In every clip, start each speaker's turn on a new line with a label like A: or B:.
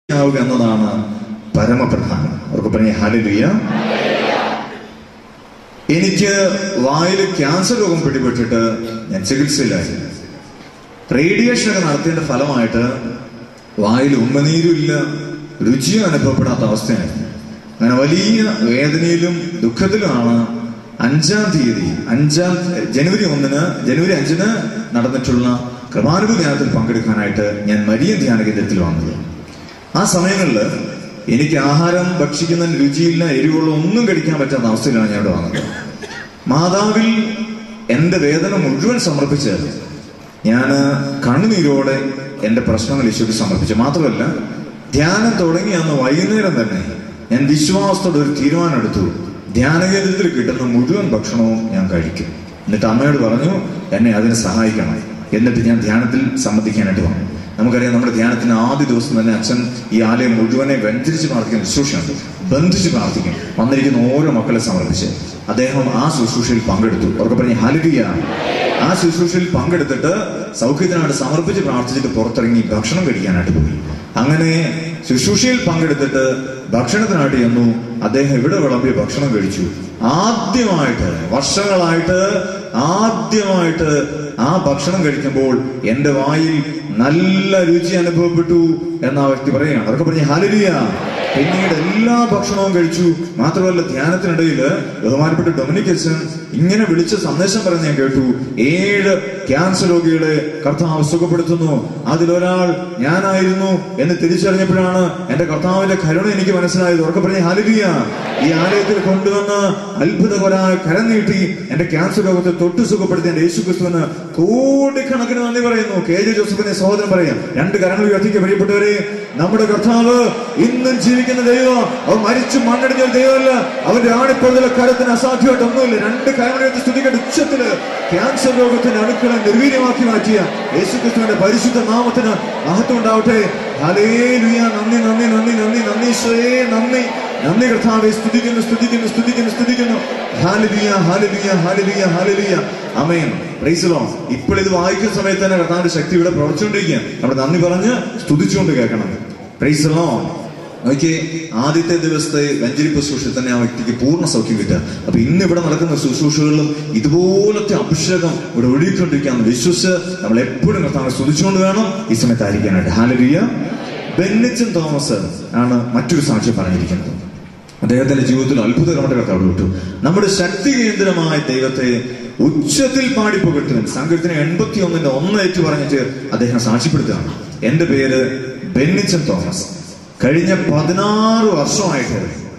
A: ആവുക എന്നതാണ് പരമപ്രധാനം അവർക്ക് പറഞ്ഞ ഹാലലുയ എനിക്ക് വായിൽ ക്യാൻസർ രോഗം പിടിപെട്ടിട്ട് ഞാൻ ചികിത്സയിലായി റേഡിയേഷൻ ഒക്കെ നടത്തിയതിന്റെ ഫലമായിട്ട് വായിൽ ഉമ്മനീരുമില്ല രുചിയും അനുഭവപ്പെടാത്ത അവസ്ഥയായിരുന്നു അങ്ങനെ വലിയ വേദനയിലും ദുഃഖത്തിലുമാണ് അഞ്ചാം തീയതി അഞ്ചാം ജനുവരി ഒന്നിന് ജനുവരി അഞ്ചിന് നടന്നിട്ടുള്ള കൃപാനുഭവ ധ്യാനത്തിൽ പങ്കെടുക്കാനായിട്ട് ഞാൻ മരിയൻ ധ്യാന കേന്ദ്രത്തിൽ വന്നത് ആ സമയങ്ങളിൽ എനിക്ക് ആഹാരം ഭക്ഷിക്കുന്നതിന് രുചിയില്ല എരിവുള്ള ഒന്നും കഴിക്കാൻ പറ്റാത്ത അവസ്ഥയിലാണ് ഞാൻ ഇവിടെ വന്നത് മാതാവിൽ എന്റെ വേദന മുഴുവൻ സമർപ്പിച്ച് ഞാൻ കണ്ണുനീരോടെ എന്റെ പ്രശ്നങ്ങൾ ഈശോയ്ക്ക് സമർപ്പിച്ചു മാത്രമല്ല ധ്യാനം തുടങ്ങി അന്ന് വൈകുന്നേരം തന്നെ ഞാൻ വിശ്വാസത്തോടെ ഒരു തീരുമാനം എടുത്തു ധ്യാന കേന്ദ്രത്തിൽ കിട്ടുന്ന മുഴുവൻ ഭക്ഷണവും ഞാൻ കഴിക്കും എന്നിട്ട് അമ്മയോട് പറഞ്ഞു എന്നെ അതിന് സഹായിക്കണം എന്നിട്ട് ഞാൻ ധ്യാനത്തിൽ സംബന്ധിക്കാനായിട്ട് വന്നു നമുക്കറിയാം നമ്മുടെ ധ്യാനത്തിന് ആദ്യ ദിവസം തന്നെ അച്ഛൻ ഈ ആലയം മുഴുവനെ വെഞ്ചരിച്ച് പ്രാർത്ഥിക്കുന്ന ശുശ്രൂഷയുണ്ട് ബന്ധിച്ച് പ്രാർത്ഥിക്കും വന്നിരിക്കുന്ന ഓരോ മക്കളെ സമർപ്പിച്ച് അദ്ദേഹം ആ ശുശ്രൂഷയിൽ പങ്കെടുത്തു അവർക്ക് പറഞ്ഞ ഹലുകിയ ആ ശുശ്രൂഷയിൽ പങ്കെടുത്തിട്ട് സൗഖ്യത്തിനായിട്ട് സമർപ്പിച്ച് പ്രാർത്ഥിച്ചിട്ട് പുറത്തിറങ്ങി ഭക്ഷണം കഴിക്കാനായിട്ട് പോയി അങ്ങനെ ശുശ്രൂഷയിൽ പങ്കെടുത്തിട്ട് ഭക്ഷണത്തിനായിട്ട് ചെന്നു അദ്ദേഹം ഇവിടെ വിളമ്പിയ ഭക്ഷണം കഴിച്ചു ആദ്യമായിട്ട് വർഷങ്ങളായിട്ട് ആദ്യമായിട്ട് ആ ഭക്ഷണം കഴിക്കുമ്പോൾ എന്റെ വായിൽ നല്ല രുചി അനുഭവപ്പെട്ടു എന്ന ആ വ്യക്തി പറയുകയാണ് അവർക്ക് പറഞ്ഞ ഹാലലിയ പിന്നീട് എല്ലാ ഭക്ഷണവും കഴിച്ചു മാത്രമല്ല ധ്യാനത്തിനിടയിൽ ബഹുമാനപ്പെട്ട ഡൊമിനിക് അച്ഛൻ ഇങ്ങനെ വിളിച്ച സന്ദേശം പറഞ്ഞ് ഞാൻ കേട്ടു ഏഴ് ക്യാൻസർ രോഗികളെ കർത്താവ് സുഖപ്പെടുത്തുന്നു അതിലൊരാൾ ഞാനായിരുന്നു എന്ന് തിരിച്ചറിഞ്ഞപ്പോഴാണ് എന്റെ കർത്താവിന്റെ കരുണ എനിക്ക് മനസ്സിലായത് ഉറക്കെ പറഞ്ഞ ഹാലിയ ഈ ആലയത്തിൽ കൊണ്ടുവന്ന് അത്ഭുതകരായ കരം നീട്ടി എന്റെ ക്യാൻസർ രോഗത്തെ തൊട്ട് സുഖപ്പെടുത്തിയ എന്റെ യേശു ക്രിസ്തുവിന് കോടിക്കണക്കിന് നന്ദി പറയുന്നു കെ ജെ ജോസഫിനെ സഹോദരൻ പറയാം രണ്ട് കരങ്ങൾ ഉയർത്തിക്ക് പ്രിയപ്പെട്ടവരെ നമ്മുടെ കർത്താവ് ഇന്നും ജീവിക്കുന്ന ദൈവം അവൻ മരിച്ചു മണ്ണടിഞ്ഞ ഒരു ദൈവമല്ല അവന്റെ ആണിപ്പഴുതല കരത്തിന് അസാധ്യമായിട്ട് ഒന്നുമില്ല രണ്ട് കരങ്ങളുയർത്തി സ്തുതിക്കേണ്ട ഉച്ചത്തില് ക്യാൻസർ രോഗത്തിന്റെ അണുക്കളെ നിർവീര്യമാക്കി മാറ്റിയ യേശു ക്രിസ്തുവിന്റെ പരിശുദ്ധ നാമത്തിന് മഹത്വം ഉണ്ടാവട്ടെ ഹലേലുയ നന്ദി നന്ദി നന്ദി നന്ദി നന്ദി ഈശോയേ നന്ദി നന്ദി കർത്താവെ സ്തുതിക്കുന്നു സ്തുതിക്കുന്നു സ്തുതിക്കുന്നു സ്തുതിക്കുന്നു ഹാലലിയ ഹാലലിയ ഹാലലിയ ഹാലലിയ അമേൻ പ്രൈസലോ ഇപ്പോൾ ഇത് വായിക്കുന്ന സമയത്ത് തന്നെ കർത്താവിന്റെ ശക്തി ഇവിടെ പ്രവർത്തിച്ചുകൊണ്ടിരിക്കുക നമ്മുടെ നന്ദി പറഞ്ഞ് സ്തുതിച്ചുകൊണ്ട് കേൾക്കണം പ്രൈസലോ നോക്കി ആദ്യത്തെ ദിവസത്തെ വെഞ്ചരിപ്പ് ശുശ്രൂഷ തന്നെ ആ വ്യക്തിക്ക് പൂർണ്ണ സൗഖ്യം കിട്ടുക അപ്പൊ ഇന്ന് ഇവിടെ നടക്കുന്ന ശുശ്രൂഷകളിലും ഇതുപോലത്തെ അഭിഷേകം ഇവിടെ ഒഴുകിക്കൊണ്ടിരിക്കാന്ന് വിശ്വസിച്ച് നമ്മൾ എപ്പോഴും കർത്താവിനെ സ്തുതിച്ചുകൊണ്ട് വേണം ഈ സമയത്ത് ആയിരിക്കാനായിട്ട് ഹാലലിയ ബെന്നിച്ചൻ തോമസ് ആണ് മറ്റൊരു സാക്ഷ്യം പറഞ്ഞിരിക്കുന്നത് അദ്ദേഹത്തിന്റെ ജീവിതത്തിൽ അത്ഭുതകരമായിട്ട് കർത്താവ് വിട്ടു നമ്മുടെ ശക്തി കേന്ദ്രമായ ദൈവത്തെ ഉച്ചത്തിൽ പാടി പുകഴ്ത്തുവാൻ സങ്കീർത്തനം എൺപത്തി ഒന്നിന്റെ ഒന്ന് ഏറ്റു പറഞ്ഞിട്ട് അദ്ദേഹം സാക്ഷ്യപ്പെടുത്തുകയാണ് എന്റെ പേര് ബെന്നിച്ചൻ തോമസ് കഴിഞ്ഞ പതിനാറ് വർഷമായിട്ട്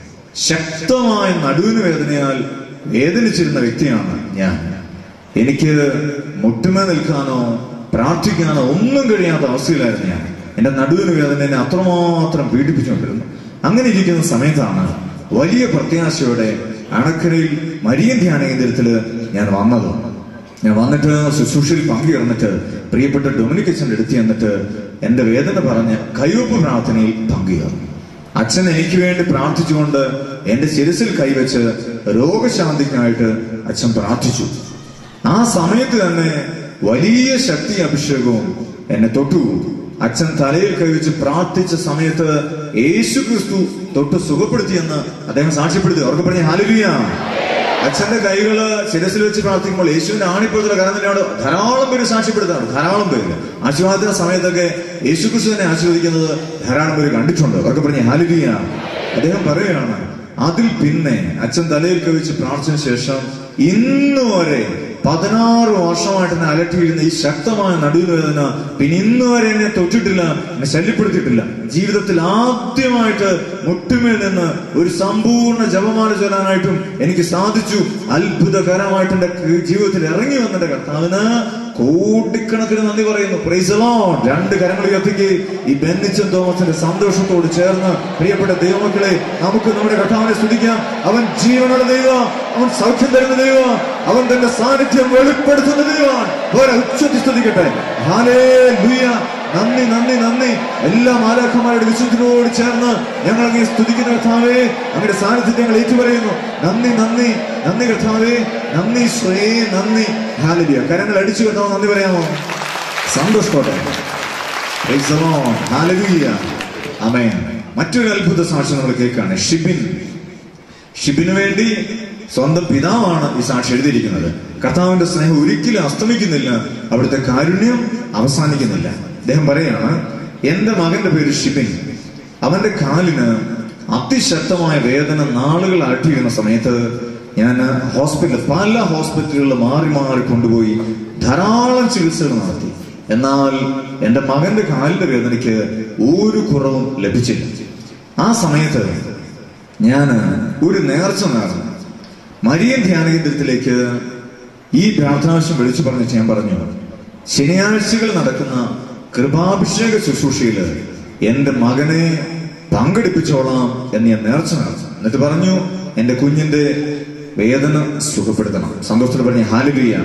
A: ശക്തമായ നടുവിന് വേദനയാൽ വേദനിച്ചിരുന്ന വ്യക്തിയാണ് ഞാൻ എനിക്ക് മുട്ടുമേ നിൽക്കാനോ പ്രാർത്ഥിക്കാനോ ഒന്നും കഴിയാത്ത അവസ്ഥയിലായിരുന്നു ഞാൻ എന്റെ നടുവിന് വേദന എന്നെ അത്രമാത്രം പീഡിപ്പിച്ചുകൊണ്ടിരുന്നു അങ്ങനെ ഇരിക്കുന്ന സമയത്താണ് വലിയ പ്രത്യാശയോടെ അണക്കരയിൽ മരിയൻ ധ്യാന കേന്ദ്രത്തില് ഞാൻ വന്നത് ഞാൻ വന്നിട്ട് ശുശ്രൂഷയിൽ പങ്കുചേർന്നിട്ട് പ്രിയപ്പെട്ട ഡൊമിനിക് അച്ഛൻ്റെ അടുത്ത് ചെന്നിട്ട് എന്റെ വേദന പറഞ്ഞ് കയ്യൊപ്പ് പ്രാർത്ഥനയിൽ പങ്കുചേർന്നു അച്ഛൻ എനിക്ക് വേണ്ടി പ്രാർത്ഥിച്ചുകൊണ്ട് എന്റെ ശിരസിൽ കൈവച്ച് രോഗശാന്തിക്കായിട്ട് അച്ഛൻ പ്രാർത്ഥിച്ചു ആ സമയത്ത് തന്നെ വലിയ ശക്തി അഭിഷേകവും എന്നെ തൊട്ടു അച്ഛൻ തലയിൽ കൈവച്ച് പ്രാർത്ഥിച്ച സമയത്ത് യേശു ക്രിസ്തു തൊട്ട് സുഖപ്പെടുത്തിയെന്ന് അദ്ദേഹം സാക്ഷ്യപ്പെടുത്തി അവർക്ക് പറഞ്ഞ ഹാലുലിയ അച്ഛന്റെ കൈകള് ശിരസിൽ വെച്ച് പ്രാർത്ഥിക്കുമ്പോൾ യേശുവിന്റെ ആണിപ്പോഴത്തുള്ള കരന്നിലാണ് ധാരാളം പേര് സാക്ഷ്യപ്പെടുത്താണ് ധാരാളം പേര് ആശീർവാദത്തിന്റെ സമയത്തൊക്കെ യേശു ക്രിസ്തുവിനെ ആശീർവദിക്കുന്നത് ധാരാളം പേര് കണ്ടിട്ടുണ്ട് അവർക്ക് പറഞ്ഞ ഹാലുലിയ അദ്ദേഹം പറയുകയാണ് അതിൽ പിന്നെ അച്ഛൻ തലയിൽ കവിച്ച് പ്രാർത്ഥിച്ച ശേഷം ഇന്ന് വരെ പതിനാറ് വർഷമായിട്ട് എന്നെ അലട്ടിയിരുന്ന ഈ ശക്തമായ നടുവേദന പിന്നെ ഇന്ന് വരെ എന്നെ തൊട്ടിട്ടില്ല എന്നെ ശല്യപ്പെടുത്തിയിട്ടില്ല ജീവിതത്തിൽ ആദ്യമായിട്ട് മുട്ടുമേൽ നിന്ന് ഒരു സമ്പൂർണ്ണ ജപമാല ചൊല്ലാനായിട്ടും എനിക്ക് സാധിച്ചു അത്ഭുതകരമായിട്ട് എന്റെ ജീവിതത്തിൽ ഇറങ്ങി വന്നെന്റെ കർത്താവിന് കോടിക്കണക്കിന് നന്ദി പറയുന്നു പ്രൈസലോ രണ്ട് കരങ്ങൾ ഉയർത്തിക്ക് ഈ ബെന്നിച്ചൻ തോമസിന്റെ സന്തോഷത്തോട് ചേർന്ന് പ്രിയപ്പെട്ട ദൈവമക്കളെ നമുക്ക് നമ്മുടെ കർത്താവിനെ സ്തുതിക്കാം അവൻ ജീവനുള്ള ദൈവം അവൻ സൗഖ്യം തരുന്ന ദൈവം അവൻ തന്റെ സാന്നിധ്യം വെളിപ്പെടുത്തുന്ന ദൈവമാണ് വേറെ ഉച്ചത്തിൽ സ്തുതിക്കട്ടെ ഹാലേ നന്ദി നന്ദി നന്ദി എല്ലാ മാലാഖമാരുടെ വിശുദ്ധിനോട് ചേർന്ന് ഞങ്ങൾ അങ്ങനെ സ്തുതിക്കുന്ന കർത്താവേ അങ്ങയുടെ സാന്നിധ്യത്തെ ഞങ്ങൾ ഏറ്റുപറയുന്നു നന്ദി നന്ദി നന്ദി കർത്താവേ നന്ദി സ്വേ നന്ദി ഹാലലിയ കരങ്ങൾ അടിച്ചു കർത്താവ് നന്ദി പറയാമോ സന്തോഷത്തോടെ Praise the Lord. Hallelujah. അമേൻ മറ്റൊരു അത്ഭുത സാക്ഷ്യം നമ്മൾ കേൾക്കുകയാണ് ഷിബിൻ ഷിബിന് വേണ്ടി സ്വന്തം പിതാവാണ് ഈ സാക്ഷി എഴുതിയിരിക്കുന്നത് കർത്താവിന്റെ സ്നേഹം ഒരിക്കലും അസ്തമിക്കുന്നില്ല അവിടുത്തെ കാരുണ്യം അവസാനിക്കുന്നില്ല അദ്ദേഹം പറയാണ് എന്റെ മകന്റെ പേര് ഷിബിൻ അവന്റെ കാലിന് അതിശക്തമായ വേദന നാളുകൾ അട്ടിയുന്ന സമയത്ത് ഞാൻ ഹോസ്പിറ്റൽ പല ഹോസ്പിറ്റലുകളിൽ മാറി മാറി കൊണ്ടുപോയി ധാരാളം ചികിത്സകൾ നടത്തി എന്നാൽ എന്റെ മകന്റെ കാലിന്റെ വേദനയ്ക്ക് ഒരു കുറവും ലഭിച്ചില്ല ആ സമയത്ത് ഞാൻ ഒരു നേർച്ച നേർന്നു മരിയൻ ധ്യാന കേന്ദ്രത്തിലേക്ക് ഈ പ്രാർത്ഥനാവശ്യം വിളിച്ചു പറഞ്ഞിട്ട് ഞാൻ പറഞ്ഞു ശനിയാഴ്ചകൾ നടക്കുന്ന കൃപാഭിഷേക ശുശ്രൂഷയിൽ എന്റെ മകനെ പങ്കെടുപ്പിച്ചോളാം എന്ന് ഞാൻ നേർച്ച നേർന്നു എന്നിട്ട് പറഞ്ഞു എന്റെ കുഞ്ഞിന്റെ വേദന സുഖപ്പെടുത്തണം സന്തോഷത്തിൽ പറഞ്ഞ ഹാലുകയ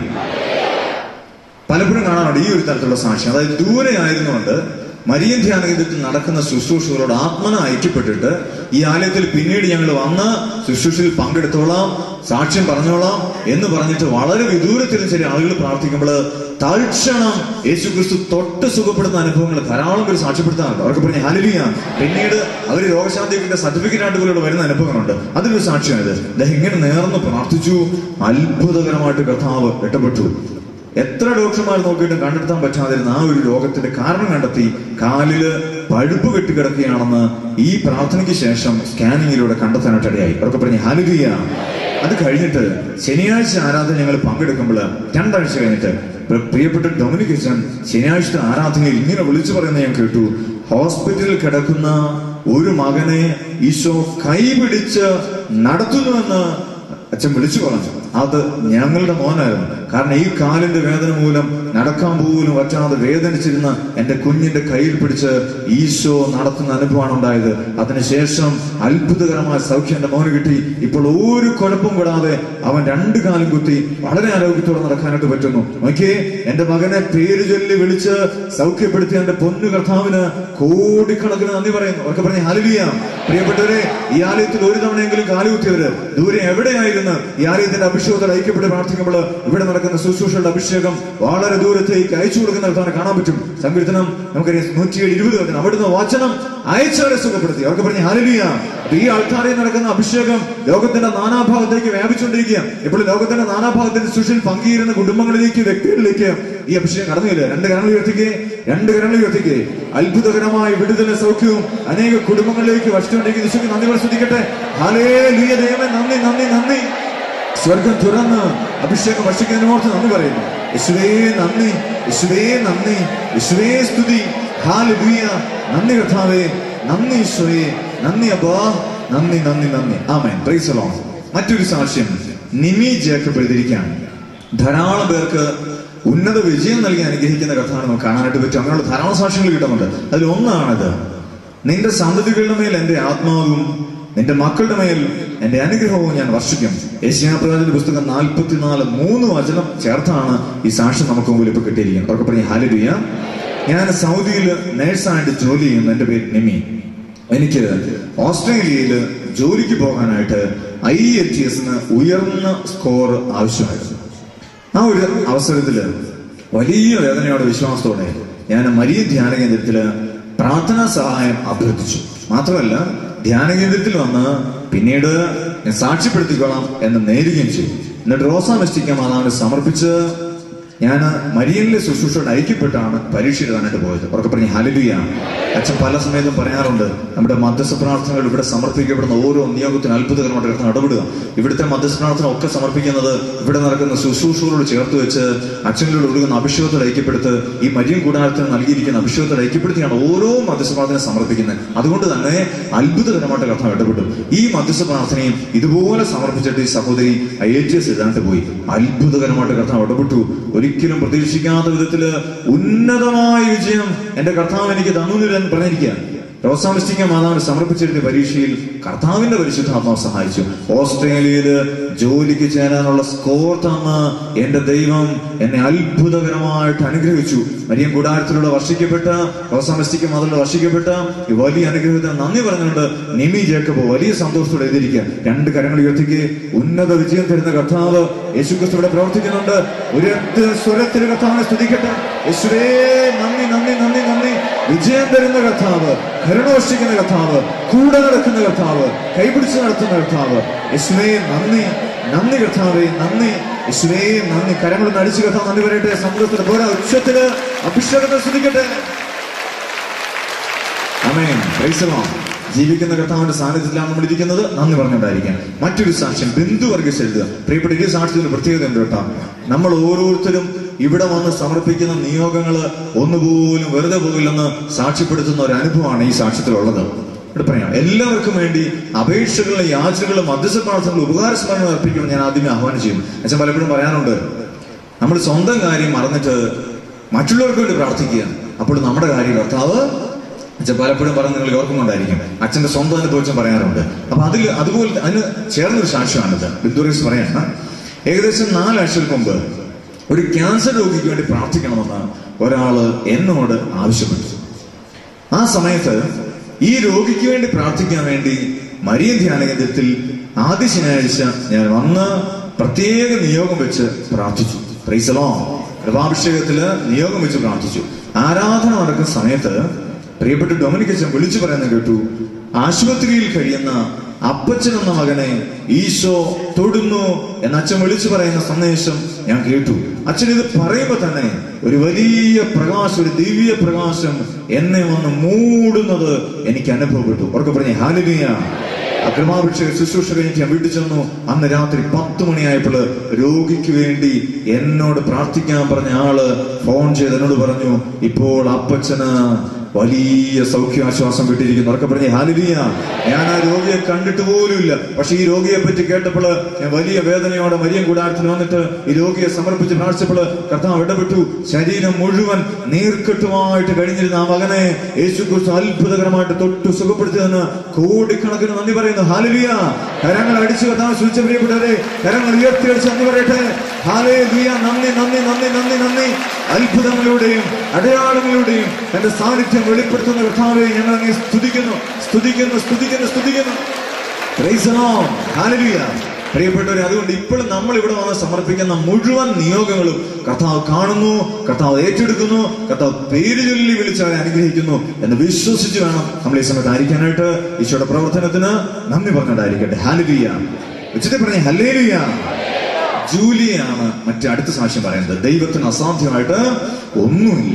A: പലപ്പോഴും കാണാറുണ്ട് ഈ ഒരു തരത്തിലുള്ള സാക്ഷ്യം അതായത് ദൂരെ ആയിരുന്നുകൊണ്ട് മരിയൻ ധ്യാന കേന്ദ്രത്തിൽ നടക്കുന്ന ശുശ്രൂഷകളോട് ആത്മന ഐക്യപ്പെട്ടിട്ട് ഈ ആലയത്തിൽ പിന്നീട് ഞങ്ങൾ വന്ന് ശുശ്രൂഷയിൽ പങ്കെടുത്തോളാം സാക്ഷ്യം പറഞ്ഞോളാം എന്ന് പറഞ്ഞിട്ട് വളരെ വിദൂരത്തിലും ശരി ആളുകൾ പ്രാർത്ഥിക്കുമ്പോൾ തൽക്ഷണം യേശു ക്രിസ്തു തൊട്ട് സുഖപ്പെടുന്ന അനുഭവങ്ങൾ ധാരാളം പേര് സാക്ഷ്യപ്പെടുത്താറുണ്ട് അവർക്ക് പറഞ്ഞ ഹലിയ പിന്നീട് അവർ രോഗശാന്തിയുടെ സർട്ടിഫിക്കറ്റ് ആയിട്ട് പോലും വരുന്ന അനുഭവങ്ങളുണ്ട് അതിലൊരു സാക്ഷ്യമായത് അദ്ദേഹം ഇങ്ങനെ നേർന്ന് പ്രാർത്ഥിച്ചു അത്ഭുതകരമായിട്ട് കർത്താവ് ഇടപെട്ടു എത്ര ഡോക്ടർമാർ നോക്കിയിട്ടും കണ്ടെത്താൻ പറ്റാതിരുന്ന ആ ഒരു രോഗത്തിന്റെ കാരണം കണ്ടെത്തി കാലില് പഴുപ്പ് കെട്ടിക്കിടക്കുകയാണെന്ന് ഈ പ്രാർത്ഥനയ്ക്ക് ശേഷം സ്കാനിങ്ങിലൂടെ കണ്ടെത്താനായിട്ട് ഇടയായി അവർക്ക് പറഞ്ഞ ഹാലുകിയ അത് കഴിഞ്ഞിട്ട് ശനിയാഴ്ച ആരാധന ഞങ്ങൾ പങ്കെടുക്കുമ്പോൾ രണ്ടാഴ്ച കഴിഞ്ഞിട്ട് പ്ര- പ്രിയപ്പെട്ട ഡൊമിനിക് അച്ഛൻ ശനിയാഴ്ച ആരാധനയിൽ ഇങ്ങനെ വിളിച്ചു പറയുന്നത് ഞാൻ കേട്ടു ഹോസ്പിറ്റലിൽ കിടക്കുന്ന ഒരു മകനെ ഈശോ കൈപിടിച്ച് നടത്തുന്നുവെന്ന് അച്ഛൻ വിളിച്ചു പറഞ്ഞു അത് ഞങ്ങളുടെ മോനായിരുന്നു കാരണം ഈ കാലിന്റെ വേദന മൂലം നടക്കാൻ പോലും പറ്റാതെ വേദനിച്ചിരുന്ന എന്റെ കുഞ്ഞിന്റെ കയ്യിൽ പിടിച്ച് ഈശോ നടത്തുന്ന അനുഭവമാണ് ഉണ്ടായത് അതിനുശേഷം അത്ഭുതകരമായ സൗഖ്യം എന്റെ മോന് കിട്ടി ഇപ്പോൾ ഒരു കുഴപ്പം കൂടാതെ അവൻ രണ്ട് കാലം കുത്തി വളരെ ആരോഗ്യത്തോടെ നടക്കാനായിട്ട് പറ്റുന്നു നോക്കിയേ എന്റെ മകനെ പേര് ചൊല്ലി വിളിച്ച് സൗഖ്യപ്പെടുത്തിയ എന്റെ പൊന്നു കർത്താവിന് കോടിക്കണക്കിന് നന്ദി പറയുന്നു അവർക്ക് പറഞ്ഞ ഹലിയ പ്രിയപ്പെട്ടവരെ ഈ ആലയത്തിൽ ഒരു തവണയെങ്കിലും കാലുകുത്തിയവര് ദൂരെ എവിടെയായിരുന്നു ഈ ആലയത്തിന്റെ അഭിഷേകത്തോടെ ഐക്യപ്പെട്ട് പ്രാർത്ഥിക്കുമ്പോൾ ഇവിടെ നടക്കുന്ന ശുശ്രൂഷയുടെ അഭിഷേകം വളരെ ദൂരത്തേക്ക് അയച്ചു കൊടുക്കുന്ന അടുത്താണ് കാണാൻ പറ്റും സങ്കീർത്തനം നമുക്കറിയാം നൂറ്റിയേഴ് ഇരുപത് വചനം അവിടുന്ന് വചനം അയച്ചവരെ സുഖപ്പെടുത്തി അവർക്ക് പറഞ്ഞ ഹാലലിയ ഈ ആൾക്കാരിൽ നടക്കുന്ന അഭിഷേകം ലോകത്തിന്റെ നാനാഭാഗത്തേക്ക് വ്യാപിച്ചുകൊണ്ടിരിക്കുക ഇപ്പോൾ ലോകത്തിന്റെ നാനാഭാഗത്തിന്റെ ശുശ്രൂഷയിൽ പങ്കുചേരുന്ന കുടുംബങ്ങളിലേക്ക് വ്യക്തികളിലേക്ക് ഈ അഭിഷേകം കടന്നില്ല രണ്ട് കരങ്ങൾ ഉയർത്തിക്കേ രണ്ട് കരങ്ങൾ ഉയർത്തിക്കേ അത്ഭുതകരമായ വിടുതല സൗഖ്യവും അനേക കുടുംബങ്ങളിലേക്ക് വഷിച്ചുകൊണ്ടിരിക്കുന്ന ഈശോയ്ക്ക് നന്ദി ശ്രദ്ധിക്കട്ടെ ഹാലേ ലുയ ദൈവമേ നന്ദി നന്ദി നന്ദി സ്വർഗം തുറന്ന് അഭിഷേകം വർഷിക്കുന്നതിന് ഓർത്ത് നന്ദി പറയുന്നു യേശുവേ നന്ദി യേശുവേ നന്ദി യേശുവേ സ്തുതി ഹാലുയ നന്ദി കർത്താവേ നന്ദി ഈശോയെ നന്ദി അബ്ബാ നന്ദി നന്ദി നന്ദി ആമേൻ പ്രൈസ് ലോൺ മറ്റൊരു സാക്ഷ്യം നിമി ജേക്കബ് എഴുതിയിരിക്കുകയാണ് ധാരാളം പേർക്ക് ഉന്നത വിജയം നൽകി അനുഗ്രഹിക്കുന്ന കഥയാണ് നമുക്ക് കാണാനായിട്ട് പറ്റും അങ്ങനെയുള്ള ധാരാളം സാക്ഷ്യങ്ങൾ കിട്ടുന്നുണ്ട് അതിൽ ഒന്നാണിത് നിന്റെ സന്തതികളുടെ മേൽ എന്റെ ആത്മാവും നിന്റെ മക്കളുടെ മേൽ എന്റെ അനുഗ്രഹവും ഞാൻ വർഷിക്കും ഏഷ്യാപ്രവാചന്റെ പുസ്തകം നാൽപ്പത്തിനാല് മൂന്ന് വചനം ചേർത്താണ് ഈ സാക്ഷ്യം നമുക്ക് മുമ്പിൽ ഇപ്പൊ കിട്ടിയിരിക്കുന്നത് അവർക്ക് പറഞ്ഞ ഹാലിയ ഞാൻ സൗദിയിൽ നേഴ്സായിട്ട് ജോലി ചെയ്യുന്നു എന്റെ പേര് നിമി എനിക്ക് ഓസ്ട്രേലിയയിൽ ജോലിക്ക് പോകാനായിട്ട് ഐ എൽ ടി എസിന് ഉയർന്ന സ്കോർ ആവശ്യമായിരുന്നു ആ ഒരു അവസരത്തില് വലിയ വേദനയോടെ വിശ്വാസത്തോടെ ഞാൻ മരിയ ധ്യാന കേന്ദ്രത്തില് പ്രാർത്ഥനാ സഹായം അഭ്യർത്ഥിച്ചു മാത്രമല്ല ധ്യാന കേന്ദ്രത്തിൽ വന്ന് പിന്നീട് ഞാൻ സാക്ഷ്യപ്പെടുത്തിക്കോളാം എന്ന് നേരുകയും ചെയ്തു എന്നിട്ട് റോസാ മെസ്റ്റിക്ക മാതാവിന് സമർപ്പിച്ച് ഞാൻ മരിയനിലെ ശുശ്രൂഷയോട് ഐക്യപ്പെട്ടാണ് പരീക്ഷ എഴുതാനായിട്ട് പോയത് അവർക്ക് പറഞ്ഞ ഹലലുയ അച്ഛൻ പല സമയത്തും പറയാറുണ്ട് നമ്മുടെ മധ്യസ്ഥ പ്രാർത്ഥനകൾ ഇവിടെ സമർപ്പിക്കപ്പെടുന്ന ഓരോ നിയോഗത്തിനും അത്ഭുതകരമായിട്ട് കിടന്ന് ഇടപെടുക ഇവിടുത്തെ മധ്യസ്ഥ പ്രാർത്ഥന ഒക്കെ സമർപ്പിക്കുന്നത് ഇവിടെ നടക്കുന്ന ശുശ്രൂഷകളോട് ചേർത്ത് വെച്ച് അച്ഛനിലൂടെ ഒഴുകുന്ന അഭിഷേകത്തോട് ഐക്യപ്പെടുത്ത് ഈ മരിയൻ കൂടാരത്തിന് നൽകിയിരിക്കുന്ന അഭിഷേകത്തോട് ഐക്യപ്പെടുത്തിയാണ് ഓരോ മധ്യസ്ഥ പ്രാർത്ഥന സമർപ്പിക്കുന്നത് അതുകൊണ്ട് തന്നെ അത്ഭുതകരമായിട്ട് കർത്താവ് ഇടപെട്ടു ഈ മധ്യസ്ഥ പ്രാർത്ഥനയും ഇതുപോലെ സമർപ്പിച്ചിട്ട് ഈ സഹോദരി ഐ എ ടി എസ് എഴുതാണ്ട് പോയി അത്ഭുതകരമായിട്ട് കർത്താവ് ഇടപെട്ടു ഒരിക്കലും പ്രതീക്ഷിക്കാത്ത വിധത്തില് ഉന്നതമായ വിജയം എന്റെ കർത്താവ് എനിക്ക് തന്നു എന്ന് ഞാൻ പറഞ്ഞിരിക്കുക റോസാമിസ്റ്റിക്ക മാതാവിന് സമർപ്പിച്ചെഴുതിയ പരീക്ഷയിൽ കർത്താവിന്റെ പരിശുദ്ധാത്മാവ് സഹായിച്ചു ഓസ്ട്രേലിയയില് ജോലിക്ക് ചേരാനുള്ള സ്കോർ തന്ന് എന്റെ ദൈവം എന്നെ അത്ഭുതകരമായിട്ട് അനുഗ്രഹിച്ചു മരിയം കൂടാരത്തിലൂടെ വർഷിക്കപ്പെട്ട റോസാമിസ്റ്റിക്ക മാതാവിലൂടെ വർഷിക്കപ്പെട്ട ഈ വലിയ അനുഗ്രഹത്തിന് നന്ദി പറഞ്ഞുകൊണ്ട് നിമി ജേക്കബ് വലിയ സന്തോഷത്തോടെ എഴുതിയിരിക്കുക രണ്ട് കരങ്ങൾ ഉയർത്തിക്ക് ഉന്നത വിജയം തരുന്ന കർത്താവ് യേശുക്രിസ്തു ഇവിടെ പ്രവർത്തിക്കുന്നുണ്ട് ഒരു സ്വരത്തിൽ കർത്താവിനെ സ്തുതിക്കട്ടെ യേശുവേ നന്ദി നന്ദി നന്ദി നന്ദി വിജയം തരുന്ന കർത്താവ് കരുണോഷിക്കുന്ന കർത്താവ് കൂടെ നടക്കുന്ന കർത്താവ് കൈപിടിച്ച് നടത്തുന്ന കർത്താവ് യേശുവേ നന്ദി നന്ദി കർത്താവേ നന്ദി യേശുവേ നന്ദി കരങ്ങൾ അടിച്ചു കർത്താവ് നന്ദി പറയട്ടെ സമുദ്രത്തിന് പോരാ ഉച്ചത്തില് അഭിഷേകത്തെ ശ്രദ്ധിക്കട്ടെ അമേൻ Praise the Lord. ജീവിക്കുന്ന കർത്താവിന്റെ സാന്നിധ്യത്തിലാണ് നമ്മൾ ഇരിക്കുന്നത് നന്ദി പറഞ്ഞുകൊണ്ടായിരിക്കാം മറ്റൊരു സാക്ഷ്യം ബിന്ദു വർഗീസ് എഴുതുക പ്രിയപ്പെട്ട ഈ സാക്ഷ്യത്തിന് പ്രത്യേകത ഉണ്ട് കേട്ടോ നമ്മൾ ഓരോരുത്തരും ഇവിടെ വന്ന് സമർപ്പിക്കുന്ന നിയോഗങ്ങള് ഒന്നുപോലും വെറുതെ പോകില്ലെന്ന് സാക്ഷ്യപ്പെടുത്തുന്ന ഒരു അനുഭവമാണ് ഈ സാക്ഷ്യത്തിലുള്ളത് ഇവിടെ പറയാം എല്ലാവർക്കും വേണ്ടി അപേക്ഷകളും യാചനകളും മധ്യസ്ഥ പ്രാർത്ഥനകളും ഉപകാര സ്മരണം അർപ്പിക്കുമെന്ന് ഞാൻ ആദ്യമേ ആഹ്വാനം ചെയ്യും അച്ഛൻ പലപ്പോഴും പറയാനുണ്ട് നമ്മൾ സ്വന്തം കാര്യം മറന്നിട്ട് മറ്റുള്ളവർക്ക് വേണ്ടി പ്രാർത്ഥിക്കുക അപ്പോൾ നമ്മുടെ കാര്യം കർത്താവ് അച്ഛൻ പലപ്പോഴും പറഞ്ഞ് നിങ്ങൾ ഓർക്കുന്നുണ്ടായിരിക്കും അച്ഛന്റെ സ്വന്തം അനുഭവിച്ചും പറയാറുണ്ട് അപ്പൊ അതിൽ അതുപോലെ അതിന് ചേർന്നൊരു സാക്ഷ്യമാണിത് ബിന്ദുറീസ് പറയാണ് ഏകദേശം നാലാഴ്ചകൾക്ക് മുമ്പ് ഒരു ക്യാൻസർ രോഗിക്ക് വേണ്ടി പ്രാർത്ഥിക്കണമെന്ന് ഒരാള് എന്നോട് ആവശ്യപ്പെട്ടു ആ സമയത്ത് ഈ രോഗിക്ക് വേണ്ടി പ്രാർത്ഥിക്കാൻ വേണ്ടി മരിയൻ ധ്യാന കേന്ദ്രത്തിൽ ആദ്യ ശനിയാഴ്ച ഞാൻ വന്ന് പ്രത്യേക നിയോഗം വെച്ച് പ്രാർത്ഥിച്ചു പ്രൈസലോ കൃപാഭിഷേകത്തില് നിയോഗം വെച്ച് പ്രാർത്ഥിച്ചു ആരാധന നടക്കുന്ന സമയത്ത് പ്രിയപ്പെട്ട ഡൊമിനിക് അച്ഛൻ വിളിച്ചു പറയുന്നത് കേട്ടു ആശുപത്രിയിൽ കഴിയുന്ന അപ്പച്ചൻ എന്ന മകനെ ഈശോ തൊടുന്നു എന്ന് അച്ഛൻ വിളിച്ചു പറയുന്ന സന്ദേശം ഞാൻ കേട്ടു അച്ഛൻ ഇത് പറയുമ്പോ തന്നെ ഒരു വലിയ പ്രകാശം ഒരു ദിവ്യ പ്രകാശം എന്നെ വന്ന് മൂടുന്നത് എനിക്ക് അനുഭവപ്പെട്ടു ഉറക്കെ പറഞ്ഞേ ഹാലിനിയ അക്രമാഭിഷേക ശുശ്രൂഷ കഴിഞ്ഞിട്ട് ഞാൻ വീട്ടിൽ ചെന്നു അന്ന് രാത്രി പത്ത് മണിയായപ്പോൾ രോഗിക്ക് വേണ്ടി എന്നോട് പ്രാർത്ഥിക്കാൻ പറഞ്ഞ ആള് ഫോൺ ചെയ്ത് എന്നോട് പറഞ്ഞു ഇപ്പോൾ അപ്പച്ചന് വലിയ സൗഖ്യാശ്വാസം കിട്ടിയിരിക്കുന്നു ഉറക്കെ പറഞ്ഞേ ഹാലിലിയ ഞാൻ ആ രോഗിയെ കണ്ടിട്ട് പോലുമില്ല പക്ഷെ ഈ രോഗിയെ പറ്റി കേട്ടപ്പോൾ ഞാൻ വലിയ വേദനയോടെ മരിയം കൂടാരത്തിൽ വന്നിട്ട് ഈ രോഗിയെ സമർപ്പിച്ച് പ്രാർത്ഥിച്ചപ്പോൾ കർത്താവ് ഇടപെട്ടു ശരീരം മുഴുവൻ നീർക്കെട്ടുമായിട്ട് കഴിഞ്ഞിരുന്ന ആ മകനെ യേശു കുറിച്ച് അത്ഭുതകരമായിട്ട് തൊട്ട് സുഖപ്പെടുത്തിയതെന്ന് കോടിക്കണക്കിന് നന്ദി പറയുന്നു ഹാലിലിയ കരങ്ങൾ അടിച്ചു കർത്താവ് സൂചിച്ച പ്രിയപ്പെട്ടവരെ കരങ്ങൾ ഉയർത്തി അടിച്ച് നന്ദി പറയട്ടെ ഹാലേ നന്ദി നന്ദി നന്ദി നന്ദി നന്ദി അത്ഭുതങ്ങളിലൂടെയും അടയാളങ്ങളിലൂടെയും തന്റെ സാന്നിധ്യം വെളിപ്പെടുത്തുന്ന കർത്താവെ ഞങ്ങൾ അങ്ങ് സ്തുതിക്കുന്നു സ്തുതിക്കുന്നു സ്തുതിക്കുന്നു സ്തുതിക്കുന്നു Praise the Lord. Hallelujah. പ്രിയപ്പെട്ടവരെ അതുകൊണ്ട് ഇപ്പോഴും നമ്മൾ ഇവിടെ വന്ന് സമർപ്പിക്കുന്ന മുഴുവൻ നിയോഗങ്ങളും കർത്താവ് കാണുന്നു കർത്താവ് ഏറ്റെടുക്കുന്നു കർത്താവ് പേര് ചൊല്ലി വിളിച്ചവരെ അനുഗ്രഹിക്കുന്നു എന്ന് വിശ്വസിച്ച് വേണം നമ്മൾ ഈ സമയത്ത് ആയിരിക്കാനായിട്ട് ഈശോയുടെ പ്രവർത്തനത്തിന് നന്ദി പറഞ്ഞിട്ടായിരിക്കട്ടെ ഹാലുലിയ ഉച്ചത്തെ പറഞ്ഞ ഹല്ലേലുയ ജൂലിയാണ് മറ്റേ അടുത്ത സാക്ഷ്യം പറയുന്നത് ദൈവത്തിന് അസാധ്യമായിട്ട് ഒന്നുമില്ല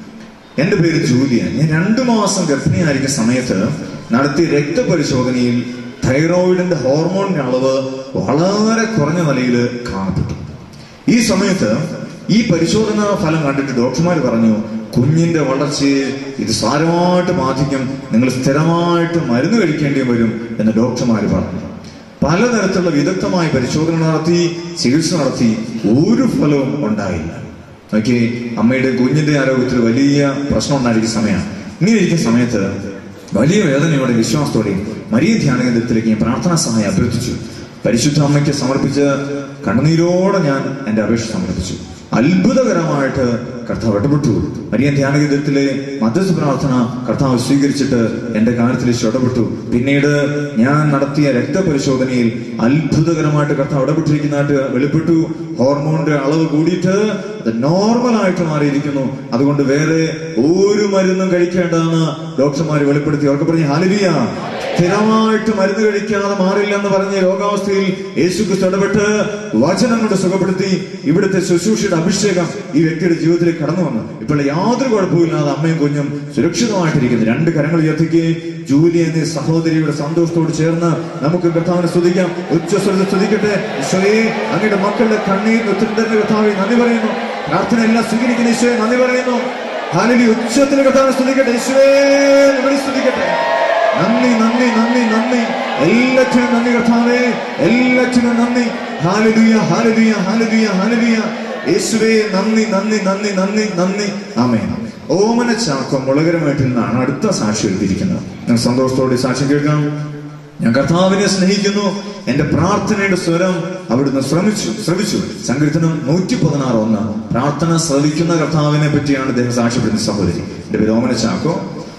A: എന്റെ പേര് ജൂലിയ ഞാൻ രണ്ടു മാസം ഗർഭിണിയായിരിക്കുന്ന സമയത്ത് നടത്തിയ രക്തപരിശോധനയിൽ തൈറോയിഡിന്റെ ഹോർമോണിന്റെ അളവ് വളരെ കുറഞ്ഞ നിലയിൽ കാണപ്പെട്ടു ഈ സമയത്ത് ഈ പരിശോധനാ ഫലം കണ്ടിട്ട് ഡോക്ടർമാർ പറഞ്ഞു കുഞ്ഞിന്റെ വളർച്ചയെ ഇത് സാരമായിട്ട് ബാധിക്കും നിങ്ങൾ സ്ഥിരമായിട്ട് മരുന്ന് കഴിക്കേണ്ടി വരും എന്ന് ഡോക്ടർമാർ പറഞ്ഞു പലതരത്തിലുള്ള വിദഗ്ധമായ പരിശോധന നടത്തി ചികിത്സ നടത്തി ഒരു ഫലവും ഉണ്ടായില്ല നോക്കി അമ്മയുടെ കുഞ്ഞിന്റെ ആരോഗ്യത്തിൽ വലിയ പ്രശ്നം ഉണ്ടായിരിക്കുന്ന സമയമാണ് ഇങ്ങനെ ഇരിക്കുന്ന സമയത്ത് വലിയ വേദനയോടെ വിശ്വാസത്തോടെ മരിയ ധ്യാന കേന്ദ്രത്തിലേക്ക് ഞാൻ പ്രാർത്ഥനാ സഹായം അഭ്യർത്ഥിച്ചു പരിശുദ്ധ അമ്മയ്ക്ക് സമർപ്പിച്ച് കണ്ണുനീരോടെ ഞാൻ എന്റെ അപേക്ഷ സമർപ്പിച്ചു അത്ഭുതകരമായിട്ട് കർത്താവ് ഇടപെട്ടു മരിയൻ ധ്യാന കേന്ദ്രത്തിലെ മധ്യസ്ഥ പ്രാർത്ഥന കർത്താവ് സ്വീകരിച്ചിട്ട് എന്റെ കാര്യത്തിൽ ഈശോ ഇടപെട്ടു പിന്നീട് ഞാൻ നടത്തിയ രക്തപരിശോധനയിൽ അത്ഭുതകരമായിട്ട് കർത്താവ് ഇടപെട്ടിരിക്കുന്നതായിട്ട് വെളിപ്പെട്ടു ഹോർമോണിന്റെ അളവ് കൂടിയിട്ട് അത് നോർമൽ ആയിട്ട് മാറിയിരിക്കുന്നു അതുകൊണ്ട് വേറെ ഒരു മരുന്നും കഴിക്കേണ്ടതെന്ന് ഡോക്ടർമാർ വെളിപ്പെടുത്തി അവർക്ക് പറഞ്ഞ് ഹാലിരിയ സ്ഥിരമായിട്ട് മരുന്ന് കഴിക്കാതെ മാറില്ല എന്ന് പറഞ്ഞ രോഗാവസ്ഥയിൽ യേശു ക്രിസ്തു ഇടപെട്ട് വചനം കൊണ്ട് സുഖപ്പെടുത്തി ഇവിടുത്തെ ശുശ്രൂഷയുടെ അഭിഷേകം ഈ വ്യക്തിയുടെ ജീവിതത്തിലേക്ക് കടന്നു വന്നു ഇപ്പോൾ യാതൊരു കുഴപ്പമില്ലാതെ അമ്മയും കുഞ്ഞും സുരക്ഷിതമായിട്ടിരിക്കുന്നു രണ്ട് കരങ്ങൾ ഉയർത്തിക്കുകയും ജൂലി എന്ന ഈ സഹോദരിയുടെ സന്തോഷത്തോട് ചേർന്ന് നമുക്ക് കർത്താവിനെ സ്തുതിക്കാം ഉച്ചസ്വരത്തെ സ്തുതിക്കട്ടെ ഈശോയെ അങ്ങയുടെ മക്കളുടെ കണ്ണീർ ഉത്തരം കർത്താവെ നന്ദി പറയുന്നു പ്രാർത്ഥന എല്ലാം സ്വീകരിക്കുന്ന ഈശോയെ നന്ദി പറയുന്നു ഹാലിലി ഉച്ചത്തിൽ കർത്താവിനെ സ്തുതിക്കട്ടെ ഈശോയെ എന്ന് വിളി സ്തുതിക്കട്ടെ നന്ദി നന്ദി നന്ദി നന്ദി എല്ലാറ്റിനും നന്ദി കർത്താവേ എല്ലാറ്റിനും നന്ദി ഹാലലുയ ഹാലലുയ ഹാലലുയ ഹാലലുയ യേശുവേ നന്ദി നന്ദി നന്ദി നന്ദി നന്ദി ആമേ ഓമന ചാക്കം മുളകരമായിട്ട് നിന്നാണ് അടുത്ത സാക്ഷി എഴുതിയിരിക്കുന്നത് ഞാൻ സന്തോഷത്തോടെ ഈ സാക്ഷ്യം കേൾക്കാം ഞാൻ കർത്താവിനെ സ്നേഹിക്കുന്നു എന്റെ പ്രാർത്ഥനയുടെ സ്വരം അവിടുന്ന് ശ്രമിച്ചു ശ്രമിച്ചു സങ്കീർത്തനം നൂറ്റി പതിനാറ് ഒന്ന് പ്രാർത്ഥന ശ്രവിക്കുന്ന കർത്താവിനെ പറ്റിയാണ് അദ്ദേഹം സാക്ഷ്യപ്പെടുന്ന സഹോദരി എന്റെ പേര് ഓമന ചാക്കോ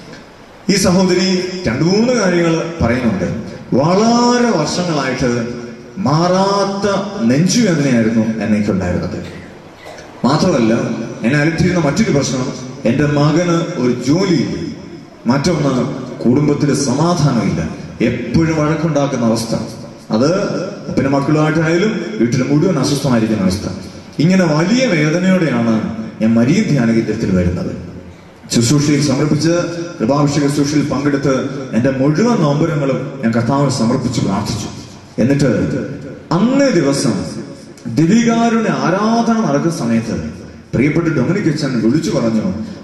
A: ഈ സഹോദരി രണ്ടു മൂന്ന് കാര്യങ്ങൾ പറയുന്നുണ്ട് വളരെ വർഷങ്ങളായിട്ട് മാറാത്ത നെഞ്ചുവേദനയായിരുന്നു എന്നേക്കുണ്ടായിരുന്നത് മാത്രമല്ല എന്നെ അലട്ടിയിരുന്ന മറ്റൊരു പ്രശ്നം എന്റെ മകന് ഒരു ജോലിയില്ല മറ്റൊന്ന് കുടുംബത്തിൽ സമാധാനമില്ല എപ്പോഴും വഴക്കുണ്ടാക്കുന്ന അവസ്ഥ അത് പിന്നെ മക്കളുമായിട്ടായാലും വീട്ടിൽ മുഴുവൻ അസ്വസ്ഥമായിരിക്കുന്ന അവസ്ഥ ഇങ്ങനെ വലിയ വേദനയോടെയാണ് ഞാൻ മരിയ ധ്യാനകേന്ദ്രത്തിൽ വരുന്നത് ശുശ്രൂഷയിൽ സമർപ്പിച്ച് കൃപാഭിഷേക ശുശ്രൂഷയിൽ പങ്കെടുത്ത് എന്റെ മുഴുവൻ നോമ്പരങ്ങളും ഞാൻ കർത്താവിന് സമർപ്പിച്ച് പ്രാർത്ഥിച്ചു എന്നിട്ട് അന്നേ ദിവസം ദിവികാരുടെ ആരാധന നടക്കുന്ന സമയത്ത് പ്രിയപ്പെട്ട ഡൊമിനിക് അച്ഛൻ വിളിച്ചു പറഞ്ഞു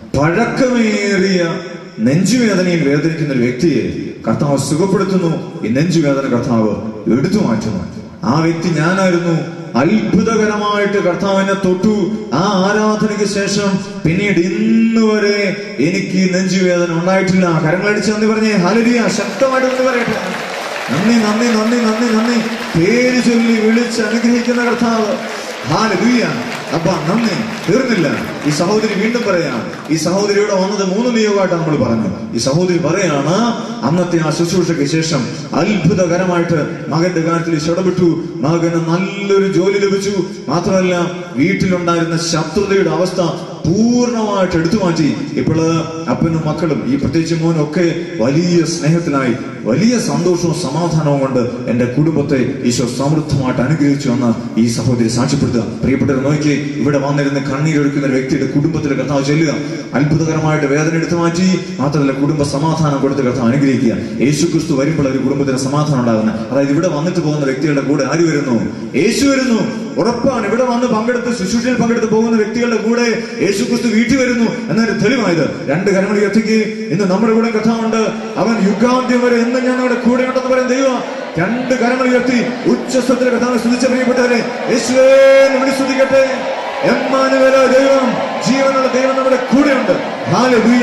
A: പഴക്കമേറിയ നെഞ്ചുവേദനയിൽ വേദനിക്കുന്ന ഒരു വ്യക്തിയെ കർത്താവ് സുഖപ്പെടുത്തുന്നു ഈ നെഞ്ചുവേദന കർത്താവ് എടുത്തു മാറ്റുന്നു ആ വ്യക്തി ഞാനായിരുന്നു അത്ഭുതകരമായിട്ട് കർത്താവിനെ തൊട്ടു ആ ആരാധനയ്ക്ക് ശേഷം പിന്നീട് ഇന്ന് വരെ എനിക്ക് ഈ നെഞ്ചുവേദന ഉണ്ടായിട്ടില്ല കരങ്ങളടിച്ച് നന്ദി പറഞ്ഞേ ഹലരിയ ശക്തമായിട്ട് നന്ദി പറയട്ടെ നന്ദി നന്ദി നന്ദി നന്ദി നന്ദി പേര് ചൊല്ലി വിളിച്ച് അനുഗ്രഹിക്കുന്ന കർത്താവ് ഹാലലൂയ അപ്പ നന്ദി തീർന്നില്ല ഈ സഹോദരി വീണ്ടും പറയാം ഈ സഹോദരിയുടെ വന്നത് മൂന്ന് നിയോഗമായിട്ട് നമ്മൾ പറഞ്ഞു ഈ സഹോദരി പറയാണ് അന്നത്തെ ആ ശുശ്രൂഷയ്ക്ക് ശേഷം അത്ഭുതകരമായിട്ട് മകന്റെ കാര്യത്തിൽ ഇടപെട്ടു മകന് നല്ലൊരു ജോലി ലഭിച്ചു മാത്രമല്ല വീട്ടിലുണ്ടായിരുന്ന ശത്രുതയുടെ അവസ്ഥ പൂർണ്ണമായിട്ട് എടുത്തു മാറ്റി ഇപ്പോൾ അപ്പനും മക്കളും ഈ പ്രത്യേകിച്ച് മോനും ഒക്കെ വലിയ സ്നേഹത്തിനായി വലിയ സന്തോഷവും സമാധാനവും കൊണ്ട് എന്റെ കുടുംബത്തെ ഈശോ സമൃദ്ധമായിട്ട് അനുഗ്രഹിച്ചു എന്ന് ഈ സഹോദരി സാക്ഷ്യപ്പെടുത്തുക പ്രിയപ്പെട്ടവർ നോക്കി ഇവിടെ വന്നിരുന്ന് കണ്ണീരൊഴുക്കുന്ന ഒരു വ്യക്തിയുടെ കുടുംബത്തിൽ കർത്താവ് ചെല്ലുക അത്ഭുതകരമായിട്ട് വേദന എടുത്തു മാറ്റി മാത്രമല്ല കുടുംബ സമാധാനം കൊടുത്ത് കർത്താവ് അനുഗ്രഹിക്കുക യേശു ക്രിസ്തു വരുമ്പോൾ ഒരു കുടുംബത്തിന് സമാധാനം ഉണ്ടാകുന്നത് അതായത് ഇവിടെ വന്നിട്ട് പോകുന്ന വ്യക്തികളുടെ കൂടെ ആര് വരുന്നു യേശു വരുന്നു ഉറപ്പാണ് ഇവിടെ വന്ന് പങ്കെടുത്ത് ശുശ്രൂഷയിൽ പങ്കെടുത്ത് പോകുന്ന വ്യക്തികളുടെ കൂടെ യേശു ക്രിസ്തു വീട്ടിൽ വരുന്നു എന്നൊരു തെളിവായത് രണ്ട് കരമണി എത്തിക്ക് ഇന്ന് നമ്മുടെ കൂടെ കഥാവുണ്ട് അവൻ യുഗാന്ത്യം വരെ എന്നും ഞങ്ങളുടെ കൂടെ ഉണ്ടെന്ന് പറയുന്ന ദൈവം രണ്ട് കരങ്ങൾ ഉയർത്തി ഉച്ചസ്ഥത്തിലെ കഥാവിനെ സ്തുതിച്ച പ്രിയപ്പെട്ടവരെ യേശുവേ എന്ന് വിളി സ്തുതിക്കട്ടെ എമ്മാനുവേല ദൈവം ജീവനുള്ള ദൈവം നമ്മുടെ കൂടെയുണ്ട് ഹാലലൂയ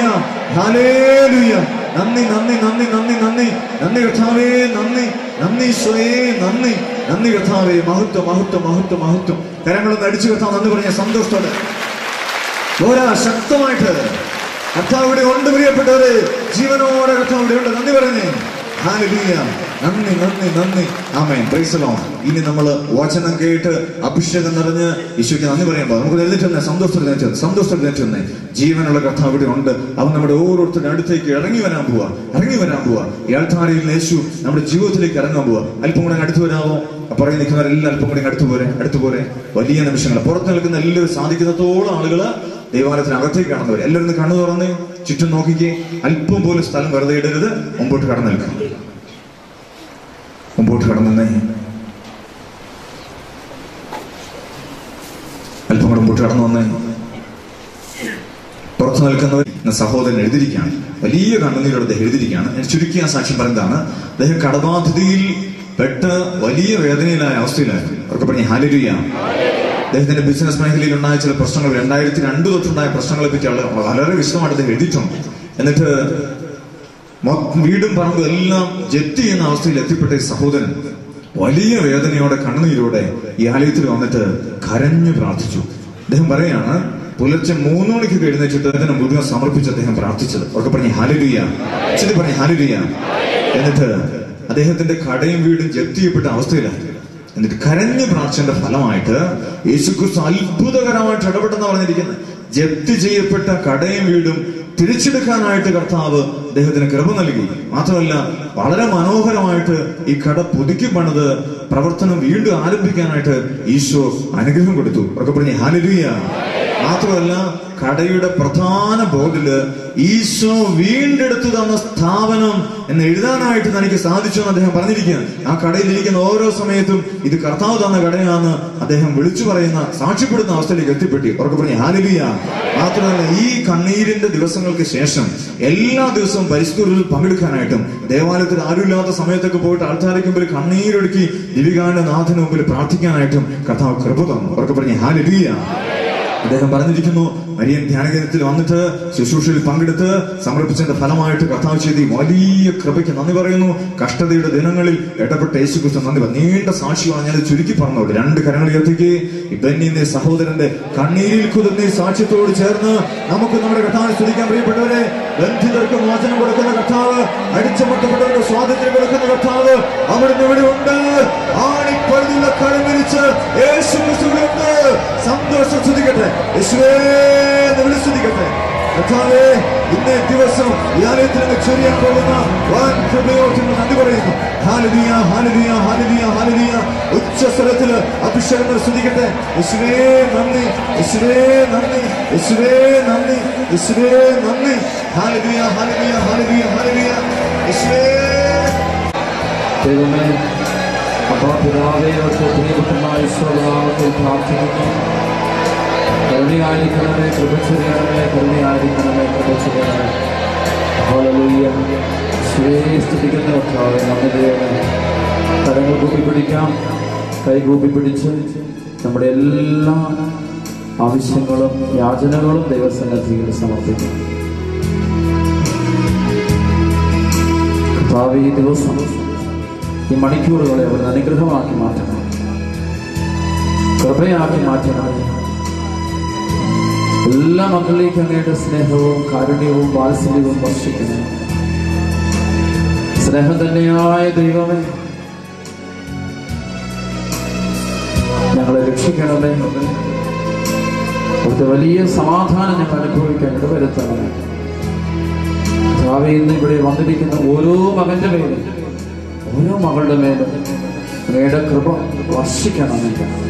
A: ഹാലേലൂയ നന്ദി നന്ദി നന്ദി നന്ദി നന്ദി നന്ദി കർത്താവേ നന്ദി നന്ദി സ്വയേ നന്ദി നന്ദി കർത്താവേ മഹത്വം മഹത്വം മഹത്വം മഹത്വം കരങ്ങളൊന്ന് അടിച്ചു കർത്താവ് നന്ദി പറഞ്ഞ സന്തോഷത്തോടെ ഓരാ ശക്തമായിട്ട് കർത്താവ് ഇവിടെ ഉണ്ട് പ്രിയപ്പെട്ടവരെ ജീവനോടെ കർത്താവ് ഇവിടെ ഉണ്ട് നന്ദി പറഞ്ഞേ ഹാലലൂയ നന്ദി നന്ദി നന്ദി ആമേൻ പ്രൈസലോ ഇനി നമ്മൾ വചനം കേട്ട് അഭിഷേകം നിറഞ്ഞ് ഈശോയ്ക്ക് നന്ദി പറയുമ്പോൾ നമുക്ക് എഴുന്നേറ്റ് തന്നെ സന്തോഷത്തോടെ എഴുന്നേറ്റ് വന്നേ, സന്തോഷത്തോടെ എഴുന്നേറ്റ് തന്നെ ജീവനുള്ള കർത്താവ് ഇവിടെ ഉണ്ട് അവൻ നമ്മുടെ ഓരോരുത്തരുടെ അടുത്തേക്ക് ഇറങ്ങി വരാൻ പോവാ ഇറങ്ങി വരാൻ പോവാ ഈ ആൾത്താരയിൽ യേശു നമ്മുടെ ജീവിതത്തിലേക്ക് ഇറങ്ങാൻ പോവാ അല്പം കൂടെ അങ്ങ് അടുത്ത് വരാമോ പുറകെ നിൽക്കുന്നവരെല്ലാം അല്പം കൂടെ അങ്ങ് അടുത്ത് പോരെ അടുത്ത് പോരെ വലിയ നിമിഷങ്ങൾ പുറത്ത് നിൽക്കുന്ന എല്ലാവരും സാധിക്കുന്നത്തോളം ആളുകള് ദേവാലയത്തിന് അകത്തേക്ക് കടന്നവർ എല്ലാവരും ഒന്ന് കണ്ണു തുറന്ന് ചുറ്റും നോക്കിക്കേ അല്പം പോലും സ്ഥലം വെറുതെ ഇടരുത് മുമ്പോട്ട് കടന്നു നിൽക്കണം മുമ്പോട്ട് കടന്നേ അല്പം കൂടെ മുമ്പോട്ട് കടന്നു വന്നേ പുറത്തു നിൽക്കുന്നവർ ഇന്ന് സഹോദരൻ എഴുതിയിരിക്കുകയാണ് വലിയ കണ്ണുനീരോട് അദ്ദേഹം എഴുതിയിരിക്കുകയാണ് ഞാൻ ചുരുക്കി ആ സാക്ഷ്യം പറയുന്നതാണ് അദ്ദേഹം കടബാധിതയിൽ പെട്ട് വലിയ വേദനയിലായ അവസ്ഥയിലായിരുന്നു അവർക്ക് പറഞ്ഞ ഹാലരിയ അദ്ദേഹത്തിന്റെ ബിസിനസ് മേഖലയിൽ ഉണ്ടായ ചില പ്രശ്നങ്ങൾ രണ്ടായിരത്തി രണ്ട് തൊട്ടുണ്ടായ പ്രശ്നങ്ങളെ പറ്റി ആള് വളരെ വിശദമായിട്ട് അദ്ദേഹം എഴുതിയിട്ടുണ്ട് എന്നിട്ട് മൊ- വീടും പറമ്പും എല്ലാം ജപ്തി ചെയ്യുന്ന അവസ്ഥയിൽ എത്തിപ്പെട്ട ഈ സഹോദരൻ വലിയ വേദനയോടെ കണ്ണുനീരോടെ ഈ ആലയത്തിൽ വന്നിട്ട് കരഞ്ഞു പ്രാർത്ഥിച്ചു അദ്ദേഹം പറയാണ് പുലർച്ചെ മൂന്ന് മണിക്ക് എഴുന്നേറ്റിട്ട് അതിനെ മുഴുവൻ സമർപ്പിച്ച് അദ്ദേഹം പ്രാർത്ഥിച്ചത് അവർക്ക് പറഞ്ഞ ഹാലുരിയ ചിതി പറഞ്ഞ ഹാലുരിയ എന്നിട്ട് അദ്ദേഹത്തിന്റെ കടയും വീടും ജപ്തി ചെയ്യപ്പെട്ട അവസ്ഥയിലാണ് എന്നിട്ട് കരഞ്ഞു പ്രാർത്ഥിച്ചതിന്റെ ഫലമായിട്ട് യേശുക്രിസ്തു അത്ഭുതകരമായിട്ട് ഇടപെട്ടെന്ന് പറഞ്ഞിരിക്കുന്നത് ജപ്തി ചെയ്യപ്പെട്ട കടയും വീടും തിരിച്ചെടുക്കാനായിട്ട് കർത്താവ് അദ്ദേഹത്തിന് കൃപ നൽകി മാത്രമല്ല വളരെ മനോഹരമായിട്ട് ഈ കട പുതുക്കി പണിത് പ്രവർത്തനം വീണ്ടും ആരംഭിക്കാനായിട്ട് ഈശോ അനുഗ്രഹം കൊടുത്തു ഒക്കെ പറഞ്ഞ ഹാലലുയ മാത്രമല്ല കടയുടെ പ്രധാന ബോർഡില് ഈശോ വീണ്ടെടുത്തു തന്ന സ്ഥാപനം എന്ന് എഴുതാനായിട്ട് തനിക്ക് സാധിച്ചു എന്ന് അദ്ദേഹം പറഞ്ഞിരിക്കുകയാണ് ആ കടയിൽ ഇരിക്കുന്ന ഓരോ സമയത്തും ഇത് കർത്താവ് തന്ന കടയാണെന്ന് അദ്ദേഹം വിളിച്ചു പറയുന്ന സാക്ഷ്യപ്പെടുന്ന അവസ്ഥയിലേക്ക് എത്തിപ്പെട്ടി ഉറക്കെ പറഞ്ഞ ഹാലിലിയ മാത്രമല്ല ഈ കണ്ണീരിന്റെ ദിവസങ്ങൾക്ക് ശേഷം എല്ലാ ദിവസവും പരിസ്ഥിതിയിൽ പങ്കെടുക്കാനായിട്ടും ദേവാലയത്തിൽ ആരുമില്ലാത്ത സമയത്തൊക്കെ പോയിട്ട് ആൾക്കാർക്ക് മുമ്പിൽ കണ്ണീരൊടുക്കി ദിവികാന്റെ നാഥന് മുമ്പിൽ പ്രാർത്ഥിക്കാനായിട്ടും കർത്താവ് കൃപ തന്നു ഉറക്കെ പറഞ്ഞ ഹാലിലിയ അദ്ദേഹം പറഞ്ഞിരിക്കുന്നു മരിയൻ ധ്യാനകേന്ദ്രത്തിൽ വന്നിട്ട് ശുശ്രൂഷയിൽ പങ്കെടുത്ത് സമർപ്പിച്ചതിന്റെ ഫലമായിട്ട് കർത്താവ് ചെയ്ത് ഈ വലിയ കൃപയ്ക്ക് നന്ദി പറയുന്നു കഷ്ടതയുടെ ദിനങ്ങളിൽ ഇടപെട്ട യേശുക്രിസ്തു നന്ദി പറഞ്ഞു നീണ്ട സാക്ഷിയാണ് ഞാൻ ചുരുക്കി പറഞ്ഞോളൂ രണ്ട് കരങ്ങൾ ഉയർത്തിക്ക് ഇബന്നിന്റെ സഹോദരന്റെ കണ്ണീരിൽ കുതിർന്ന ഈ സാക്ഷ്യത്തോട് ചേർന്ന് നമുക്ക് നമ്മുടെ കർത്താവിനെ സ്തുതിക്കാൻ പ്രിയപ്പെട്ടവരെ ബന്ധിതർക്ക് മോചനം കൊടുക്കുന്ന കർത്താവ് അടിച്ചമർത്തപ്പെട്ടവർക്ക് സ്വാതന്ത്ര്യം കൊടുക്കുന്ന കർത്താവ് അവിടുന്ന് ഇവിടെ ഉണ്ട് ആണിപ്പഴുതുള്ള കരം വിരിച്ച് യേശു ക്രിസ്തുവിലുണ്ട് സന്തോഷം സ്തുതിക്കട്ടെ യേശുവേ എന്ന് വിളി സ്തുതിക്കട്ടെ കർത്താവേ ഇന്നേ ദിവസം ഈ ആലയത്തിൽ നിന്ന് ചൊരിയാൻ പോകുന്ന വാൻ കൃപയോട് ഞങ്ങൾ നന്ദി പറയുന്നു ഹാലലിയ ഹാലലിയ ഹാലലിയ ഹാലലിയ ഉച്ച സ്വരത്തില് അഭിഷേകങ്ങൾ സ്തുതിക്കട്ടെ യേശുവേ നന്ദി യേശുവേ നന്ദി യേശുവേ നന്ദി യേശുവേ നന്ദി ഹാലലിയ ഹാലലിയ ഹാലലിയ ഹാലലിയ യേശുവേ
B: ദൈവമേ അപ്പാ പിതാവേ അവർക്ക് പ്രിയപ്പെട്ടമായ ഈശ്വരനാമത്തിൽ പ്രാർത്ഥിക്കുന്നു കരുണയായിരിക്കണമേ കൃപ ചെയ്യണമേ കരുണയായിരിക്കണമേ കൃപ ചെയ്യണമേ ഹല്ലേലൂയ ശ്രേഷ്ഠിക്കുന്ന കർത്താവേ നമ്മുടെ ദൈവമേ കരങ്ങൾ കൂപ്പി പിടിക്കാം കൈ കൂപ്പി പിടിച്ച് നമ്മുടെ എല്ലാ ആവശ്യങ്ങളും യാചനകളും ദൈവസന്നിധിയിൽ സമർപ്പിക്കും കർത്താവേ ഈ ദിവസം ഈ മണിക്കൂറുകളെ അവിടുന്ന് അനുഗ്രഹമാക്കി മാറ്റണം കൃപയാക്കി മാറ്റണം എല്ലാ മക്കളിലേക്ക് അങ്ങയുടെ സ്നേഹവും കാരുണ്യവും വാത്സല്യവും വർഷിക്കണം സ്നേഹം തന്നെയായ ദൈവമേ ഞങ്ങളെ രക്ഷിക്കണമേ അവിടുത്തെ വലിയ സമാധാനം ഞങ്ങൾ അനുഭവിക്കാൻ ഇടവരുത്തണമേ കർത്താവേ, ഇന്ന് ഇവിടെ വന്നിരിക്കുന്ന ഓരോ മകന്റെ മേലും ഓരോ മകളുടെ മേലും അങ്ങയുടെ കൃപ വർഷിക്കണമേ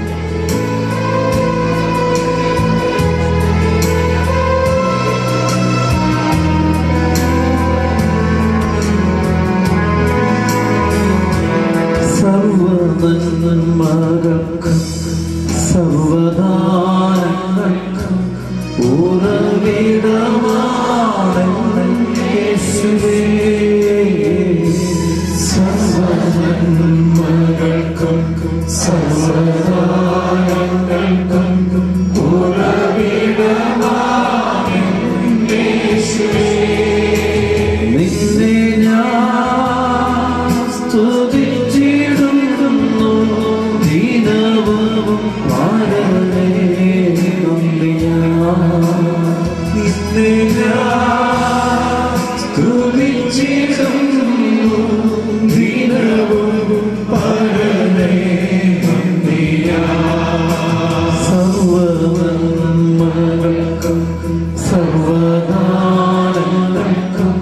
B: സർവനന്മകൾക്കും സർവദാനങ്ങൾക്കും ഉറവിടമാണ് യേശുവേ സർവനന്മകൾക്കും സർവദാനങ്ങൾക്കും ഉറവിടമാണ് യേശുവേ നിന്നെ ഞാൻ സ്തുതിച്ചിടുന്നു ദിനവും പാടണേ നിന്നെ ഞാൻ സ്തുതിച്ചിടുന്നു ദിനവും പാടണേ സർവനന്മകൾക്കും സർവദാനങ്ങൾക്കും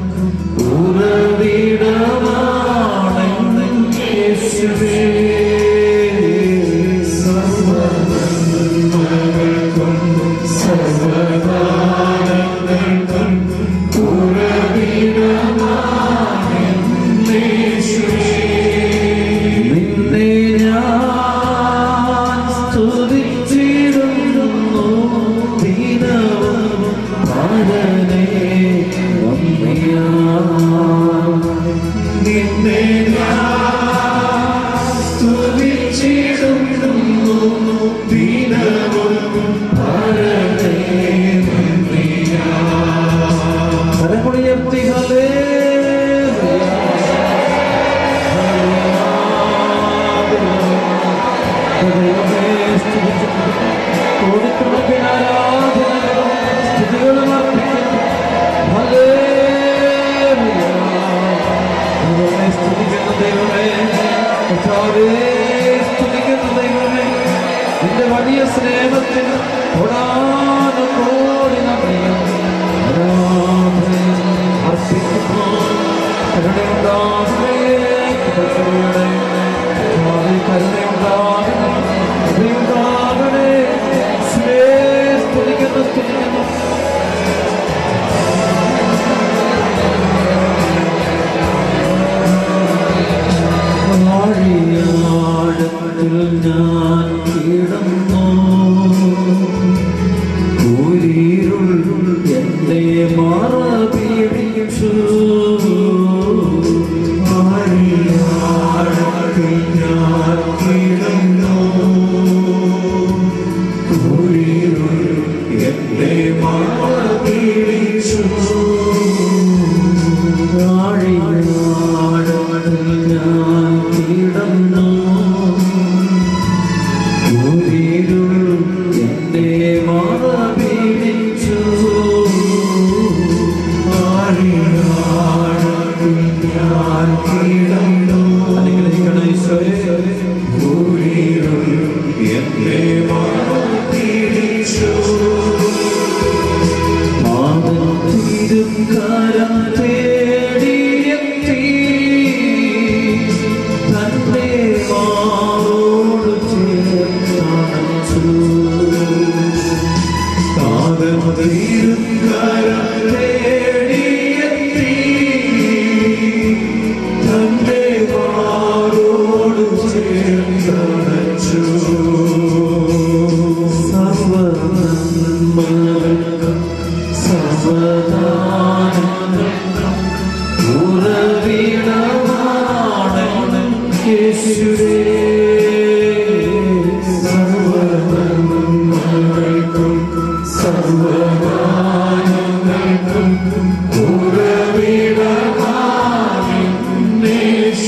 B: ഉറവിടമാണ് യേശുവേ സർവനന്മകൾക്കും സർവദാനങ്ങൾക്കും ഉറവിടമാണ് യേശുവേ നിന്നെ ഞാൻ സ്തുതിച്ചിടുന്നു ദിനവും പാടനേ നന്ദിയാ നിന്നെ ഞാൻ സ്തുതിച്ചിടുന്നു ദിനവും പാടനേ നന്ദിയാ കരമുയർത്തി കോടിക്കണക്കിന് ആരാധനകളും സ്തുതികളും അർപ്പിക്കുന്നു ഹല്ലേലൂയ. ദൈവമേ, സ്തുതിക്കുന്നു ദൈവമേ കർത്താവേ, സ്തുതിക്കുന്നു ദൈവമേ നിന്റെ വലിയ സ്നേഹത്തിന് കൊടാനും കോടി നന്ദിയും ആരാധനയും അർപ്പിക്കുന്നു കരുണയുണ്ടാകണേ കൃപയുടെ കർത്താവേ, കരുണയുണ്ടാകണേ കൃപയുണ്ടാകണേ സ്നേ സ്തുതിക്കുന്നു സ്തുതിക്കുന്നു ആഴിയാഴത്തിൽ ഞാൻ കിടന്നു കൂരിരുൾ എന്നെ മറപിടിച്ചു ആഴിയാഴത്തിൽ ഞാൻ കിടന്നു കൂരിരുൾ എന്നെ മറപിടിച്ചു ആഴിയാഴത്തിൽ ഞാൻ കിടന്നു കൂരിരുൾ എന്നെ മറപിടിച്ചു ആഴിയാഴത്തിൽ ഞാൻ കിടന്നു അനുഗ്രഹിക്കണം ഈശോയെ കൂരിരുൾ എന്നെ മറപിടിച്ചു മാതൻ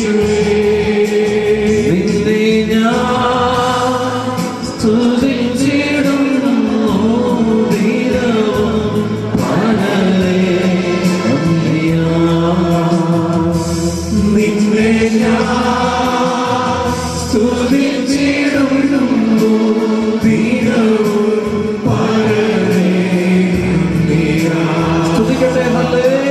B: നിന്നെ ഞാൻ സ്തുതിച്ചിടുന്നു ദിനവും പകലേ നന്ദിയാ.
C: നിന്നെ ഞാൻ സ്തുതിച്ചിടുന്നു ദിനവും പകലേ നന്ദിയാ.
B: സ്തുതിക്കട്ടെ ഹല്ലേലൂയ.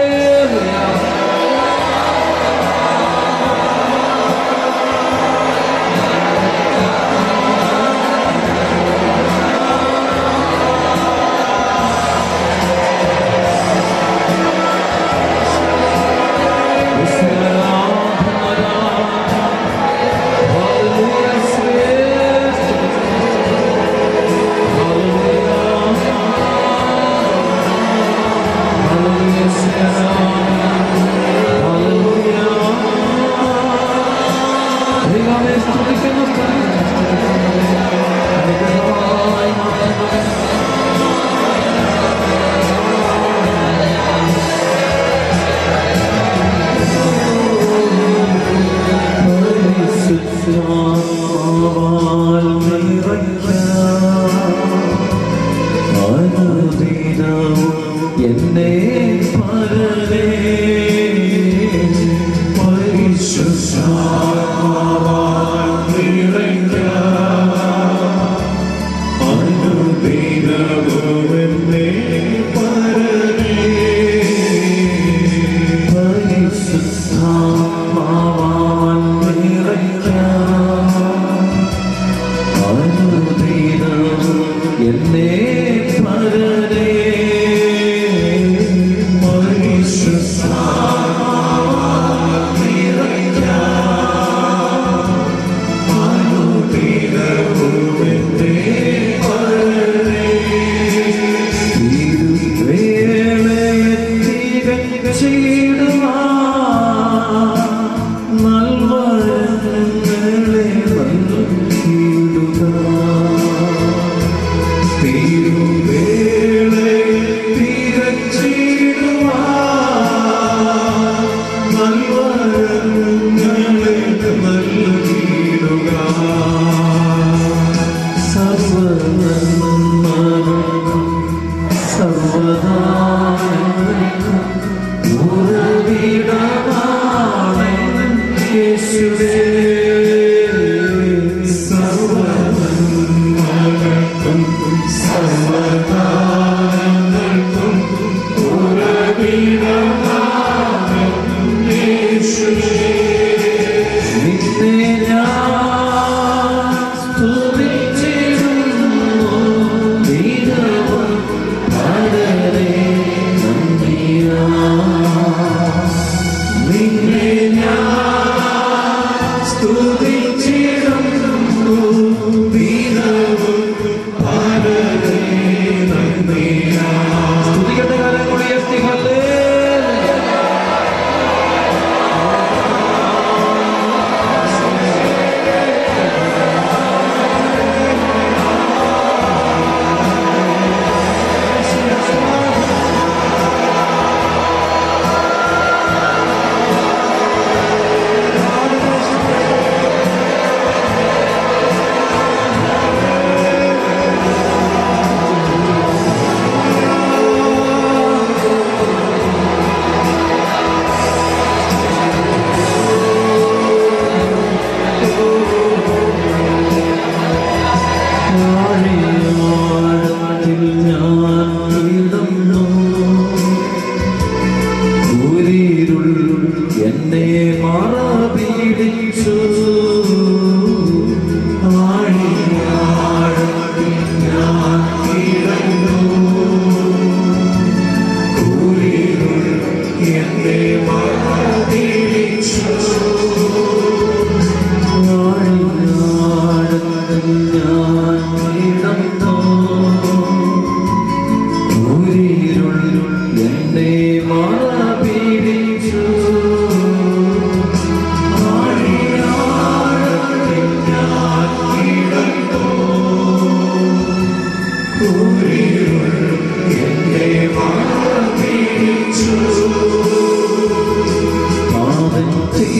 B: എന്നെ പരലേ
C: പരിശുദ്ധാത്മാവാൽ നിറയ്ക്കാം. അനുദിനവും എന്നെ പരനേ.
B: പരിശുദ്ധാത്മാവാൻ നിറയ്ക്കാം. അനുദിനവും എന്നെ പരലേ
C: പരിശുദ്ധാത്മാവാൽ നിറയ്ക്കാം. അനുദിനവും എന്നെ പരനേ. തിരുവേളയിൽ തിരച്ചിടുവാൻ നൽവരങ്ങളെ നൽകിയിടുക. സർവ്വനന്മകൾക്കും സർവ്വദാനങ്ങൾക്കും ഉറവിടമാകും യേശുവേ.
B: നിന്നെ ഞാൻ സ്തുതിച്ചിടുന്നു ദിനവും പകലേ നന്ദിയാ.
C: നിന്നെ ഞാൻ സ്തുതിച്ചിടുന്നു ദിനവും പകലേ നന്ദിയാ.
B: സ്തുതിക്കട്ടെ കരങ്ങൾ ഉയർത്തി ഹല്ലേലൂയ.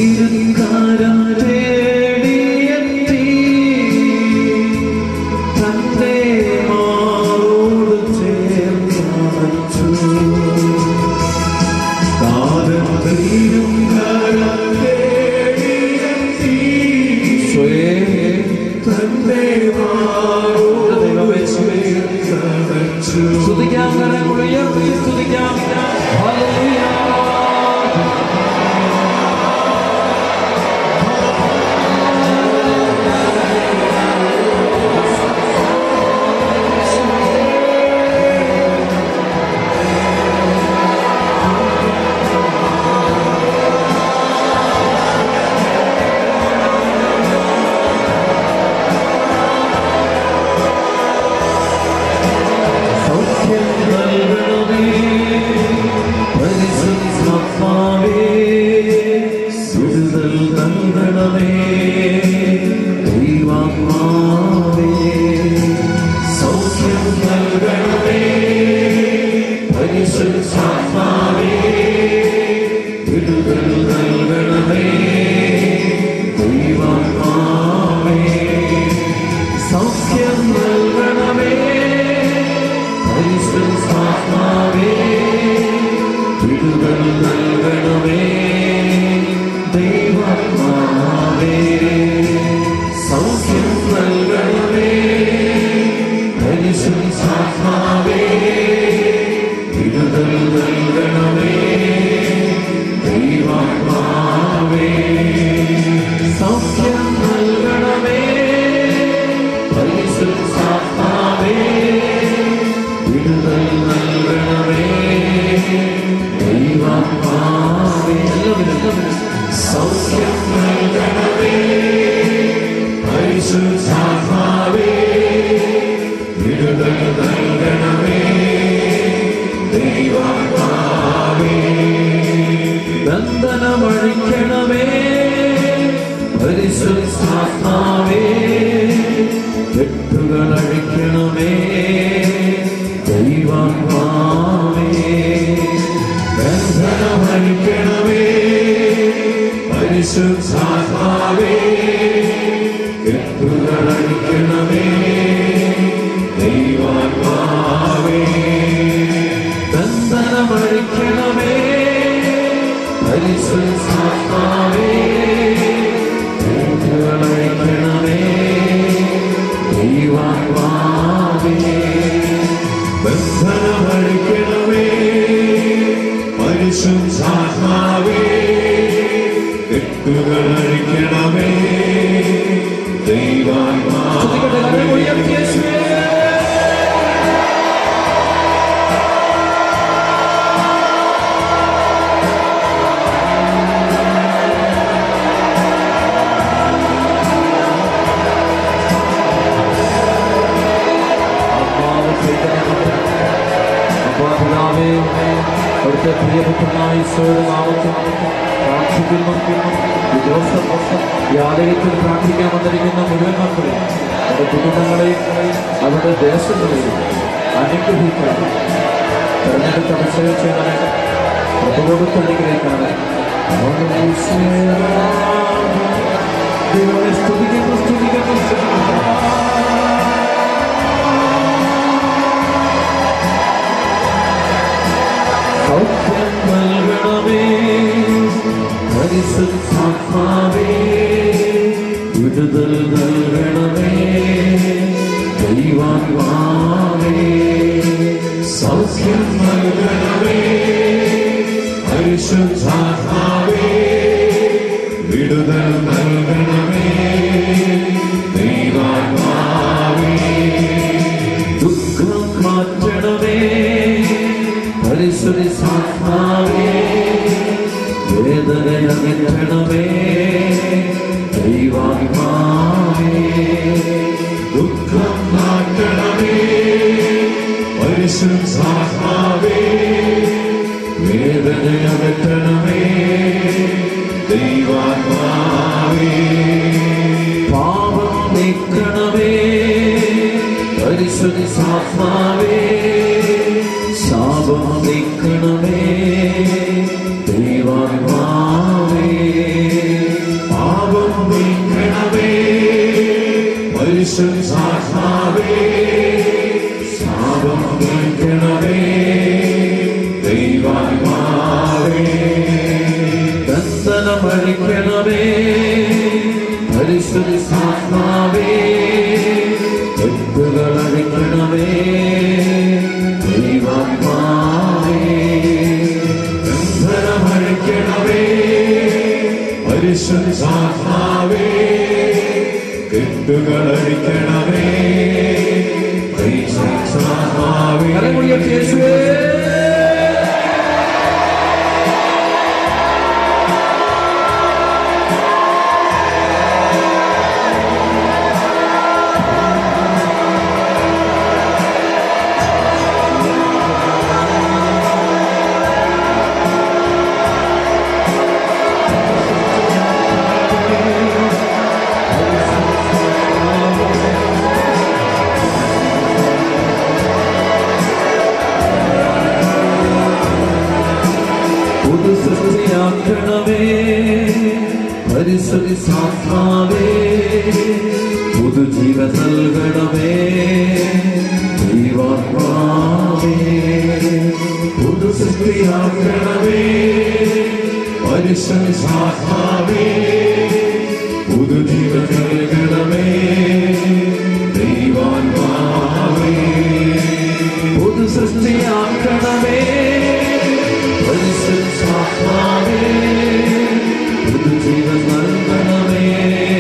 C: തിരുക്കാരം തേടിയെത്തി തന്റെ മാറോട് ചേർന്നു കാലം തീരും കാലം തേടിയെത്തി തന്റെ മാറോട് ചേർന്നു
B: സ്തുതിക്കാം കരങ്ങൾ ഉയർത്തി സ്തുതിക്കാം ഹല്ലേലൂയ
C: സൗഖ്യം നൽകണമേ പരിശുദ്ധാത്മാവേ വിടുതൽ നൽകണമേ ദൈവാത്മാവേ സൗഖ്യം നൽകണമേ പരിശുദ്ധാത്മാവേ വിടുതൽ നൽകണമേ ദൈവാത്മാവേ സൗഖ്യം നൽകണമേ പരിശുദ്ധാത്മാവേ വിടുതൽ നൽകണമേ ദൈവാത്മാവേ സൗഖ്യം നൽകണമേ പരിശുദ്ധാത്മാവേ വിടുതൽ നൽകണമേ ദൈവാത്മാവേ സൗഖ്യം നൽകണമേ പരിശുദ്ധാത്മാവേ വിടുതൽ നൽകണമേ ദൈവാത്മാവേ എല്ലാവരും സൗഖ്യം നൽകണമേ പരിശുദ്ധാത്മാവേ വിടുതൽ നൽകണമേ ദൈവാത്മാവേ ബന്ധനമഴിക്കണമേ പരിശുദ്ധാത്മാവേ കെട്ടുകൾ അഴിക്കണമേ ദൈവാത്മാവേ ബന്ധനമഴിക്കണമേ പരിശുദ്ധാത്മാവേ കെട്ടുകൾ അഴിക്കണമേ ദൈവാത്മാവേ ബന്ധനമഴിക്കണമേ പരിശുദ്ധാത്മാവേ കെട്ടുകൾ അഴിക്കണമേ ദൈവാത്മാവേ ബന്ധനമഴിക്കണമേ പരിശുദ്ധാത്മാവേ കെട്ടുകൾ അഴിക്കണമേ
B: സ്തുതിക്കട്ടെ കരങ്ങൾ ഉയർത്തി
C: ദൈവാത്മാവേ
B: യേശുവേ ആത്മാവ് ചൈതന്യപ്പെട്ട അപ്പോൾ പിതാവേ അവിടുത്തെ പ്രിയപുത്രനായ ഈശോയുടെ നാമത്തിൽ പ്രാർത്ഥിക്കുന്നു ഈ ദിവസം ഈ ആലയത്തിൽ പ്രാർത്ഥിക്കാൻ വന്നിരിക്കുന്ന മുഴുവൻ മക്കളെയും അവരുടെ കുടുംബങ്ങളെയും അവരുടെ ദേശങ്ങളെയും അനുഗ്രഹിക്കണം തെരഞ്ഞെടുത്ത് അഭിഷേകിച്ചവരെ പ്രഭുകൊടുത്ത് അനുഗ്രഹിക്കണമേ ദൈവമേ സ്തുതിക്കുന്നു സ്തുതിക്കുന്നു സ്തുതിക്കുന്നു
C: സൗഖ്യം നൽകണമേ പരിശുദ്ധാത്മാവേ വിടുതൽ നൽകണമേ ദൈവാത്മാവേ സൗഖ്യം നൽകണമേ പരിശുദ്ധാത്മാവേ വിടുതൽ നൽകണമേ ദൈവാത്മാവേ ദുഃഖം മാറ്റണമേ പരിശുദ്ധാത്മാവേ വേദന അകറ്റണമേ ദൈവാത്മാവേ ദുഃഖം മാറ്റണമേ പരിശുദ്ധാത്മാവേ വേദന അകറ്റണമേ ദൈവാത്മാവേ പാപം നീക്കണമേ പരിശുദ്ധാത്മാവേ ശാപം നീക്കണമേ ദൈവാത്മാവേ പരിശുദ്ധാത്മാവേ ശാപം നീക്കണമേ ദൈവാത്മാവേ
B: ബന്ധനമഴിക്കണമേ പരിശുദ്ധാത്മാവേ തെറ്റുകളഴിക്കണമേ ദൈവാത്മാവേ
C: ബന്ധനമഴിക്കണമേ പരിശുദ്ധാത്മാവേ കെട്ടുകളഴിക്കണമേ പരിശുദ്ധാത്മാവേ
B: കരമുയർത്തി യേശുവേ പുതു സൃഷ്ടിയാക്കണമേ പരിശുദ്ധാത്മാവേ പുതു ജീവൻ നൽകണമേ ദൈവാത്മാവേ
C: പുതു സൃഷ്ടിയാക്കണമേ പരിശുദ്ധാത്മാവേ പുതുജീവൻ നൽകണമേ ദൈവാത്മാവേ
B: പുതു സൃഷ്ടിയാക്കണമേ പരിശുദ്ധാത്മാവേ പുതു ജീവൻ നൽകണമേ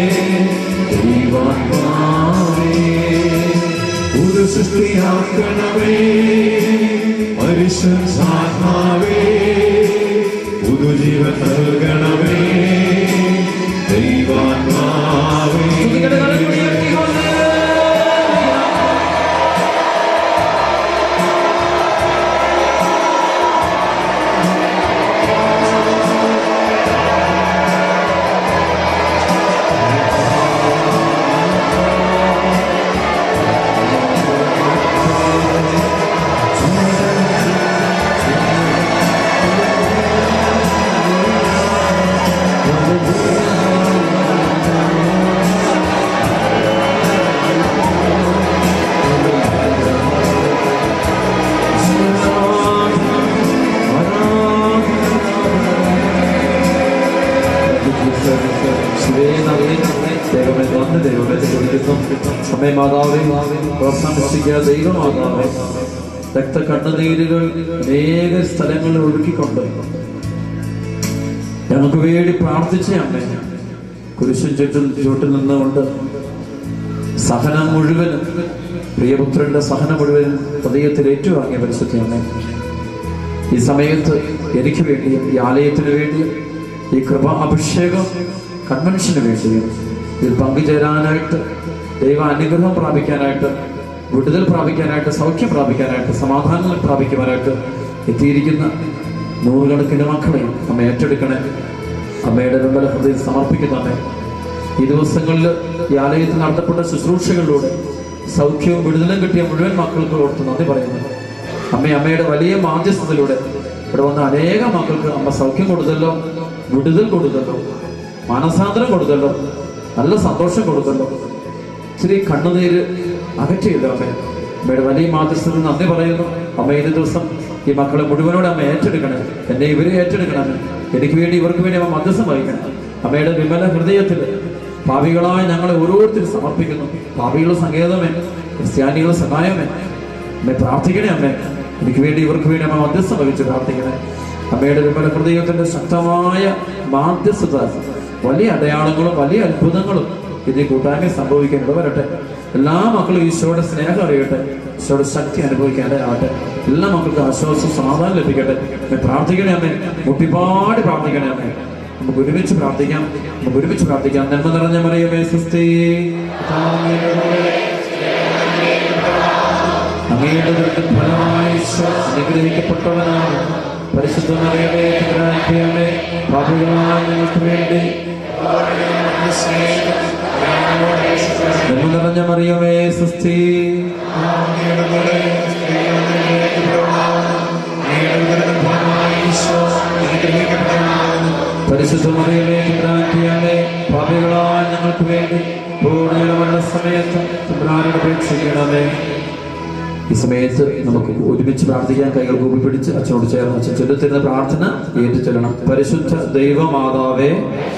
B: ദൈവാത്മാവേ
C: പുതു സൃഷ്ടിയാക്കണമേ പരിശുദ്ധാത്മാവേ പുതുജീവൻ നൽകണമേ ദൈവാത്മാവേ
B: സ്തുതിക്കട്ടെ, കരങ്ങൾ ഉയർത്തിക്കൊണ്ട്. ദൈവമേ നന്ദി ദൈവമേ വിളിക്കുന്നു അമ്മേ മാതാവേ പ്രോത്സാഹിപ്പിക്കുക ദൈവമാതാവേ രക്ത കണ്ണുനീരുകൾ അനേക സ്ഥലങ്ങളിൽ ഒഴുക്കിക്കൊണ്ട് ഞങ്ങൾക്ക് വേണ്ടി പ്രാർത്ഥിച്ച അമ്മേ കുരിശും ചുറ്റും ചുട്ടിൽ നിന്നുകൊണ്ട് സഹനം മുഴുവനും പ്രിയപുത്രന്റെ സഹനം മുഴുവനും ഹൃദയത്തിൽ ഏറ്റുവാങ്ങിയ പരിശുദ്ധ അമ്മേ ഈ സമയത്ത് എനിക്ക് വേണ്ടിയും ഈ ആലയത്തിന് വേണ്ടിയും ഈ കൃപ അഭിഷേകം കൺവെൻഷന് വേണ്ടിയും ഇതിൽ പങ്കുചേരാനായിട്ട് ദൈവ അനുഗ്രഹം പ്രാപിക്കാനായിട്ട് വിടുതൽ പ്രാപിക്കാനായിട്ട് സൗഖ്യം പ്രാപിക്കാനായിട്ട് സമാധാനം പ്രാപിക്കുവാനായിട്ട് എത്തിയിരിക്കുന്ന നൂറുകണക്കിന് മക്കളെ അമ്മ ഏറ്റെടുക്കണേ അമ്മയുടെ വിമല ഹൃദയം സമർപ്പിക്കുന്ന അമ്മേ ഈ ദിവസങ്ങളിൽ ഈ ആലയത്തിൽ നടത്തപ്പെട്ട ശുശ്രൂഷകളിലൂടെ സൗഖ്യവും വിടുതലും കിട്ടിയ മുഴുവൻ മക്കൾക്ക് ഓർത്ത് നന്ദി പറയുന്നു അമ്മ അമ്മയുടെ വലിയ മാധ്യസ്ഥതയിലൂടെ ഇവിടെ വന്ന അനേക മക്കൾക്ക് അമ്മ സൗഖ്യം കൊടുത്തല്ലോ വിടുതൽ കൊടുത്തല്ലോ മാനസാന്തരം കൊടുത്തല്ലോ നല്ല സന്തോഷം കൊടുത്തല്ലോ ഇച്ചിരി കണ്ണുനീര് അകറ്റിയല്ലോ അമ്മ അമ്മയുടെ വലിയ മാധ്യസ്ഥതയിൽ നന്ദി പറയുന്നു അമ്മ ഇന്ന് ദിവസം ഈ മക്കളെ മുഴുവനോട് അമ്മ ഏറ്റെടുക്കണം എന്നെ ഇവരെ ഏറ്റെടുക്കണം എനിക്ക് വേണ്ടി ഇവർക്ക് വേണ്ടി അമ്മ മധ്യസ്ഥം വഹിക്കണം അമ്മയുടെ വിമല ഹൃദയത്തിൽ പാപികളായ ഞങ്ങളെ ഓരോരുത്തരും സമർപ്പിക്കുന്നു പാപികളുടെ സങ്കേതമേ ക്രിസ്ത്യാനികളുടെ സഹായമേ അമ്മേ പ്രാർത്ഥിക്കണേ അമ്മേ എനിക്ക് വേണ്ടി ഇവർക്ക് വേണ്ടി അമ്മ മധ്യസ്ഥം വഹിച്ച് പ്രാർത്ഥിക്കണേ അമ്മയുടെ വിമല ഹൃദയത്തിന്റെ ശക്തമായ മാധ്യസ്ഥത വലിയ അടയാളങ്ങളും വലിയ അത്ഭുതങ്ങളും ഇത് ഈ കൂട്ടായ്മ സംഭവിക്കാൻ ഇടവരട്ടെ എല്ലാ മക്കളും ഈശോയുടെ സ്നേഹം അറിയട്ടെ ഈശോയുടെ ശക്തി അനുഭവിക്കാനാവട്ടെ എല്ലാ മക്കൾക്കും ആശ്വാസം സമാധാനം ലഭിക്കട്ടെ അമ്മേ പ്രാർത്ഥിക്കണേ അമ്മേ മുട്ടിപ്പാടി പ്രാർത്ഥിക്കണേ അമ്മേ നമുക്ക് ഒരുമിച്ച് പ്രാർത്ഥിക്കാം നമുക്ക് ഒരുമിച്ച് പ്രാർത്ഥിക്കാം നന്മ നിറഞ്ഞ മറിയമേ സുസ്ഥി അങ്ങയുടെ ദുരിതം ഫലമായി ഈശോ അനുഗ്രഹിക്കപ്പെട്ടവനാണ് പരിശുദ്ധ മറിയമേ പിതാവിന്റെ പാപികളായ ഞങ്ങൾക്ക് വേണ്ടി നന്മ നിറഞ്ഞ മറിയമേ സുസ്ഥി പരിശുദ്ധ മറിയമേ പിതാവിന്റെ പാപികളായ ഞങ്ങൾക്ക് ഞങ്ങൾക്ക് വേണ്ടി പൂർണ്ണ സമയത്ത് തമ്പുരാനോട് അപേക്ഷിക്കണമേ ഈ സമയത്ത് നമുക്ക് ഒരുമിച്ച് പ്രാർത്ഥിക്കാൻ കൈകൾ കൂപ്പി പിടിച്ച് അച്ഛനോട് ചേർന്ന് അച്ഛൻ ചൊല്ലുത്തരുന്ന പ്രാർത്ഥന ഏറ്റുചൊല്ലണം പരിശുദ്ധ ദൈവമാതാവേ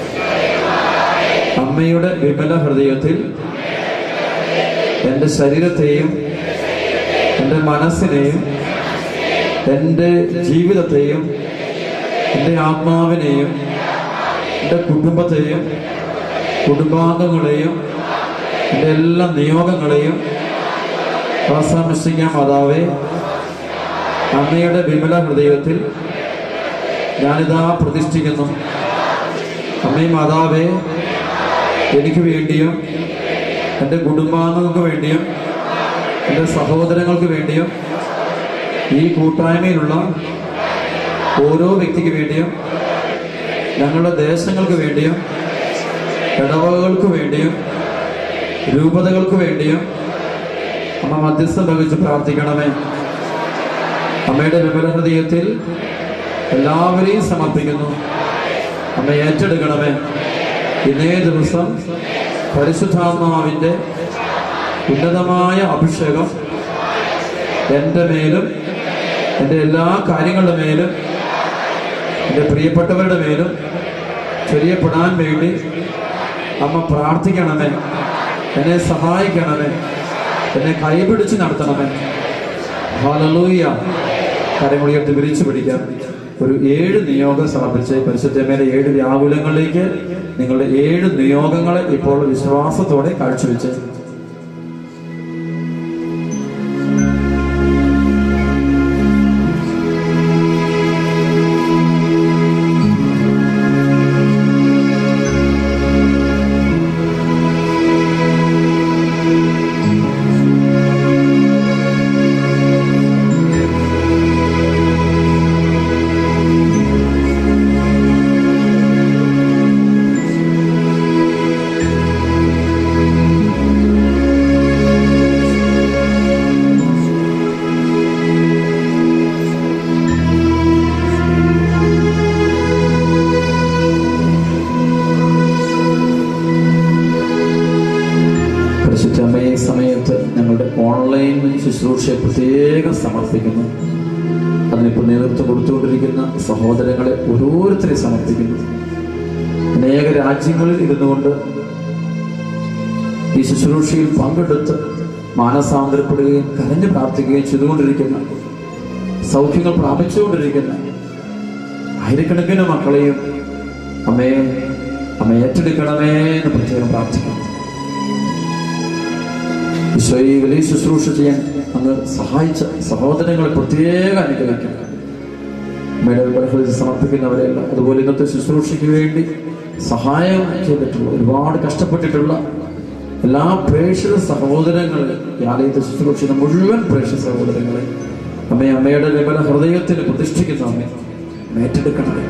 B: അമ്മയുടെ വിമല ഹൃദയത്തിൽ എൻ്റെ ശരീരത്തെയും എൻ്റെ മനസ്സിനെയും എൻ്റെ ജീവിതത്തെയും എൻ്റെ ആത്മാവിനെയും എൻ്റെ കുടുംബത്തെയും കുടുംബാംഗങ്ങളെയും എൻ്റെ എല്ലാ നിയോഗങ്ങളെയും ആസാമിഷ്ടിക്കാൻ മാതാവേ അമ്മയുടെ വിമല ഹൃദയത്തിൽ ഞാനിതാ പ്രതിഷ്ഠിക്കുന്നു അമ്മേ മാതാവേ എനിക്ക് വേണ്ടിയും എൻ്റെ കുടുംബാംഗങ്ങൾക്ക് വേണ്ടിയും എൻ്റെ സഹോദരങ്ങൾക്ക് വേണ്ടിയും ഈ കൂട്ടായ്മയിലുള്ള ഓരോ വ്യക്തിക്ക് വേണ്ടിയും ഞങ്ങളുടെ ദേശങ്ങൾക്ക് വേണ്ടിയും ഇടവകൾക്ക് വേണ്ടിയും രൂപതകൾക്ക് വേണ്ടിയും അമ്മ മധ്യസ്ഥം വഹിച്ച് പ്രാർത്ഥിക്കണമേ അമ്മയുടെ വിമല ഹൃദയത്തിൽ എല്ലാവരെയും സമർപ്പിക്കുന്നു അമ്മ ഏറ്റെടുക്കണമേ ഇന്നേ ദിവസം പരിശുദ്ധാത്മാവിന്റെ ഉന്നതമായ അഭിഷേകം എൻ്റെ മേലും എൻ്റെ എല്ലാ കാര്യങ്ങളുടെ മേലും എൻ്റെ പ്രിയപ്പെട്ടവരുടെ മേലും ചൊരിയപ്പെടാൻ വേണ്ടി അമ്മ പ്രാർത്ഥിക്കണമേ എന്നെ സഹായിക്കണമേ എന്നെ കൈപിടിച്ച് നടത്തണമേ ഹാലലൂയ കരമുടിയെടുത്ത് വിരിച്ചു പിടിക്കാം ഒരു ഏഴ് നിയോഗം സമർപ്പിച്ച് പരിശുദ്ധമേലെ ഏഴ് വ്യാകുലങ്ങളിലേക്ക് നിങ്ങളുടെ ഏഴ് നിയോഗങ്ങളെ ഇപ്പോൾ വിശ്വാസത്തോടെ കാഴ്ചവെച്ച് പരിശുദ്ധമ്മയെ സമയത്ത് ഞങ്ങളുടെ ഓൺലൈൻ ശുശ്രൂഷയെ പ്രത്യേകം സമർപ്പിക്കുന്നു അതിനിപ്പോൾ നേതൃത്വം കൊടുത്തുകൊണ്ടിരിക്കുന്ന സഹോദരങ്ങളെ ഓരോരുത്തരെ സമർപ്പിക്കുന്നു അനേക രാജ്യങ്ങളിൽ ഇരുന്നുകൊണ്ട് ഈ ശുശ്രൂഷയിൽ പങ്കെടുത്ത് മാനസാന്തരപ്പെടുകയും കരഞ്ഞു പ്രാർത്ഥിക്കുകയും ചെയ്തുകൊണ്ടിരിക്കുന്ന സൗഖ്യങ്ങൾ പ്രാപിച്ചുകൊണ്ടിരിക്കുന്ന ആയിരക്കണക്കിന് മക്കളെയും അമ്മയെ അമ്മ ഏറ്റെടുക്കണമേ എന്ന് പ്രത്യേകം പ്രാർത്ഥിക്കുന്നു ഈശോയെ വലിയ ശുശ്രൂഷ ചെയ്യാൻ അങ്ങ് സഹായിച്ച സഹോദരങ്ങളെ പ്രത്യേക അനുഗ്രഹിക്കണം മേടൽ സമർപ്പിക്കുന്നവരെല്ലാം അതുപോലെ ഇന്നത്തെ ശുശ്രൂഷയ്ക്ക് വേണ്ടി സഹായം ചെയ്തിട്ടുള്ള ഒരുപാട് കഷ്ടപ്പെട്ടിട്ടുള്ള എല്ലാ പ്രേക്ഷിത സഹോദരങ്ങളെ ഈ ആലയത്തെ ശുശ്രൂഷിക്കുന്ന മുഴുവൻ പ്രേക്ഷിത സഹോദരങ്ങളെ അമ്മയെ അമ്മയുടെ വിമല ഹൃദയത്തിൽ പ്രതിഷ്ഠിക്കുന്ന അമ്മ അമ്മ ഏറ്റെടുക്കണമേ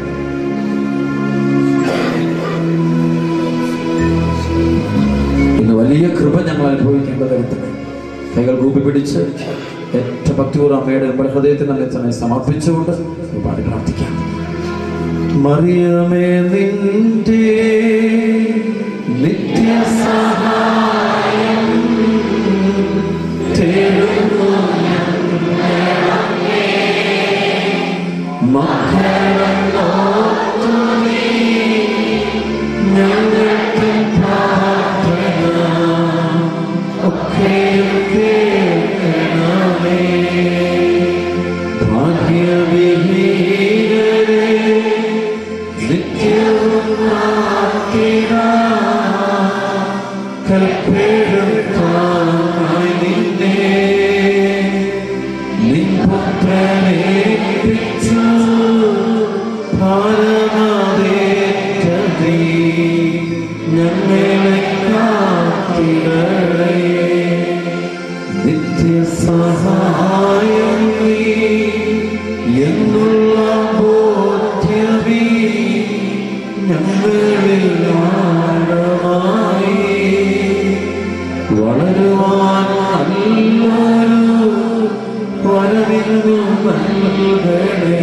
B: ഇന്ന് വലിയ കൃപ ഞങ്ങൾ അനുഭവിക്കേണ്ട തരത്തിൽ കൈകൾ കൂപ്പി പിടിച്ച് ഏറ്റവും ഭക്തിപൂർവ്വം അമ്മയുടെ നമ്മുടെ ഹൃദയത്തിൽ നമ്മെ തന്നെ സമർപ്പിച്ചുകൊണ്ട് ഒരുപാട് പ്രാർത്ഥിക്കാം
C: മറിയമേ നിന്റെ നിത്യസഹായം തേടുന്നു മക്കളോർത്തു നീ ഞങ്ങൾക്ക് പ്രാർത്ഥന ഒക്കെ കേൾക്കണമേ ഭാഗ്യവിഹീനരെ നിത്യവും പ്രാർത്ഥിടാ കൽപ്പെടുത്തായി നിന്നെ നിൻ പുത്രനേൽപ്പിച്ചു ഭാരമാതേറ്റതീ ഞങ്ങളെ കാത്തിടണേ നിത്യസഹായം നീ എന്നുള്ള ബോധ്യമീ ഞങ്ങളിൽ ആഴമായി വളരുവാൻ നല്ലൊരു വരവിരുന്നു നൽകണേ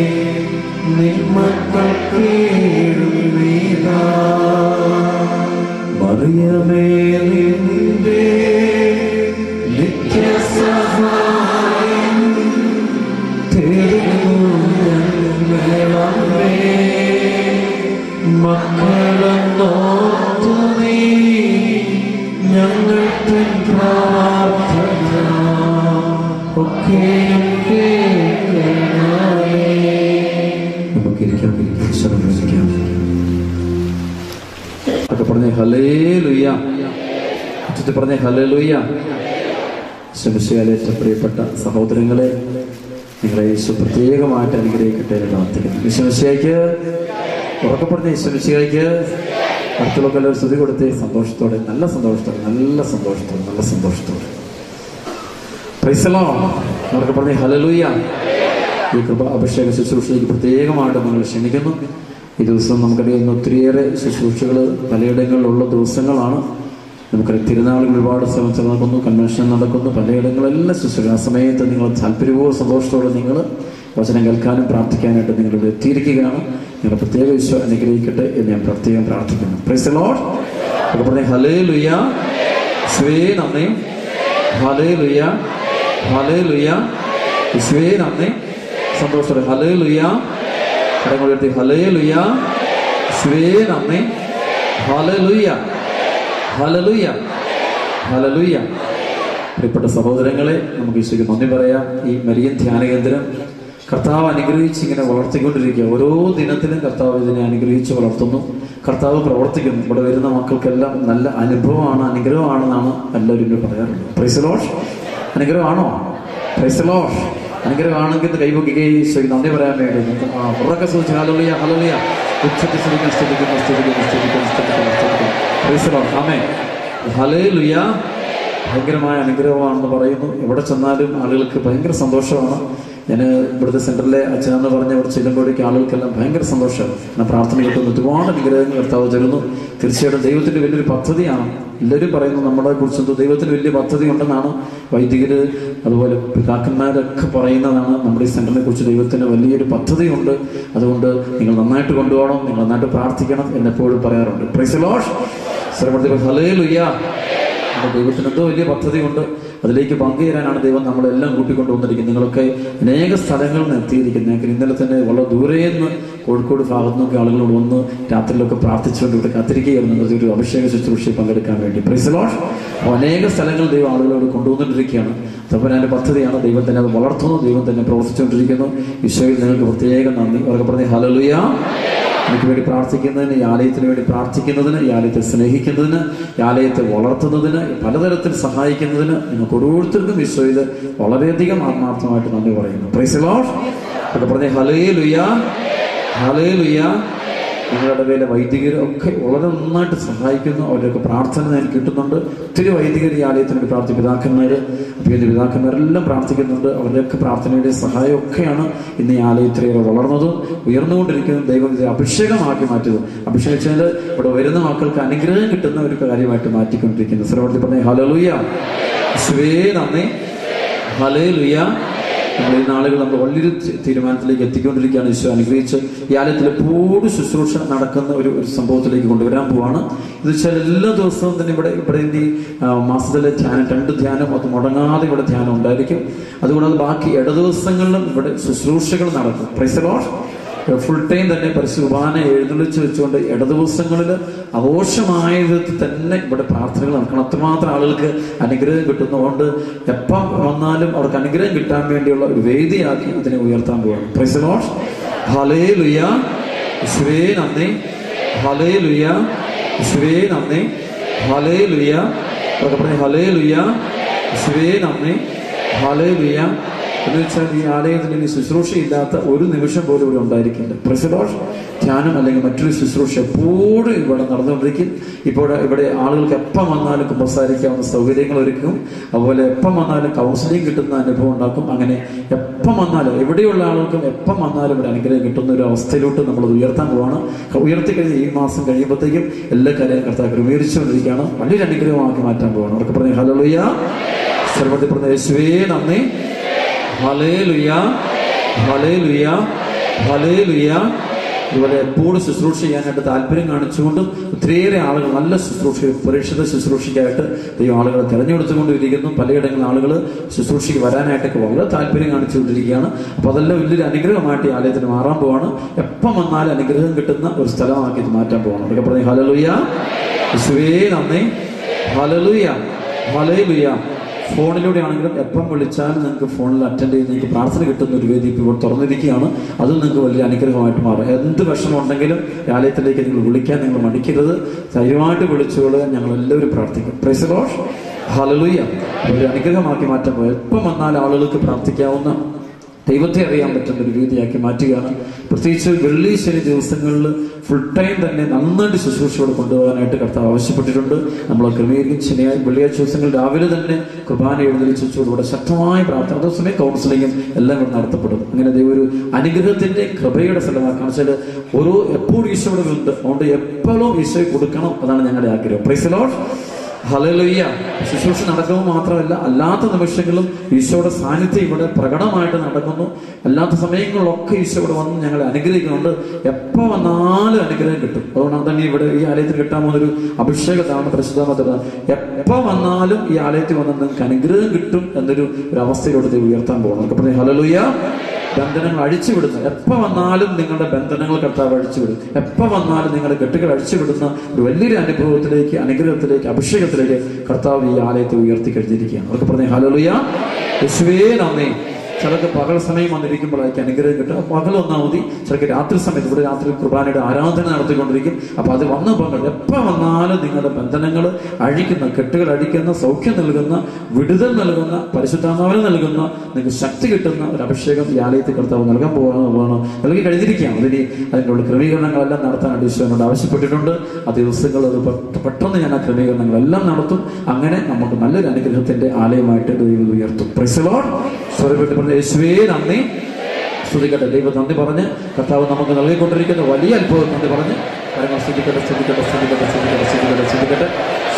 C: നിന്മക്കൾ കേഴും നീതാ വാക്കിനും കേൾക്കണമേ
B: നമുക്ക് ഇരിക്കാം ഈശ്വരൻ വിളിക്കാം ഒക്കെ പറഞ്ഞേ ഹലേ ലുയ്യ ഉച്ചത്തിൽ പറഞ്ഞേ ഹലേ ലുയ്യ ശമിശയാലേറ്റ പ്രിയപ്പെട്ട സഹോദരങ്ങളെ നിങ്ങളെ യേശു പ്രത്യേകമായിട്ട് അനുഗ്രഹിക്കട്ടെ എന്ന് പ്രാർത്ഥിക്കുന്നു വിശ്വമിശയ്ക്ക് ഉറക്കെ പറഞ്ഞ ഈശ്വമിശയ്ക്ക് അടുത്തുള്ളൊക്കെ എല്ലാവരും സ്തുതി കൊടുത്തേ സന്തോഷത്തോടെ നല്ല സന്തോഷത്തോടെ നല്ല സന്തോഷത്തോടെ നല്ല സന്തോഷത്തോടെ പ്രൈസലോ അവർക്ക് പറഞ്ഞേ ഹലലൂയ്യ ഈ കൃപ അഭിഷേക ശുശ്രൂഷയ്ക്ക് പ്രത്യേകമായിട്ട് നിങ്ങൾ ക്ഷണിക്കുന്നു ഈ ദിവസം നമുക്കറിയാവുന്ന ഒത്തിരിയേറെ ശുശ്രൂഷകൾ പലയിടങ്ങളിലുള്ള ദിവസങ്ങളാണ് നമുക്കറിയാം തിരുനാളുകൾ ഒരുപാട് സ്ഥലത്ത് നടക്കുന്നു കൺവെൻഷൻ നടക്കുന്നു പലയിടങ്ങളെല്ലാം ശുശ്രൂഷ ആ സമയത്ത് നിങ്ങൾ താല്പര്യപൂർവ്വം സന്തോഷത്തോടെ നിങ്ങൾ വചനം കേൾക്കാനും പ്രാർത്ഥിക്കാനായിട്ട് നിങ്ങൾ ഇവിടെ എത്തിയിരിക്കുകയാണ് നിങ്ങൾ പ്രത്യേക വിശ്വ അനുഗ്രഹിക്കട്ടെ എന്ന് ഞാൻ പ്രത്യേകം പ്രാർത്ഥിക്കുന്നു പ്രൈസ് ലോഡ് ഒക്കെ പറഞ്ഞേ ഹലേ ലുയ്യ സ്വേ നന്ദി ഹലേ ലുയ്യ ഹലേ ലുയ്യ യേശുവേ നന്ദി സന്തോഷത്തോടെ ഹലേ ലുയ്യ കരങ്ങൾ ഉയർത്തി ഹലേ ലുയ്യ യേശുവേ നന്ദി ഹലേ ലുയ്യ ഹലലുയ്യ ഹലലുയ്യ പ്രിയപ്പെട്ട സഹോദരങ്ങളെ നമുക്ക് ഈശോയ്ക്ക് നന്ദി പറയാം ഈ മരിയൻ ധ്യാന കേന്ദ്രം കർത്താവ് അനുഗ്രഹിച്ച് ഇങ്ങനെ വളർത്തിക്കൊണ്ടിരിക്കുക ഓരോ ദിനത്തിലും കർത്താവ് ഇതിനെ അനുഗ്രഹിച്ച് വളർത്തുന്നു കർത്താവ് പ്രവർത്തിക്കുന്നു ഇവിടെ വരുന്ന മക്കൾക്കെല്ലാം നല്ല അനുഭവമാണ് അനുഗ്രഹമാണെന്നാണ് എല്ലാവരും ഇവിടെ പറയാറുള്ളത് പ്രൈസലോഷ് അനുഗ്രഹമാണോ പ്രൈസലോഷ് അനുഗ്രഹമാണെങ്കിൽ ഇത് കൈപൊക്കുകയും ഈശോയ്ക്ക് നന്ദി പറയാൻ വേണ്ടി നമുക്ക് ആ ഉറക്കെ സൂചിച്ച് ഹലലുയ ഹലലുയ ഉച്ചത്തിൽ സ്തുതിക്കാൻ സ്തുതിക്കുന്നു സ്തുതിക്കുന്നു സ്തുതിക്കുന്നു സ്തുതിക്കുന്നു സ്തുതിക്കുന്നു പ്രൈസലോഷ് ആമേ ഹലേലുയ ഭയങ്കരമായ അനുഗ്രഹമാണെന്ന് പറയുന്നു എവിടെ ചെന്നാലും ആളുകൾക്ക് ഭയങ്കര സന്തോഷമാണ് ഞാൻ ഇവിടുത്തെ സെന്ററിലെ അച്ഛനെന്ന് പറഞ്ഞ ഇവിടെ ചെല്ലുമ്പോഴേക്ക് ആളുകൾക്കെല്ലാം ഭയങ്കര സന്തോഷമാണ് ഞാൻ പ്രാർത്ഥന കിട്ടുന്നു ഒരുപാട് അനുഗ്രഹങ്ങൾ കർത്താവ് തരുന്നു തീർച്ചയായിട്ടും ദൈവത്തിന്റെ വലിയൊരു പദ്ധതിയാണ് എല്ലാവരും പറയുന്നു നമ്മളെ കുറിച്ച് ദൈവത്തിന് വലിയ പദ്ധതി ഉണ്ടെന്നാണ് വൈദികര് അതുപോലെ പിതാക്കന്മാരൊക്കെ പറയുന്നതാണ് നമ്മുടെ ഈ സെന്ററിനെ കുറിച്ച് ദൈവത്തിന് വലിയൊരു പദ്ധതിയുണ്ട് അതുകൊണ്ട് നിങ്ങൾ നന്നായിട്ട് കൊണ്ടുപോകണം നിങ്ങൾ നന്നായിട്ട് പ്രാർത്ഥിക്കണം എന്നെപ്പോഴും പറയാറുണ്ട് പ്രൈസലോഷ് ശ്രമത്തിൽ ഹലേ ലുയ്യ നമ്മുടെ ദൈവത്തിന് എന്തോ വലിയ പദ്ധതിയുണ്ട് അതിലേക്ക് പങ്കുചേരാനാണ് ദൈവം നമ്മളെല്ലാം കൂട്ടിക്കൊണ്ട് വന്നിരിക്കുന്നത് നിങ്ങളൊക്കെ അനേക സ്ഥലങ്ങളിൽ നിന്ന് എത്തിയിരിക്കുന്നത് ഞങ്ങൾക്ക് ഇന്നലെ തന്നെ വളരെ ദൂരെ നിന്ന് കോഴിക്കോട് ഭാഗത്തു നിന്നൊക്കെ ആളുകളോട് വന്ന് രാത്രിയിലൊക്കെ പ്രാർത്ഥിച്ചുകൊണ്ട് ഇവിടെ കാത്തിരിക്കുകയായിരുന്നു ഒരു അഭിഷേക ശുശ്രൂഷയിൽ പങ്കെടുക്കാൻ വേണ്ടി പ്രൈസലോഷ് അപ്പോൾ അനേക സ്ഥലങ്ങൾ ദൈവം ആളുകളോട് കൊണ്ടുവന്നിട്ടിരിക്കുകയാണ് അപ്പോൾ എൻ്റെ പദ്ധതിയാണ് ദൈവം തന്നെ അത് വളർത്തുന്നു ദൈവം തന്നെ പ്രവർത്തിച്ചുകൊണ്ടിരിക്കുന്നു ഈശോയിൽ നിങ്ങൾക്ക് പ്രത്യേകം നന്ദി അവർക്ക് പറഞ്ഞ ഹലലുയ എനിക്ക് വേണ്ടി പ്രാർത്ഥിക്കുന്നതിന് ഈ ആലയത്തിന് വേണ്ടി പ്രാർത്ഥിക്കുന്നതിന് ഈ ആലയത്തെ സ്നേഹിക്കുന്നതിന് ഈ ആലയത്തെ വളർത്തുന്നതിന് പലതരത്തിൽ സഹായിക്കുന്നതിന് നിങ്ങൾക്ക് ഓരോരുത്തർക്കും ഈശോയിൽ വളരെയധികം ആത്മാർത്ഥമായിട്ട് നന്ദി പറയുന്നു പ്രൈസ് ലോഡ് ഒക്കെ പറഞ്ഞ ഹലേ ലുയ ഹലേ ലുയ നിങ്ങളുടെ പേരെ വൈദികർ ഒക്കെ വളരെ നന്നായിട്ട് സഹായിക്കുന്നു അവരുടെയൊക്കെ പ്രാർത്ഥന ഞാൻ കിട്ടുന്നുണ്ട് ഒത്തിരി വൈദികർ ഈ ആലയത്തിന് വേണ്ടി പ്രാർത്ഥി പിതാക്കന്മാര് അഭിയന്റെ പിതാക്കന്മാരെല്ലാം പ്രാർത്ഥിക്കുന്നുണ്ട് അവരുടെയൊക്കെ പ്രാർത്ഥനയുടെ സഹായമൊക്കെയാണ് ഇന്ന് ഈ ആലയത്തിലേറെ വളർന്നതും ഉയർന്നുകൊണ്ടിരിക്കുന്നതും ദൈവം ഇത് അഭിഷേകമാക്കി മാറ്റിയതും അഭിഷേകിച്ചാൽ ഇവിടെ വരുന്ന മക്കൾക്ക് അനുഗ്രഹം കിട്ടുന്ന ഒരു കാര്യമായിട്ട് മാറ്റിക്കൊണ്ടിരിക്കുന്നു ശ്രവണത്തിൽ പറഞ്ഞ ഹലലുയ ശിവേ നന്ദി ഹലേ ലുയ നമ്മൾ ഈ നാളുകൾ നമ്മൾ വലിയൊരു തി- തീരുമാനത്തിലേക്ക് എത്തിക്കൊണ്ടിരിക്കുകയാണ് ഈശോ അനുഗ്രഹിച്ച് ഈ ആലയത്തിൽ എപ്പോഴും ശുശ്രൂഷ നടക്കുന്ന ഒരു ഒരു സംഭവത്തിലേക്ക് കൊണ്ടുവരാൻ പോവാണ് ഇത് വെച്ചാൽ എല്ലാ ദിവസവും തന്നെ ഇവിടെ ഇവിടെ ഈ ആ, മാസത്തിലെ ധ്യാനം രണ്ട് ധ്യാനം അത് മുടങ്ങാതെ ഇവിടെ ധ്യാനം ഉണ്ടായിരിക്കും അതുകൂടാതെ ബാക്കി ഇട ദിവസങ്ങളിലും ഇവിടെ ശുശ്രൂഷകൾ നടക്കും പ്രൈസലോഷ് ഫുൾ ടൈം തന്നെ പരിശുഭാന എഴുന്നള്ളിച്ച് വെച്ചുകൊണ്ട് ഇടദിവസങ്ങളിൽ ആഘോഷമായ വിധത്തിൽ തന്നെ ഇവിടെ പ്രാർത്ഥനകൾ നടക്കണം അത്രമാത്രം ആളുകൾക്ക് അനുഗ്രഹം കിട്ടുന്നതുകൊണ്ട് എപ്പം വന്നാലും അവർക്ക് അനുഗ്രഹം കിട്ടാൻ വേണ്ടിയുള്ള ഒരു വേദിയാക്കി ഇതിനെ ഉയർത്താൻ പോവാണ് പ്രൈസലോഷ് ഹലേ ലുയ ശ്രീ നന്ദി ഹലേ ലുയ ശ്രീ നന്ദി ഹലേ ലുയ അവർക്ക് പറഞ്ഞ ഹലേ ലുയ ശ്രീ നന്ദി ഹലേ ലുയ എന്ന് വെച്ചാൽ ഈ ആലയത്തിൽ ഇനി ശുശ്രൂഷയില്ലാത്ത ഒരു നിമിഷം പോലും ഇവിടെ ഉണ്ടായിരിക്കില്ല പ്രസിഡോഷ് ധ്യാനം അല്ലെങ്കിൽ മറ്റൊരു ശുശ്രൂഷ എപ്പോഴും ഇവിടെ നടന്നുകൊണ്ടിരിക്കും ഇപ്പോൾ ഇവിടെ ആളുകൾക്ക് എപ്പം വന്നാലും കുമ്പസാരിക്കാവുന്ന സൗകര്യങ്ങൾ ഒരുക്കും അതുപോലെ എപ്പം വന്നാലും കൗൺസിലിംഗ് കിട്ടുന്ന അനുഭവം ഉണ്ടാക്കും അങ്ങനെ എപ്പം വന്നാലും എവിടെയുള്ള ആളുകൾക്കും എപ്പം വന്നാലും ഇവിടെ അനുഗ്രഹം കിട്ടുന്ന ഒരു അവസ്ഥയിലോട്ട് നമ്മൾ അത് ഉയർത്താൻ പോവാണ് ഉയർത്തി കഴിഞ്ഞ് ഈ മാസം കഴിയുമ്പോഴത്തേക്കും എല്ലാ കാര്യം കർത്താവ് ക്രമീകരിച്ചുകൊണ്ടിരിക്കുകയാണ് വലിയൊരു അനുഗ്രഹമാക്കി മാറ്റാൻ പോവാണ് അവർക്ക് പറഞ്ഞ ഹലോയ സർവത്തിൽ പറഞ്ഞ യേശുവേ നന്ദി ഹലേലുയ ഹലേലുയ ഹലേലുയ ഇതുപോലെ എപ്പോഴും ശുശ്രൂഷ ചെയ്യാനായിട്ട് താല്പര്യം കാണിച്ചുകൊണ്ടും ഒത്തിരിയേറെ ആളുകൾ നല്ല ശുശ്രൂഷ പരീക്ഷിത ശുശ്രൂഷയ്ക്കായിട്ട് ദൈവം ആളുകളെ തിരഞ്ഞെടുത്തുകൊണ്ടിരിക്കുന്നു പലയിടങ്ങളിൽ ആളുകൾ ശുശ്രൂഷയ്ക്ക് വരാനായിട്ടൊക്കെ വളരെ താല്പര്യം കാണിച്ചുകൊണ്ടിരിക്കുകയാണ് അപ്പോൾ അതെല്ലാം വലിയൊരു അനുഗ്രഹമായിട്ട് ഈ ആലയത്തിന് മാറാൻ പോവാണ് എപ്പം വന്നാലും അനുഗ്രഹം കിട്ടുന്ന ഒരു സ്ഥലമാക്കി ഇത് മാറ്റാൻ പോവാണ് അതൊക്കെ പറഞ്ഞു ഹലലുയ യേശുവേ നന്ദി ഹലലുയ ഹലേലുയ ഫോണിലൂടെ ആണെങ്കിലും എപ്പം വിളിച്ചാലും നിങ്ങൾക്ക് ഫോണിൽ അറ്റൻഡ് ചെയ്ത് നിങ്ങൾക്ക് പ്രാർത്ഥന കിട്ടുന്ന ഒരു വേദി ഇപ്പോൾ ഇവിടെ തുറന്നിരിക്കുകയാണ് അത് നിങ്ങൾക്ക് വലിയ അനുഗ്രഹമായിട്ട് മാറും എന്ത് വിഷമം ഉണ്ടെങ്കിലും ആലയത്തിലേക്ക് നിങ്ങൾ വിളിക്കാൻ നിങ്ങൾ മടിക്കരുത് ധൈര്യമായിട്ട് വിളിച്ചുകൊണ്ട് ഞങ്ങൾ എല്ലാവരും പ്രാർത്ഥിക്കും പ്രൈസലോഷ് ഹലലുയ്യ ഒരു അനുഗ്രഹമാക്കി മാറ്റാൻ പോയി എപ്പം വന്നാൽ ആളുകൾക്ക് പ്രാർത്ഥിക്കാവുന്ന ദൈവത്തെ അറിയാൻ പറ്റുന്ന ഒരു രീതിയാക്കി മാറ്റുകയാണ് പ്രത്യേകിച്ച് വെള്ളി ശനി ദിവസങ്ങളിൽ ഫുൾ ടൈം തന്നെ നന്നായിട്ട് ശുശ്രൂഷയോട് കൊണ്ടുപോകാനായിട്ട് കർത്താവ് ആവശ്യപ്പെട്ടിട്ടുണ്ട് നമ്മൾ ക്രമീകരിക്കും ശനിയാഴ്ച വെള്ളിയാഴ്ച ദിവസങ്ങൾ രാവിലെ തന്നെ കുർബാന എഴുന്നള്ളിച്ചോടുകൂടെ ശക്തമായ പ്രാർത്ഥന ദിവസമേ കൗൺസിലിങ്ങും എല്ലാം ഇവിടെ നടത്തപ്പെടും അങ്ങനെ ദൈവം ഒരു അനുഗ്രഹത്തിന്റെ കൃപയുടെ സ്ഥലമാക്കണം വെച്ചാൽ ഓരോ എപ്പോഴും ഈശോയുടെ ഉണ്ട് അതുകൊണ്ട് എപ്പോഴും ഈശോയെ കൊടുക്കണം അതാണ് ഞങ്ങളുടെ ആഗ്രഹം പ്രൈസലോട്ട് ഹലലുയ്യ ശുശ്രൂഷ നടക്കുമ്പോൾ മാത്രമല്ല അല്ലാത്ത നിമിഷങ്ങളും ഈശോയുടെ സാന്നിധ്യം ഇവിടെ പ്രകടമായിട്ട് നടക്കുന്നു അല്ലാത്ത സമയങ്ങളിലൊക്കെ ഈശോ ഇവിടെ വന്ന് ഞങ്ങളെ അനുഗ്രഹിക്കുന്നുണ്ട് എപ്പോ വന്നാലും അനുഗ്രഹം കിട്ടും അതുകൊണ്ടാണ് തന്നെ ഇവിടെ ഈ ആലയത്തിൽ കിട്ടാൻ പോകുന്നൊരു അഭിഷേകത്താണ് പ്രസിദ്ധമത എപ്പോ വന്നാലും ഈ ആലയത്തിൽ വന്ന് നിങ്ങൾക്ക് അനുഗ്രഹം കിട്ടും എന്നൊരു ഒരു അവസ്ഥയിലൂടെ ദൈവം ഉയർത്താൻ പോകുന്നു നമുക്ക് പറഞ്ഞ ഹലലുയ്യ ബന്ധനങ്ങൾ അഴിച്ചുവിടുന്നു എപ്പോ വന്നാലും നിങ്ങളുടെ ബന്ധനങ്ങൾ കർത്താവ് അഴിച്ചുവിടും എപ്പോ വന്നാലും നിങ്ങളുടെ കെട്ടുകൾ അഴിച്ചുവിടുന്ന ഒരു വലിയൊരു അനുഭവത്തിലേക്ക് അനുഗ്രഹത്തിലേക്ക് അഭിഷേകത്തിലേക്ക് കർത്താവ് ഈ ആലയത്തെ ഉയർത്തി കഴിഞ്ഞിരിക്കുകയാണ് അവർക്ക് പറഞ്ഞ ഹലോലുയ യേശുവേ നന്ദി ചിലർക്ക് പകൽ സമയം വന്നിരിക്കുമ്പോഴായിരിക്കും അനുഗ്രഹം കിട്ടുക പകൽ ഒന്നാ മതി ചിലർക്ക് രാത്രി സമയത്ത് ഇവിടെ രാത്രി കുർബാനയുടെ ആരാധന നടത്തിക്കൊണ്ടിരിക്കും അപ്പൊ അത് വന്ന പകൽ എപ്പോ വന്നാലും നിങ്ങളുടെ ബന്ധനങ്ങൾ അഴിക്കുന്ന കെട്ടുകൾ അഴിക്കുന്ന സൗഖ്യം നൽകുന്ന വിടുതൽ നൽകുന്ന പരിശുദ്ധാത്മാവിന് നൽകുന്ന നിങ്ങൾക്ക് ശക്തി കിട്ടുന്ന ഒരു അഭിഷേകം ഈ ആലയത്തിൽ കർത്താവ് നൽകാൻ പോകണം പോകണം നൽകി കഴിഞ്ഞിരിക്കുകയാണ് അതിന് അതിനുള്ള ക്രമീകരണങ്ങളെല്ലാം നടത്താനായിട്ട് ഈശോനോട് ആവശ്യപ്പെട്ടിട്ടുണ്ട് ആ ദിവസങ്ങൾ അത് പെട്ട- പെട്ടെന്ന് ഞാൻ ആ ക്രമീകരണങ്ങളെല്ലാം നടത്തും അങ്ങനെ നമുക്ക് നല്ലൊരു അനുഗ്രഹത്തിന്റെ ആലയമായിട്ട് ദൈവം ഉയർത്തും പ്രൈസലോൺ സ്വരപ്പെട്ട് പറഞ്ഞ യേശുവേ നന്ദി സ്തുതിക്കട്ടെ ദൈവം നന്ദി പറഞ്ഞ് കർത്താവ് നമുക്ക് നൽകിക്കൊണ്ടിരിക്കുന്ന വലിയ അത്ഭുതം നന്ദി പറഞ്ഞ് കാര്യങ്ങൾ സ്തുതിക്കട്ടെ സ്തുതിക്കട്ടെ സ്തുതിക്കട്ടെ സ്തുതിക്കട്ടെ സ്തുതിക്കട്ടെ സ്തുതിക്കട്ടെ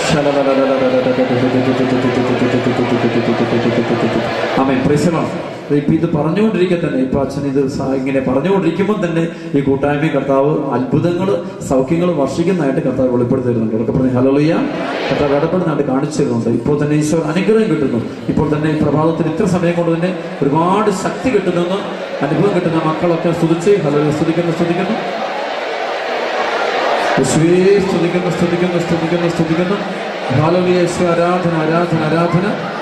B: ആമേൻ പ്രൈസലോൺ ഇപ്പൊ ഇത് പറഞ്ഞുകൊണ്ടിരിക്കെ തന്നെ ഇപ്പൊ അച്ഛൻ ഇത് സ- ഇങ്ങനെ പറഞ്ഞുകൊണ്ടിരിക്കുമ്പോൾ തന്നെ ഈ കൂട്ടായ്മ കർത്താവ് അത്ഭുതങ്ങൾ സൗഖ്യങ്ങൾ വർഷിക്കുന്നതായിട്ട് കർത്താവ് വെളിപ്പെടുത്തി തരുന്നുണ്ട് ഉറക്കെ പറഞ്ഞ് ഹലോളിയ കർത്താവ് ഇടപെടുന്നതായിട്ട് കാണിച്ചു തരുന്നുണ്ട് ഇപ്പോൾ തന്നെ ഈശോ അനുഗ്രഹം കിട്ടുന്നു ഇപ്പോൾ തന്നെ ഈ പ്രഭാതത്തിൽ ഇത്ര സമയം കൊണ്ട് തന്നെ ഒരുപാട് ശക്തി കിട്ടുന്നെന്ന് അനുഭവം കിട്ടുന്ന മക്കളൊക്കെ സ്തുതിച്ച് ഹലോ സ്തുതിക്കുന്നു സ്തുതിക്കുന്നു യേശുവേ സ്തുതിക്കുന്നു സ്തുതിക്കുന്നു സ്തുതിക്കുന്നു സ്തുതിക്കുന്നു ഹാലോലിയ യേശു ആരാധന ആരാധന ആരാധന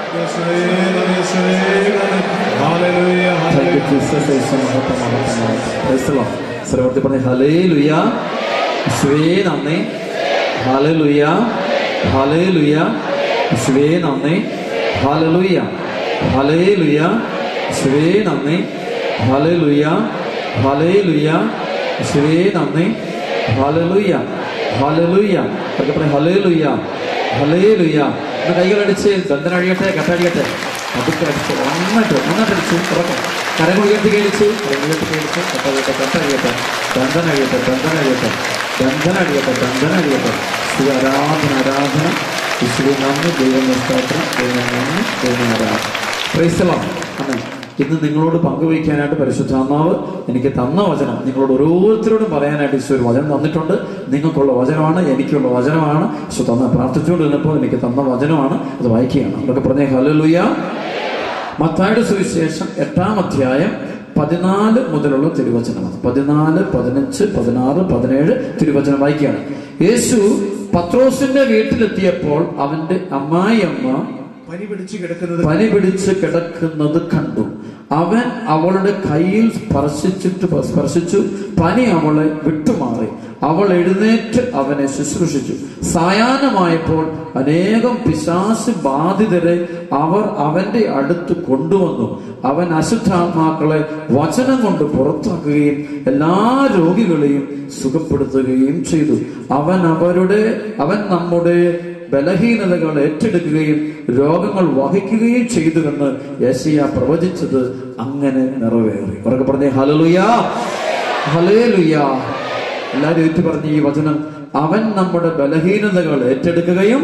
B: Thank you, Jesus. യേശു മഹത്വം, മഹത്വം, മഹത്വം. Praise the Lord. സർവ്വത്തിൽ പറഞ്ഞേ ഹല്ലേലൂയ യേശുവേ നന്ദി ഹല്ലേലൂയ ഹല്ലേലൂയ യേശുവേ നന്ദി ഹല്ലേലൂയ ഹല്ലേലൂയ യേശുവേ നന്ദി ഹല്ലേലൂയ ഹല്ലേലൂയ യേശുവേ നന്ദി ഹല്ലേലൂയ ഹല്ലേലൂയ ഒക്കെ പറഞ്ഞേ ഹല്ലേലൂയ ഹല്ലേലൂയ ഒന്ന് കൈകളടിച്ച് ബന്ധനം അഴിയട്ടെ കെട്ടഴിയട്ടെ അതൊക്കെ അടിച്ച് നന്നായിട്ട് നന്നായിട്ട് അടിച്ച് തുറക്കാം കരങ്ങൾ ഉയർത്തി കഴിച്ച് കരങ്ങൾ ഉയർത്തി കഴിച്ച് കെട്ടഴിയട്ടെ കെട്ടഴിയട്ടെ ബന്ധനം അഴിയട്ടെ ബന്ധനം അഴിയട്ടെ ബന്ധനം അഴിയട്ടെ ബന്ധനം അഴിയട്ടെ ശ്രീ ആരാധന ആരാധന വിശുദ്ധ നന്ദി ദൈവം സ്തോത്രം ദൈവം നന്ദി ദൈവം ആരാധന പ്രൈസലോ അമ്മേ ഇന്ന് നിങ്ങളോട് പങ്കുവയ്ക്കാനായിട്ട് പരിശുദ്ധാത്മാവ് എനിക്ക് തന്ന വചനം നിങ്ങളോട് ഓരോരുത്തരോടും പറയാനായിട്ട് ഈശോ ഒരു വചനം തന്നിട്ടുണ്ട് നിങ്ങൾക്കുള്ള വചനമാണ് എനിക്കുള്ള വചനമാണ് ഈശോ തന്ന പ്രാർത്ഥിച്ചുകൊണ്ടിരുന്നപ്പോൾ എനിക്ക് തന്ന വചനമാണ് അത് വായിക്കുകയാണ് അതൊക്കെ പറഞ്ഞേ ഹല്ലേലൂയ മത്തായുടെ സുവിശേഷം എട്ടാം അധ്യായം പതിനാല് മുതലുള്ള തിരുവചനമാണ് പതിനാല് പതിനഞ്ച് പതിനാറ് പതിനേഴ് തിരുവചനം വായിക്കുകയാണ് യേശു പത്രോസിന്റെ വീട്ടിലെത്തിയപ്പോൾ അവന്റെ അമ്മായിയമ്മ
A: പനി പിടിച്ച് കിടക്കുന്നത്
B: പനി പിടിച്ച് കിടക്കുന്നത് കണ്ടു അവൻ അവളുടെ കയ്യിൽ സ്പർശിച്ചിട്ട് സ്പർശിച്ചു പനി അവളെ വിട്ടുമാറി അവൾ എഴുന്നേറ്റ് അവനെ ശുശ്രൂഷിച്ചു സായാഹ്നമായപ്പോൾ അനേകം പിശാസ് ബാധിതരെ അവർ അവന്റെ അടുത്ത് കൊണ്ടുവന്നു അവൻ അശുദ്ധാത്മാക്കളെ വചനം കൊണ്ട് പുറത്താക്കുകയും എല്ലാ രോഗികളെയും സുഖപ്പെടുത്തുകയും ചെയ്തു അവൻ അവരുടെ അവൻ നമ്മുടെ ബലഹീനതകൾ ഏറ്റെടുക്കുകയും രോഗങ്ങൾ വഹിക്കുകയും ചെയ്തുവെന്ന് യേശയ്യ പ്രവചിച്ചത് അങ്ങനെ നിറവേറി അവർക്ക് പറഞ്ഞേ ഹലലുയാ ഹലേലുയാ എല്ലാവരും ഏറ്റു പറഞ്ഞ ഈ വചനം അവൻ നമ്മുടെ ബലഹീനതകൾ ഏറ്റെടുക്കുകയും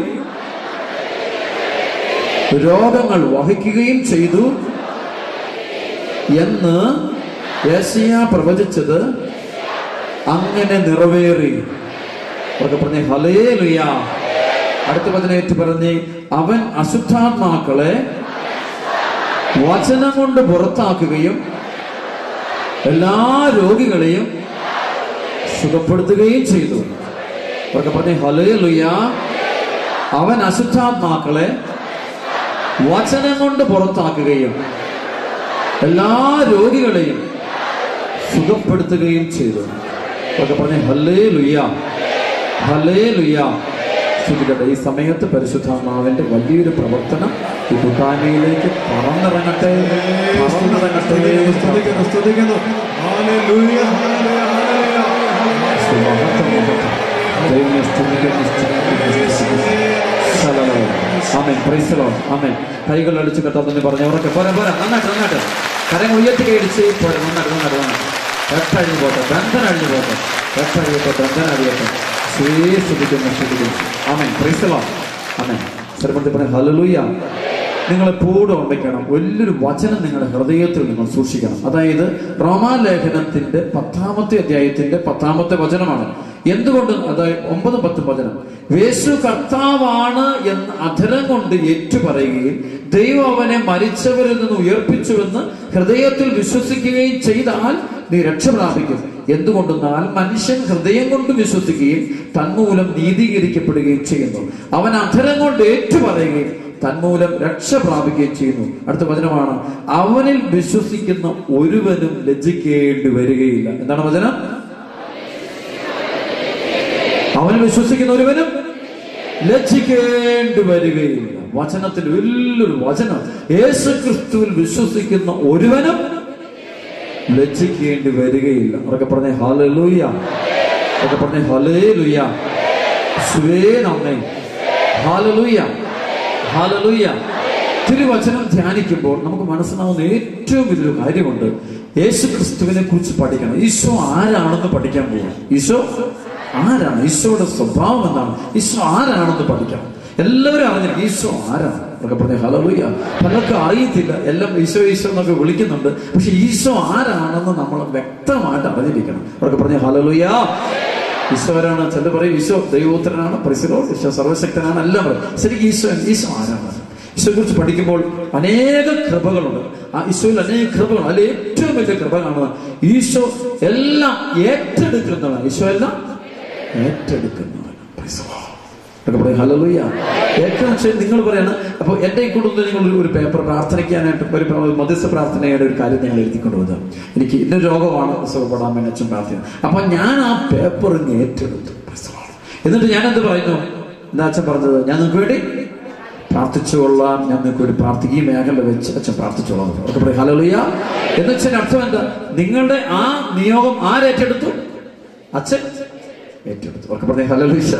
B: രോഗങ്ങൾ വഹിക്കുകയും ചെയ്തു എന്ന് യേശയ്യ പ്രവചിച്ചത് അങ്ങനെ നിറവേറി അവർക്ക് പറഞ്ഞേ ഹലേലുയാ അടുത്ത പതിനേറ്റ് പറഞ്ഞ് അവൻ അശുദ്ധാത്മാക്കളെ വചനം കൊണ്ട് പുറത്താക്കുകയും എല്ലാ രോഗികളെയും സുഖപ്പെടുത്തുകയും ചെയ്തു അവർക്ക് പറഞ്ഞേ ഹലേലുയ അവൻ അശുദ്ധാത്മാക്കളെ വചനം കൊണ്ട് പുറത്താക്കുകയും എല്ലാ രോഗികളെയും സുഖപ്പെടുത്തുകയും ചെയ്തു ഒക്കെ പറഞ്ഞ ഹല്ലേ ലുയ്യ ഹല്ലേ ലുയ്യ ശ്രദ്ധിക്കട്ടെ ഈ സമയത്ത് പരിശുദ്ധാത്മാവിന്റെ വലിയൊരു പ്രവർത്തനം ഈ കുട്ടാനയിലേക്ക് പറന്നിറങ്ങട്ടെ പറന്നിറങ്ങട്ടെ
A: സ്തുതിക്കുന്നു സ്തുതിക്കുന്നു ഹല്ലേലൂയ, ഹല്ലേലൂയ, ഹല്ലേലൂയ.
B: ദൈവമേ, സ്തുതിക്കുന്നു, സ്തുതിക്കുന്നു, സ്തുതിക്കുന്നു. ശലഭം. ആമേൻ. Praise the Lord. ആമേൻ. കൈകൾ അടിച്ച് കെട്ടാന്ന് പറഞ്ഞു അവരൊക്കെ പോരാ പോരാ നന്നായിട്ട് നന്നായിട്ട് കരങ്ങൾ ഉയർത്തി കൈയടിച്ച് പോരാ നന്നായിട്ട് നന്നായിട്ട് നന്നായിട്ട് രട്ടഴിഞ്ഞു പോട്ടെ ബന്ധന അഴിഞ്ഞു പോട്ടെ രട്ടഴിയട്ടെ ബന്ധന അഴിയട്ടെ സ്വേ സ്തുതിക്കുന്നു സ്തുതിക്കുന്നു ആമേൻ പ്രൈസലോ ആമേൻ സ്ഥലപ്പെടുത്തി പറയാം ഹലലൂയ നിങ്ങൾ എപ്പോഴും ഓർമ്മിക്കണം വലിയൊരു വചനം നിങ്ങളുടെ ഹൃദയത്തിൽ നിങ്ങൾ സൂക്ഷിക്കണം അതായത് റോമാലേഖനത്തിന്റെ പത്താമത്തെ അധ്യായത്തിന്റെ പത്താമത്തെ വചനമാണ് എന്തുകൊണ്ട് അതായത് ഒമ്പതും പത്തും വചനം യേശു കർത്താവാണ് എന്ന് അധരം കൊണ്ട് ഏറ്റുപറയുകയും ദൈവം അവനെ മരിച്ചവരിൽ നിന്ന് ഉയർപ്പിച്ചുവെന്ന് ഹൃദയത്തിൽ വിശ്വസിക്കുകയും ചെയ്താൽ നീ രക്ഷ പ്രാപിക്കും എന്തുകൊണ്ടെന്നാൽ മനുഷ്യൻ ഹൃദയം കൊണ്ട് വിശ്വസിക്കുകയും തന്മൂലം നീതീകരിക്കപ്പെടുകയും ചെയ്യുന്നു അവൻ അധരം കൊണ്ട് ഏറ്റുപറയുകയും തന്മൂലം രക്ഷ പ്രാപിക്കുകയും ചെയ്യുന്നു അടുത്ത വചനമാണ് അവനിൽ വിശ്വസിക്കുന്ന ഒരുവനും ലജ്ജിക്കേണ്ടി വരികയില്ല എന്താണ് വചനം അവനിൽ വിശ്വസിക്കുന്ന ഒരുവനും ലജ്ജിക്കേണ്ടി വരികയില്ല വചനത്തിൽ വലിയൊരു വചനം യേശു ക്രിസ്തുവിൽ വിശ്വസിക്കുന്ന ഒരുവനും ലജ്ജിക്കേണ്ടി വരികയില്ല അവരൊക്കെ പറഞ്ഞേ ഹാലൂയ അവരൊക്കെ പറഞ്ഞേ ഹലേ ലുയ സ്വേ നമ്മെ ഹാലലൂയ ഹാലലൂയ തിരുവചനം ധ്യാനിക്കുമ്പോൾ നമുക്ക് മനസ്സിലാവുന്ന ഏറ്റവും വലിയൊരു കാര്യമുണ്ട് യേശു ക്രിസ്തുവിനെ കുറിച്ച് പഠിക്കണം ഈശോ ആരാണെന്ന് പഠിക്കാൻ പോവാം ഈശോ ആരാണ് ഈശോയുടെ സ്വഭാവം എന്താണ് ഈശോ ആരാണെന്ന് പഠിക്കണം എല്ലാവരും അറിഞ്ഞിരിക്കും ഈശോ ആരാണ് എന്നൊക്കെ പറഞ്ഞ ഹലലൂയ പലർക്കും അറിയത്തില്ല എല്ലാം ഈശോ ഈശോ എന്നൊക്കെ വിളിക്കുന്നുണ്ട് പക്ഷെ ഈശോ ആരാണെന്ന് നമ്മൾ വ്യക്തമായിട്ട് അറിഞ്ഞിരിക്കണം അവർക്ക് പറഞ്ഞ ഹലലൂയ ഈശോരാണ് ചില പറയും ഈശോ ദൈവോത്തരനാണ് പരിസരോ ഈശോ സർവശക്തനാണ് എല്ലാം പറയും ശരിക്കും ഈശോ ഈശോ ആരാണ് ഈശോയെ കുറിച്ച് പഠിക്കുമ്പോൾ അനേക കൃപകളുണ്ട് ആ ഈശോയിൽ അനേക കൃപകൾ അതിൽ ഏറ്റവും വലിയ കൃപ കാണുന്നത് ഈശോ എല്ലാം ഏറ്റെടുക്കുന്നവനാണ് ഈശോ എല്ലാം ഏറ്റെടുക്കുന്നവനാണ് Praise the Lord. ഒക്കെ പറയും ഹലലുയ്യ ഏറ്റവും ശരി നിങ്ങൾ പറയാണ് അപ്പോൾ എന്റെ കൊണ്ടൊന്ന് നിങ്ങൾ ഒരു- ഒരു പേപ്പർ പ്രാർത്ഥിക്കാനായിട്ട് ഒരു പ്ര- മധ്യസ്ഥ പ്രാർത്ഥനയുടെ ഒരു കാര്യം നിങ്ങൾ എഴുതിക്കൊണ്ട് പോകുക എനിക്ക് ഇന്ന രോഗമാണ് സുഖപ്പെടാൻ വേണ്ടി അച്ഛൻ പ്രാർത്ഥന അപ്പൊ ഞാൻ ആ പേപ്പർ ഇങ്ങ് ഏറ്റെടുത്തു Praise the Lord. എന്നിട്ട് ഞാൻ എന്ത് പറയുന്നു എന്താ അച്ഛൻ പറഞ്ഞത് ഞാൻ നിങ്ങൾക്ക് വേണ്ടി പ്രാർത്ഥിച്ചുകൊള്ളാം ഞാൻ നിങ്ങൾക്ക് വേണ്ടി പ്രാർത്ഥിക്കും ഈ മേഖല വെച്ച് അച്ഛൻ പ്രാർത്ഥിച്ചോളാം അവർക്ക് പറയും ഹലലുയ്യ എന്ന് വെച്ചാൽ അർത്ഥം എന്താ നിങ്ങളുടെ ആ നിയോഗം ആരേറ്റെടുത്തു അച്ഛൻ ഏറ്റെടുത്തു അവർക്ക് പറഞ്ഞേ ഹലലുയ്യ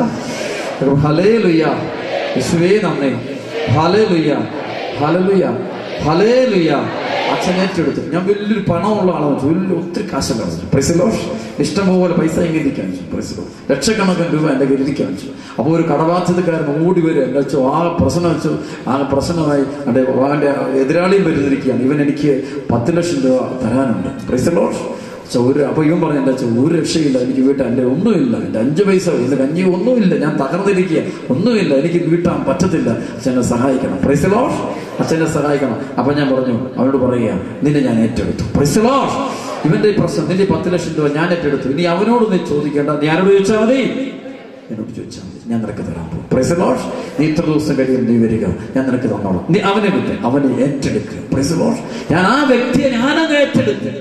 B: ഹലേ ലുയ്യ യേശുവേ നന്ദി ഹലേ ലുയ്യ ഹലലുയ്യ ഹലേ ലുയ്യ അച്ഛൻ ഏറ്റെടുത്തു ഞാൻ വലിയൊരു പണമുള്ള ആളാണ് വലിയ ഒത്തിരി കാശുണ്ടാവും പ്രൈസലോ ഇഷ്ടംപോലെ പൈസ എങ്ങനെ ഇരിക്കാൻ പ്രൈസലോ ലക്ഷക്കണക്കിന് രൂപ എൻ്റെ കയ്യിൽ ഇരിക്കാൻ വെച്ചു അപ്പോൾ ഒരു കടബാധ്യതക്കാരൻ ഓടി വരും എൻ്റെ വെച്ചു ആ പ്രശ്നം വെച്ചു ആ പ്രശ്നമായി എൻ്റെ അവൻ്റെ എതിരാളിയും വരുന്നിരിക്കുകയാണ് ഇവൻ എനിക്ക് പത്ത് ലക്ഷം രൂപ തരാനുണ്ട് പ്രൈസലോ പക്ഷെ ഒരു അപ്പൊ ഇവൻ പറഞ്ഞു എൻ്റെ അച്ഛൻ ഒരു രക്ഷയില്ല എനിക്ക് വീട്ടാൻ എൻ്റെ ഒന്നുമില്ല എൻ്റെ അഞ്ച് പൈസ ഇന്ന് കഞ്ഞി ഒന്നുമില്ല ഞാൻ തകർന്നിരിക്കുക ഒന്നുമില്ല എനിക്ക് വീട്ടാൻ പറ്റത്തില്ല അച്ഛനെ സഹായിക്കണം പ്രൈസലോ അച്ഛനെ സഹായിക്കണം അപ്പൊ ഞാൻ പറഞ്ഞു അവനോട് പറയുക നിന്നെ ഞാൻ ഏറ്റെടുത്തു പ്രൈസലോ ഇവന്റെ ഈ പ്രശ്നം നിന്റെ ഈ പത്ത് ലക്ഷം രൂപ ഞാൻ ഏറ്റെടുത്തു ഇനി അവനോട് നീ ചോദിക്കേണ്ട നീ ആരോട് ചോദിച്ചാൽ മതി എന്നോട് ചോദിച്ചാൽ മതി ഞാൻ നിനക്ക് തരാൻ പോകും പ്രൈസ് ലോഡ് നീ ഇത്ര ദിവസം കഴിയും നീ വരിക ഞാൻ നിനക്ക് തന്നോളാം നീ അവനെ വിട്ട് അവനെ ഏറ്റെടുക്കുക പ്രൈസ് ലോഡ് ഞാൻ ആ വ്യക്തിയെ ഞാനങ്ങ് ഏറ്റെടുക്കുക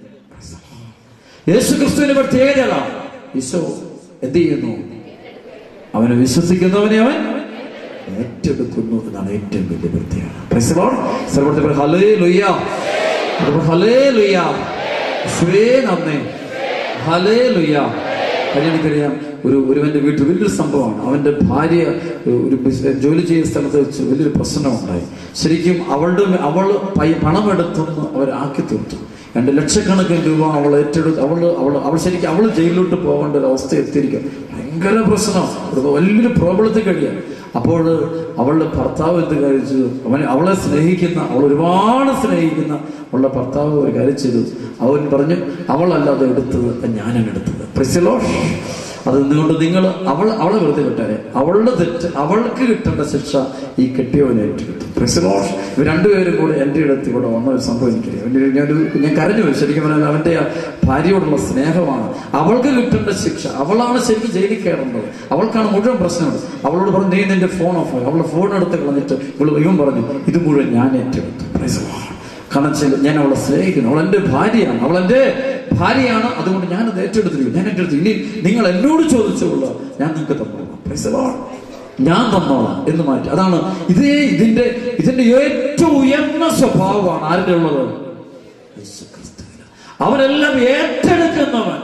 B: യേശു ക്രിസ്തുവിന്റെ പ്രത്യേകത ഈശോ എന്ത് ചെയ്യുന്നു അവനെ വിശ്വസിക്കുന്നവനെ അവൻ ഏറ്റെടുക്കുന്നു എന്നാണ് ഏറ്റവും വലിയ പ്രത്യേകത Praise the Lord. സർവ്വത്തിൽ പറ, ഹല്ലേലൂയ. അതുപോലെ ഹല്ലേലൂയ. യേശുവേ നന്ദി ഹല്ലേലൂയ. കാര്യം എനിക്കറിയാം ഒരു ഒരുവന്റെ വീട്ടിൽ വലിയൊരു സംഭവമാണ് അവന്റെ ഭാര്യ ഒരു ബിസ്- ജോലി ചെയ്യുന്ന സ്ഥലത്ത് വെച്ച് വലിയൊരു പ്രശ്നമുണ്ടായി ശരിക്കും അവളുടെ മേ- അവൾ പൈ- പണമെടുത്തെന്ന് അവരാക്കി തീർത്തു രണ്ട് ലക്ഷക്കണക്കിന് രൂപ അവൾ ഏറ്റെടുത്ത് അവൾ അവൾ അവൾ ശരിക്കും അവൾ ജയിലിലോട്ട് പോകേണ്ട ഒരു അവസ്ഥ എത്തിയിരിക്കുക ഭയങ്കര പ്രശ്നം ഒരു വലിയൊരു പ്രോബ്ലത്തിൽ കഴിയാം അപ്പോൾ അവളുടെ ഭർത്താവ് എന്ത് കഴിച്ചു അവൻ അവളെ സ്നേഹിക്കുന്ന അവൾ ഒരുപാട് സ്നേഹിക്കുന്ന അവളുടെ ഭർത്താവ് ഒരു കാര്യം ചെയ്തു അവൻ പറഞ്ഞു അവളല്ലാതെ എടുത്തത് ഞാനാണ് എടുത്തത് പ്രിസിലോ അത് നിന്നുകൊണ്ട് നിങ്ങൾ അവൾ അവളെ വെറുതെ വിട്ടാരെ അവളുടെ തെറ്റ് അവൾക്ക് കിട്ടേണ്ട ശിക്ഷ ഈ കെട്ടിയവനെ ഏറ്റെടുത്തു Praise the Lord. ഇവർ രണ്ടുപേരും കൂടെ എൻ്റെ അടുത്ത് ഇവിടെ വന്ന ഒരു സംഭവം എനിക്കറിയാം എൻ്റെ ഞാനൊരു ഞാൻ കരഞ്ഞു പോയി. ശരിക്കും പറഞ്ഞാൽ അവന്റെ ആ ഭാര്യയോടുള്ള സ്നേഹമാണ് അവൾക്ക് കിട്ടേണ്ട ശിക്ഷ അവളാണ് ശരിക്കും ജയിലിൽ കയറേണ്ടത് അവൾക്കാണ് മുഴുവൻ പ്രശ്നമുണ്ട് അവളോട് പറഞ്ഞു നീ നിന്റെ ഫോൺ ഓഫ് ആയി അവളുടെ ഫോൺ എടുത്ത് കളഞ്ഞിട്ട് ഇവൾ ഇവൻ പറഞ്ഞു ഇത് മുഴുവൻ ഞാൻ ഏറ്റെടുത്തു Praise the Lord. കാരണം വെച്ചാൽ ഞാൻ അവളെ സ്നേഹിക്കുന്നു അവൾ എൻ്റെ ഭാര്യയാണ് അവൾ എൻ്റെ ഭാര്യയാണ് അതുകൊണ്ട് ഞാനത് ഏറ്റെടുത്തിരിക്കും ഞാൻ ഏറ്റെടുത്തു ഇനി നിങ്ങൾ എന്നോട് ചോദിച്ചുകൊള്ളു ഞാൻ നിങ്ങൾക്ക് തന്നോളാം Praise the Lord. ഞാൻ തന്നോളാം എന്ന് മാറ്റി അതാണ് ഇതേ ഇതിന്റെ ഇതിന്റെ ഏറ്റവും ഉയർന്ന സ്വഭാവമാണ് ആരുടെ ഉള്ളത് യേശുക്രിസ്തുവിന്. അവനെല്ലാം ഏറ്റെടുക്കുന്നവൻ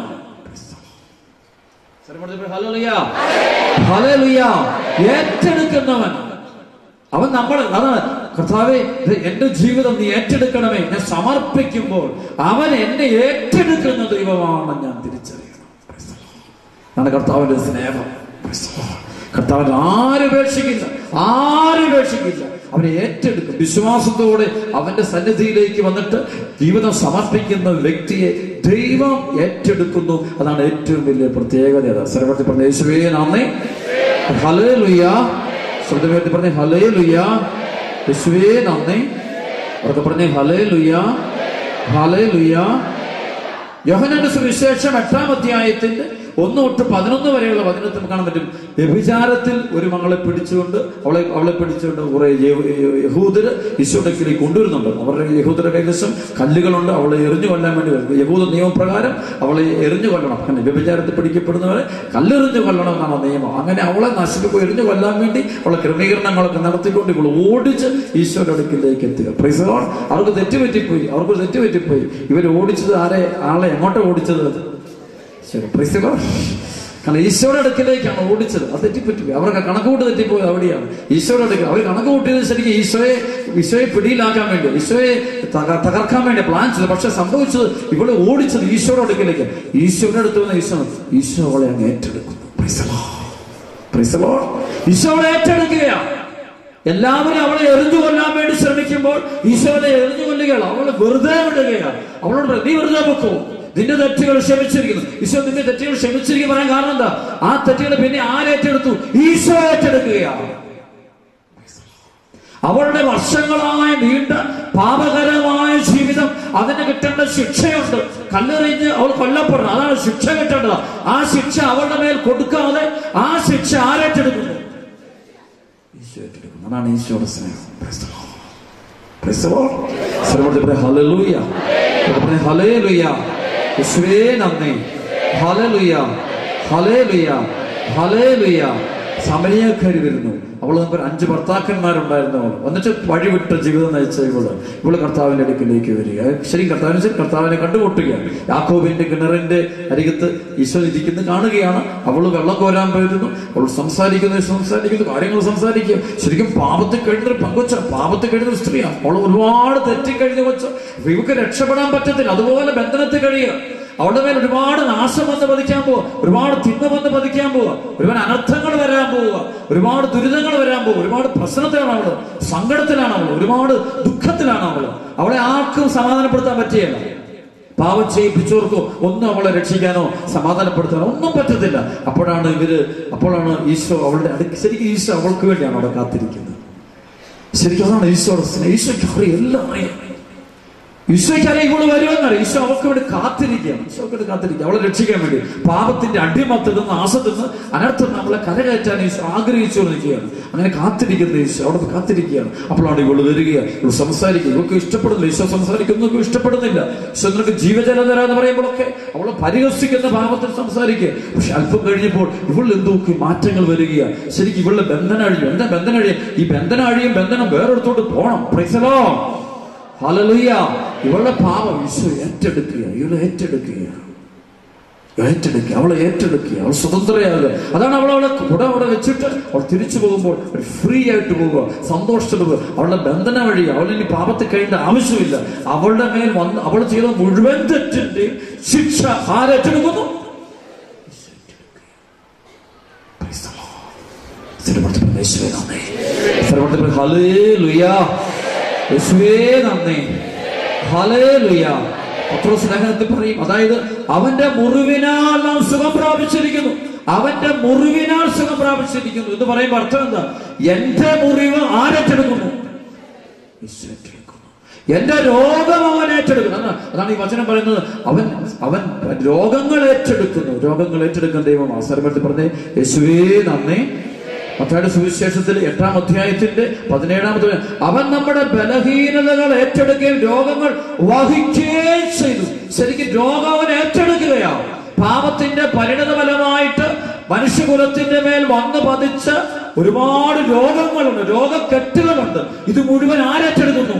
B: ഹല്ലേലൂയ. ഹല്ലേലൂയ. ഏറ്റെടുക്കുന്നവൻ അവൻ നമ്മൾ അതാണ് കർത്താവെ ഇത് എന്റെ ജീവിതം നീ ഏറ്റെടുക്കണമേ ഞാൻ സമർപ്പിക്കുമ്പോൾ അവൻ എന്നെ ഏറ്റെടുക്കുന്ന ദൈവമാണ് ഞാൻ തിരിച്ചറിയണം Praise the Lord. അതാണ് കർത്താവിന്റെ സ്നേഹം Praise the Lord. കർത്താവിന് ആരും ഉപേക്ഷിക്കില്ല ആരും ഉപേക്ഷിക്കില്ല അവനെ ഏറ്റെടുക്കും വിശ്വാസത്തോടെ അവന്റെ സന്നിധിയിലേക്ക് വന്നിട്ട് ജീവിതം സമർപ്പിക്കുന്ന വ്യക്തിയെ ദൈവം ഏറ്റെടുക്കുന്നു അതാണ് ഏറ്റവും വലിയ പ്രത്യേകത അത് സർവത്തിൽ പറഞ്ഞ യേശുവേ നന്ദി ഹലേ ലുയ്യ ശ്രദ്ധവേത്തി പറഞ്ഞ ഹലേ ലുയ്യ യേശുവേ നന്ദി അവർക്ക് പറഞ്ഞ ഹലേ ലുയ്യ ഹലേ ലുയ്യ യോഹനാന്റെ സുവിശേഷം എട്ടാം അധ്യായത്തിന്റെ ഒന്ന് തൊട്ട് പതിനൊന്ന് വരെയുള്ള വചനത്തിൽ നമുക്ക് കാണാൻ പറ്റും വ്യഭിചാരത്തിൽ ഒരു മകളെ പിടിച്ചുകൊണ്ട് അവളെ അവളെ പിടിച്ചുകൊണ്ട് കുറെ യഹൂദര് ഈശോടക്കിലേക്ക് കൊണ്ടുവരുന്നുണ്ട് അവരുടെ യഹൂദരുടെ കൈവശം കല്ലുകളുണ്ട് അവളെ എറിഞ്ഞു കൊല്ലാൻ വേണ്ടി വരുന്നത് യഹൂദ നിയമപ്രകാരം അവളെ എറിഞ്ഞു കൊല്ലണം അങ്ങനെ വ്യഭിചാരത്തിൽ പിടിക്കപ്പെടുന്നവരെ കല്ലെറിഞ്ഞു കൊല്ലണം എന്നാണ് നിയമം അങ്ങനെ അവളെ നശിപ്പിക്കും എറിഞ്ഞു കൊല്ലാൻ വേണ്ടി അവളെ ക്രമീകരണങ്ങളൊക്കെ നടത്തിക്കൊണ്ട് ഇവൾ ഓടിച്ച് ഈശോയുടെ അടുക്കിലേക്ക് എത്തുക പ്രൈസ് ഗോഡ് അവർക്ക് തെറ്റുപറ്റിപ്പോയി അവർക്ക് തെറ്റുപറ്റിപ്പോയി ഇവർ ഓടിച്ചത് ആരെ ആളെ എങ്ങോട്ടാ ഓടിച്ചത് ശരി പ്രൈസ് ഗോഡ് കാരണം ഈശോയുടെ അടുക്കിലേക്കാണ് ഓടിച്ചത് അത് തെറ്റിപ്പറ്റിപ്പോയി അവർക്ക് കണക്കുകൂട്ട് തെറ്റിപ്പോയി അവിടെയാണ് ഈശോയുടെ അടുക്കൽ അവർ കണക്ക് കൂട്ടിയത് ശരിക്കും ഈശോയെ ഈശോയെ പിടിയിലാക്കാൻ വേണ്ടി ഈശോയെ തക- തകർക്കാൻ വേണ്ടി പ്ലാൻ ചെയ്തു പക്ഷെ സംഭവിച്ചത് ഇവളെ ഓടിച്ചത് ഈശോയുടെ അടുക്കിലേക്ക് ഈശോയുടെ അടുത്ത് വന്ന ഈശോ ഈശോ അവളെ അങ്ങ് ഏറ്റെടുക്കുന്നു Praise the Lord. Praise the Lord. Isho അവളെ ഏറ്റെടുക്കുകയാണ് എല്ലാവരും അവളെ എറിഞ്ഞു കൊല്ലാൻ വേണ്ടി ശ്രമിക്കുമ്പോൾ ഈശോനെ എറിഞ്ഞു കൊല്ലുകയാണ് അവളെ വെറുതെ വിടുകയാണ് അവളോട് പറയും, നീ വെറുതെ വെക്കൂ നിന്റെ തെറ്റുകൾ ക്ഷമിച്ചിരിക്കുന്നു ഈശോ നിന്റെ തെറ്റുകൾ ക്ഷമിച്ചിരിക്കും പറയാൻ കാരണം എന്താ ആ തെറ്റുകൾ പിന്നെ ആരേറ്റെടുത്തു ഈശോ ഏറ്റെടുക്കുകയാണ് അവളുടെ വർഷങ്ങളായ നീണ്ട പാപകരമായ ജീവിതം അതിന് കിട്ടേണ്ട ശിക്ഷയുണ്ട് കല്ലെറിഞ്ഞ് അവൾ കൊല്ലപ്പെടണം അതാണ് ശിക്ഷ കിട്ടേണ്ടത് ആ ശിക്ഷ അവളുടെ മേൽ കൊടുക്കാതെ ആ ശിക്ഷ ആരേറ്റെടുക്കുന്നു ഈശോ ഏറ്റെടുക്കുന്നു അതാണ് ഈശോയുടെ സ്നേഹം Praise the Lord. Praise the Lord. സർവ്വത്തിൽ പറയ് hallelujah. ഇവിടെ പറയ് hallelujah. യേശുവേ നന്ദി ഹലലുയ ഹലേലുയ ഹലേലുയ സമരിയക്കാരി വരുന്നു അവള് നമുക്ക് ഒരു അഞ്ച് ഭർത്താക്കന്മാരുണ്ടായിരുന്നു അവൾ എന്നിട്ട് വഴിവിട്ട ജീവിതം നയിച്ച ഇവള് ഇവള് കർത്താവിന്റെ അടുക്കിലേക്ക് വരിക ശരി കർത്താവിന് ശരി കർത്താവിനെ കണ്ടുമുട്ടുകയാണ് യാക്കോബിന്റെ കിണറിന്റെ അരികത്ത് ഈശോ ഇരിക്കുന്ന കാണുകയാണ് അവള് വെള്ളം കോരാൻ പോയിരുന്നു അവൾ സംസാരിക്കുന്നു സംസാരിക്കുന്നു കാര്യങ്ങൾ സംസാരിക്കുക ശരിക്കും പാപത്തിൽ കഴിഞ്ഞൊരു പങ്കുവച്ച പാപത്തിൽ കഴിഞ്ഞൊരു സ്ത്രീയാണ് അവൾ ഒരുപാട് തെറ്റിക്കഴിഞ്ഞ കൊച്ച ഇവക്ക് രക്ഷപ്പെടാൻ പറ്റത്തില്ല അതുപോലെ ബന്ധനത്തിൽ കഴിയുക അവളുടെ മേൽ ഒരുപാട് നാശം വന്ന് പതിക്കാൻ പോവുക ഒരുപാട് തിന്മ വന്ന് പതിക്കാൻ പോവുക ഒരുപാട് അനർത്ഥങ്ങൾ വരാൻ പോവുക ഒരുപാട് ദുരിതങ്ങൾ വരാൻ പോവുക ഒരുപാട് പ്രശ്നത്തിലാണ് അവള് സങ്കടത്തിലാണ് അവള് ഒരുപാട് ദുഃഖത്തിലാണ് അവള് അവളെ ആർക്കും സമാധാനപ്പെടുത്താൻ പറ്റിയല്ല പാവം ചെയ്യിപ്പിച്ചവർക്കോ ഒന്നും അവളെ രക്ഷിക്കാനോ സമാധാനപ്പെടുത്താനോ ഒന്നും പറ്റത്തില്ല അപ്പോഴാണ് ഇവര് അപ്പോഴാണ് ഈശോ അവളുടെ അടുക്ക് ശരിക്കും ഈശോ അവൾക്ക് വേണ്ടിയാണ് അവിടെ കാത്തിരിക്കുന്നത് ശരിക്കും അതാണ് ഈശോയുടെ സ്നേഹം ഈശോയ്ക്ക് അറിയാം എല്ലാം അറിയാം ഈശോയ്ക്ക് അറിയാം ഇവള് വരുമെന്നറിയാം ഈശോ അവൾക്ക് വേണ്ടി കാത്തിരിക്കുകയാണ് ഈശോക്ക് വേണ്ടി കാത്തിരിക്കുക അവളെ രക്ഷിക്കാൻ വേണ്ടി പാപത്തിന്റെ അടിമത്തിൽ നിന്ന് ആസത്തിൽ നിന്ന് അനർത്ഥം നമ്മളെ കരകയറ്റാൻ ഈശോ ആഗ്രഹിച്ചു നിൽക്കുകയാണ് അങ്ങനെ കാത്തിരിക്കുന്ന ഈശോ അവിടെ കാത്തിരിക്കുകയാണ് അപ്പോഴാണ് ഇവള് വരികയാണ് ഇവള് സംസാരിക്കുക ഇവർക്ക് ഇഷ്ടപ്പെടുന്നില്ല ഈശോ സംസാരിക്കുന്നവർക്ക് ഇഷ്ടപ്പെടുന്നില്ല ഈശോ നിനക്ക് ജീവജലം തരാന്ന് പറയുമ്പോഴൊക്കെ അവളെ പരിഹസിക്കുന്ന ഭാവത്തിൽ സംസാരിക്കുക പക്ഷെ അല്പം കഴിഞ്ഞപ്പോൾ ഇവൾ എന്തൊക്കെ മാറ്റങ്ങൾ വരികയാണ് ശരിക്കും ഇവളുടെ ബന്ധനം അഴിയും എന്താ ബന്ധനം അഴിയും ഈ ബന്ധനം അഴിയും ബന്ധനം വേറെടുത്തോട്ട് പോകണം പ്രൈസലോ ഹല്ലേലൂയ ഇവളുടെ പാപം ഈശോ ഏറ്റെടുക്കുക ഇവളെ ഏറ്റെടുക്കുക ഏറ്റെടുക്കുക അവളെ ഏറ്റെടുക്കുക അവൾ സ്വതന്ത്രയാകുക അതാണ് അവൾ അവളെ കൂടെ അവിടെ വെച്ചിട്ട് അവൾ തിരിച്ചു പോകുമ്പോൾ ഫ്രീ ആയിട്ട് പോവുക സന്തോഷത്തോട് പോവുക അവളുടെ ബന്ധന വഴി അവൾ ഇനി പാപത്തിൽ കഴിയേണ്ട ആവശ്യമില്ല അവളുടെ മേൽ വന്ന് അവൾ ചെയ്ത മുഴുവൻ തെറ്റിന്റെയും ശിക്ഷ ആരേറ്റെടുക്കുന്നു Praise the Lord. തിരുവനന്തപുരം യേശുവേ നന്ദി തിരുവനന്തപുരം ഹല്ലേലൂയ യേശുവേ നന്ദി ഹല്ലേലൂയ പത്രോസ് ലേഖനത്തിൽ പറയും അതായത് അവന്റെ മുറിവിനാൽ നാം സുഖം പ്രാപിച്ചിരിക്കുന്നു അവന്റെ മുറിവിനാൽ സുഖം പ്രാപിച്ചിരിക്കുന്നു എന്ന് പറയുമ്പോൾ അർത്ഥം എന്താ എന്റെ മുറിവ് ആരേറ്റെടുക്കുന്നു ഈശോ ഏറ്റെടുക്കുന്നു. എന്റെ രോഗം അവൻ ഏറ്റെടുക്കുന്നു അതാണ് അതാണ് ഈ വചനം പറയുന്നത് അവൻ അവൻ രോഗങ്ങൾ ഏറ്റെടുക്കുന്നു രോഗങ്ങൾ ഏറ്റെടുക്കുന്ന ദൈവം അവസരപ്പെടുത്തി പറഞ്ഞേ യേശുവേ നന്ദി മത്തായുടെ സുവിശേഷത്തിൽ എട്ടാം അധ്യായത്തിന്റെ പതിനേഴാമത്തെ വചനം, അവൻ നമ്മുടെ ബലഹീനതകൾ ഏറ്റെടുക്കുകയും രോഗങ്ങൾ വഹിക്കുകയും ചെയ്തു ശരിക്കും രോഗം അവൻ ഏറ്റെടുക്കുകയാണ് പാപത്തിന്റെ പരിണത ഫലമായിട്ട് മനുഷ്യകുലത്തിന്റെ മേൽ വന്നു പതിച്ച ഒരുപാട് രോഗങ്ങളുണ്ട് രോഗക്കെട്ടുകളുണ്ട് ഇത് മുഴുവൻ ആരേറ്റെടുക്കുന്നു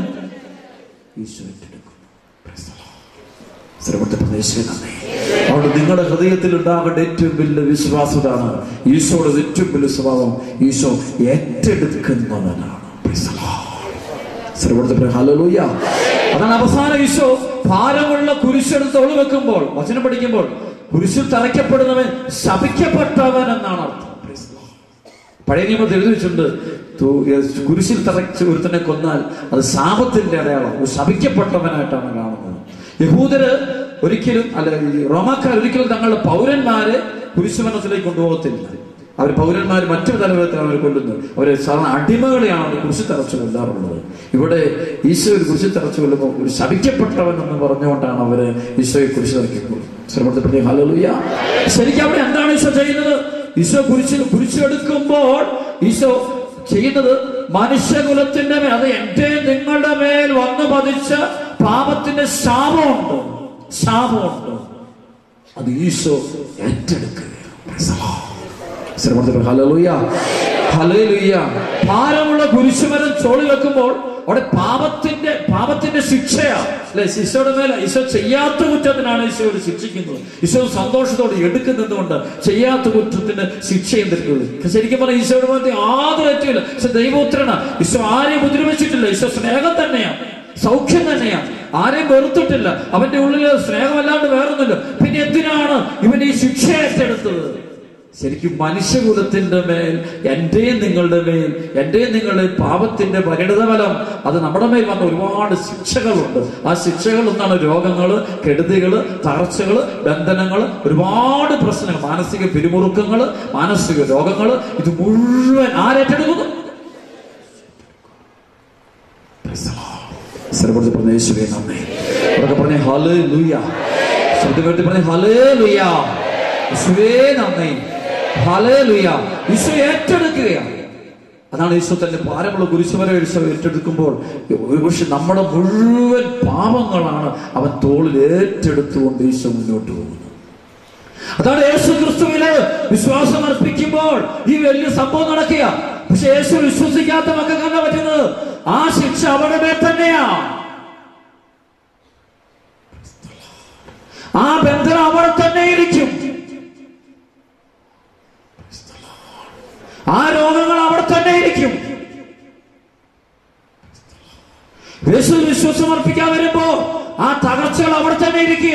B: ഈശോ ഏറ്റെടുക്കുന്നു Praise the Lord. ശ്രമത്തെ പ്രദേശമേ നന്ദി അതുകൊണ്ട് നിങ്ങളുടെ ഹൃദയത്തിൽ ഉണ്ടാകേണ്ട ഏറ്റവും വലിയ വിശ്വാസതാണ് ഈശോയുടെ ഏറ്റവും വലിയ സ്വഭാവം ഈശോ ഏറ്റെടുക്കുന്നവനാണ് Praise the Lord. ശ്രമത്തെ പ്ര- ഹല്ലേലൂയ. അതാണ് അവസാനം ഈശോ ഭാരമുള്ള കുരിശെടുത്ത് ഒളി വെക്കുമ്പോൾ വചനം പഠിക്കുമ്പോൾ കുരിശിൽ തറയ്ക്കപ്പെടുന്നവൻ ശപിക്കപ്പെട്ടവൻ എന്നാണ് അർത്ഥം Praise the Lord. പഴയ നിയമത്തിൽ എഴുതി വെച്ചിട്ടുണ്ട് തു- ഏ, കുരിശിൽ തറച്ച് ഒരുത്തനെ കൊന്നാൽ അത് ശാപത്തിന്റെ അടയാളം ഒരു ശപിക്കപ്പെട്ടവനായിട്ടാണ് കാണുന്നത് യഹൂദര് ഒരിക്കലും അല്ല ഈ റോമാക്കാർ ഒരിക്കലും തങ്ങളുടെ പൗരന്മാരെ കുരിശുമരണത്തിലേക്ക് കൊണ്ടുപോകത്തില്ല അവർ പൗരന്മാർ മറ്റൊരു തലവരത്തിലാണ് അവർ കൊല്ലുന്നത് അവരെ സാധാരണ അടിമകളെയാണ് അവർ കുരിശി തറച്ചു കൊല്ലാറുള്ളത് ഇവിടെ ഈശോ ഒരു കുരിശി തറച്ചു കൊല്ലുമ്പോൾ ഒരു ശപിക്കപ്പെട്ടവൻ എന്ന് പറഞ്ഞുകൊണ്ടാണ് അവര് ഈശോയെ കുരിശി തറക്കുന്നത് ശ്രമത്തിൽ ഹലലുയ ശരിക്കും അവിടെ എന്താണ് ഈശോ ചെയ്യുന്നത് ഈശോ കുരിശിൽ കുരിശെടുക്കുമ്പോൾ ഈശോ ചെയ്യുന്നത് മനുഷ്യകുലത്തിന്റെ മേൽ അത് എന്റെ നിങ്ങളുടെ മേൽ വന്നു പതിച്ച പാപത്തിന്റെ ശാപമുണ്ട് ശാപമുണ്ട് അത് ഈശോ ഏറ്റെടുക്കുകയാണ് ശ്രമത്തിൽ ഹലലുയ ഹലലുയ ഭാരമുള്ള കുരിശുമരം ചോളി വെക്കുമ്പോൾ അവിടെ പാപത്തിന്റെ പാപത്തിന്റെ ശിക്ഷയാ അല്ലെ ഈശോയുടെ മേലെ ഈശോ ചെയ്യാത്ത കുറ്റത്തിനാണ് ഈശോ ഒരു ശിക്ഷിക്കുന്നത് ഈശോ സന്തോഷത്തോടെ എടുക്കുന്നതുകൊണ്ട് ചെയ്യാത്ത കുറ്റത്തിന് ശിക്ഷയും തരുന്നത് ശരിക്കും പറഞ്ഞാൽ ഈശോയുടെ മുഖത്ത് യാതൊരു തെറ്റില്ല പക്ഷെ ദൈവോത്തരണ് ഈശോ ആരെയും ഉപദ്രവിച്ചിട്ടില്ല ഈശോ സ്നേഹം തന്നെയാണ് സൗഖ്യം തന്നെയാണ് ആരെയും വെറുത്തിട്ടില്ല അവന്റെ ഉള്ളിൽ സ്നേഹമല്ലാണ്ട് വേറൊന്നുമില്ല പിന്നെ എന്തിനാണ് ഇവൻ ഈ ശിക്ഷ ഏറ്റെടുത്തത് ശരിക്കും മനുഷ്യകുലത്തിന്റെ മേൽ എന്റെയും നിങ്ങളുടെ മേൽ എന്റെയും നിങ്ങളുടെ പാപത്തിന്റെ പരിണിതഫലം അത് നമ്മുടെ മേൽ വന്ന ഒരുപാട് ശിക്ഷകളുണ്ട് ആ ശിക്ഷകൾ ഒന്നാണ് രോഗങ്ങള് കെടുതികള് തകർച്ചകള് ബന്ധനങ്ങള് ഒരുപാട് പ്രശ്നങ്ങൾ മാനസിക പിരിമുറുക്കങ്ങള് മാനസിക രോഗങ്ങള് ഇത് മുഴുവൻ ആരേറ്റെടുക്കുന്നു സർവ്വത്തിൽ പറഞ്ഞ യേശുവേ നന്ദി അവരൊക്കെ പറഞ്ഞ ഹലേ ലൂയ ശബ്ദം പറഞ്ഞ ഹലേ ലൂയ യേശുവേ നന്ദി ഹലേ ലൂയ ഈശോ ഏറ്റെടുക്കുകയാണ് അതാണ് ഈശോ തന്റെ ഭാരമുള്ള കുരിശുവരെ ഈശോ ഏറ്റെടുക്കുമ്പോൾ ഒരുപക്ഷെ നമ്മുടെ മുഴുവൻ പാപങ്ങളാണ് അവൻ തോളിൽ ഏറ്റെടുത്തുകൊണ്ട് ഈശോ മുന്നോട്ട് പോകുന്നത് അതാണ് യേശു ക്രിസ്തുവില് വിശ്വാസം അർപ്പിക്കുമ്പോൾ ഈ വലിയ സംഭവം നടക്കുക പക്ഷെ യേശു വിശ്വസിക്കാത്ത മക്കൾക്ക് എന്താ പറ്റുന്നത് ആ ശിക്ഷ അവിടെ മേൽ തന്നെയാ ആ ബന്ധനം അവിടെ തന്നെ ഇരിക്കും ആ രോഗങ്ങൾ അവിടെ തന്നെ ഇരിക്കും യേശു വിശ്വാസം അർപ്പിക്കാൻ വരുമ്പോ ആ തകർച്ചകൾ അവിടെ തന്നെ ഇരിക്കുക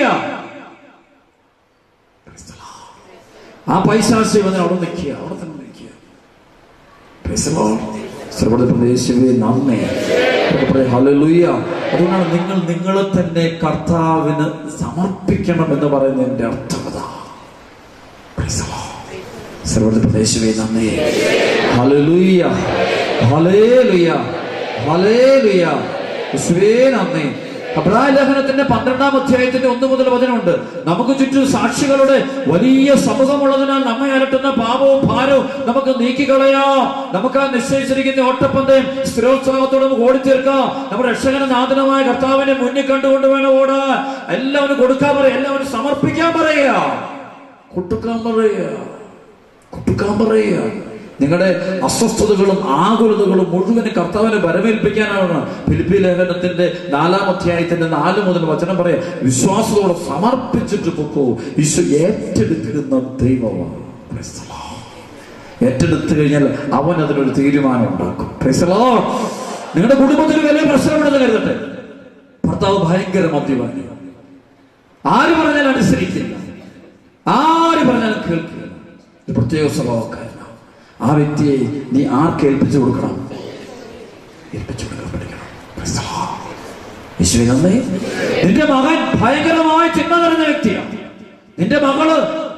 B: ആ പൈശാചി വന്ന് അവിടെ നിൽക്കുക അവിടെ തന്നെ നിൽക്കുക Praise the Lord. സർവ്വതപ്രഭു യേശുവേ നന്ദി സർവ്വതപ്രഭു ഹല്ലേലൂയ. അതുകൊണ്ടാണ് നിങ്ങൾ നിങ്ങളെ തന്നെ കർത്താവിന് സമർപ്പിക്കണം എന്ന് പറയുന്നതിന്റെ അർത്ഥം അതാ Praise the Lord. സർവ്വതപ്രഭു യേശുവേ നന്ദി ഹല്ലേലൂയ ഹല്ലേലൂയ ഹല്ലേലൂയ യേശുവേ നന്ദി അബ്രായ ലേഖനത്തിന്റെ പന്ത്രണ്ടാം അധ്യായത്തിന്റെ ഒന്ന് മുതൽ വചനമുണ്ട് നമുക്ക് ചുറ്റും സാക്ഷികളുടെ വലിയ സമൂഹമുള്ളതിനാൽ നമ്മെ അലട്ടുന്ന പാപവും ഭാരവും നമുക്ക് നീക്കിക്കളയാം നമുക്ക് ആ നിശ്ചയിച്ചിരിക്കുന്ന ഓട്ടപ്പന്തയം സ്ഥിരോത്സാഹത്തോടെ നമുക്ക് ഓടിത്തീർക്കാം നമ്മുടെ രക്ഷകനാഥനമായ കർത്താവിനെ മുന്നിൽ കണ്ടുകൊണ്ട് വേണം ഓടാൻ എല്ലാവരും കൊടുക്കാൻ പറയുക എല്ലാവരും സമർപ്പിക്കാൻ പറയുക കൊടുക്കാൻ പറയുക കൊടുക്കാൻ പറയുക നിങ്ങളുടെ അസ്വസ്ഥതകളും ആകുലതകളും മുഴുവനും കർത്താവിനെ വരവേൽപ്പിക്കാനാണ് ഫിലിപ്പി ലേഖനത്തിന്റെ നാലാം അധ്യായത്തിന്റെ നാല് മുതൽ വചനം പറയാം വിശ്വാസത്തോടെ സമർപ്പിച്ചിട്ട് പൊക്കോ ഈശോ ഏറ്റെടുക്കുന്ന ദൈവമാണ് Praise the Lord. ഏറ്റെടുത്തു കഴിഞ്ഞാൽ അവൻ അതിനൊരു തീരുമാനം ഉണ്ടാക്കും Praise the Lord. നിങ്ങളുടെ കുടുംബത്തിൽ വലിയ പ്രശ്നമുണ്ടെന്ന് കരുതട്ടെ ഭർത്താവ് ഭയങ്കര മദ്യപാനി ആര് പറഞ്ഞാലും അനുസരിക്കില്ല ആര് പറഞ്ഞാലും കേൾക്കില്ല ഒരു പ്രത്യേക സ്വഭാവക്കാരനാണ് ആ വ്യക്തിയെ നീ ആർക്ക് ഏൽപ്പിച്ചു കൊടുക്കണം ഏൽപ്പിച്ചു കൊടുക്കാൻ പഠിക്കണം Praise the Lord. യേശുവേ നന്ദി നിന്റെ മകൻ ഭയങ്കരമായ ചിന്ത നിറഞ്ഞ വ്യക്തിയാണ് നിന്റെ മകള്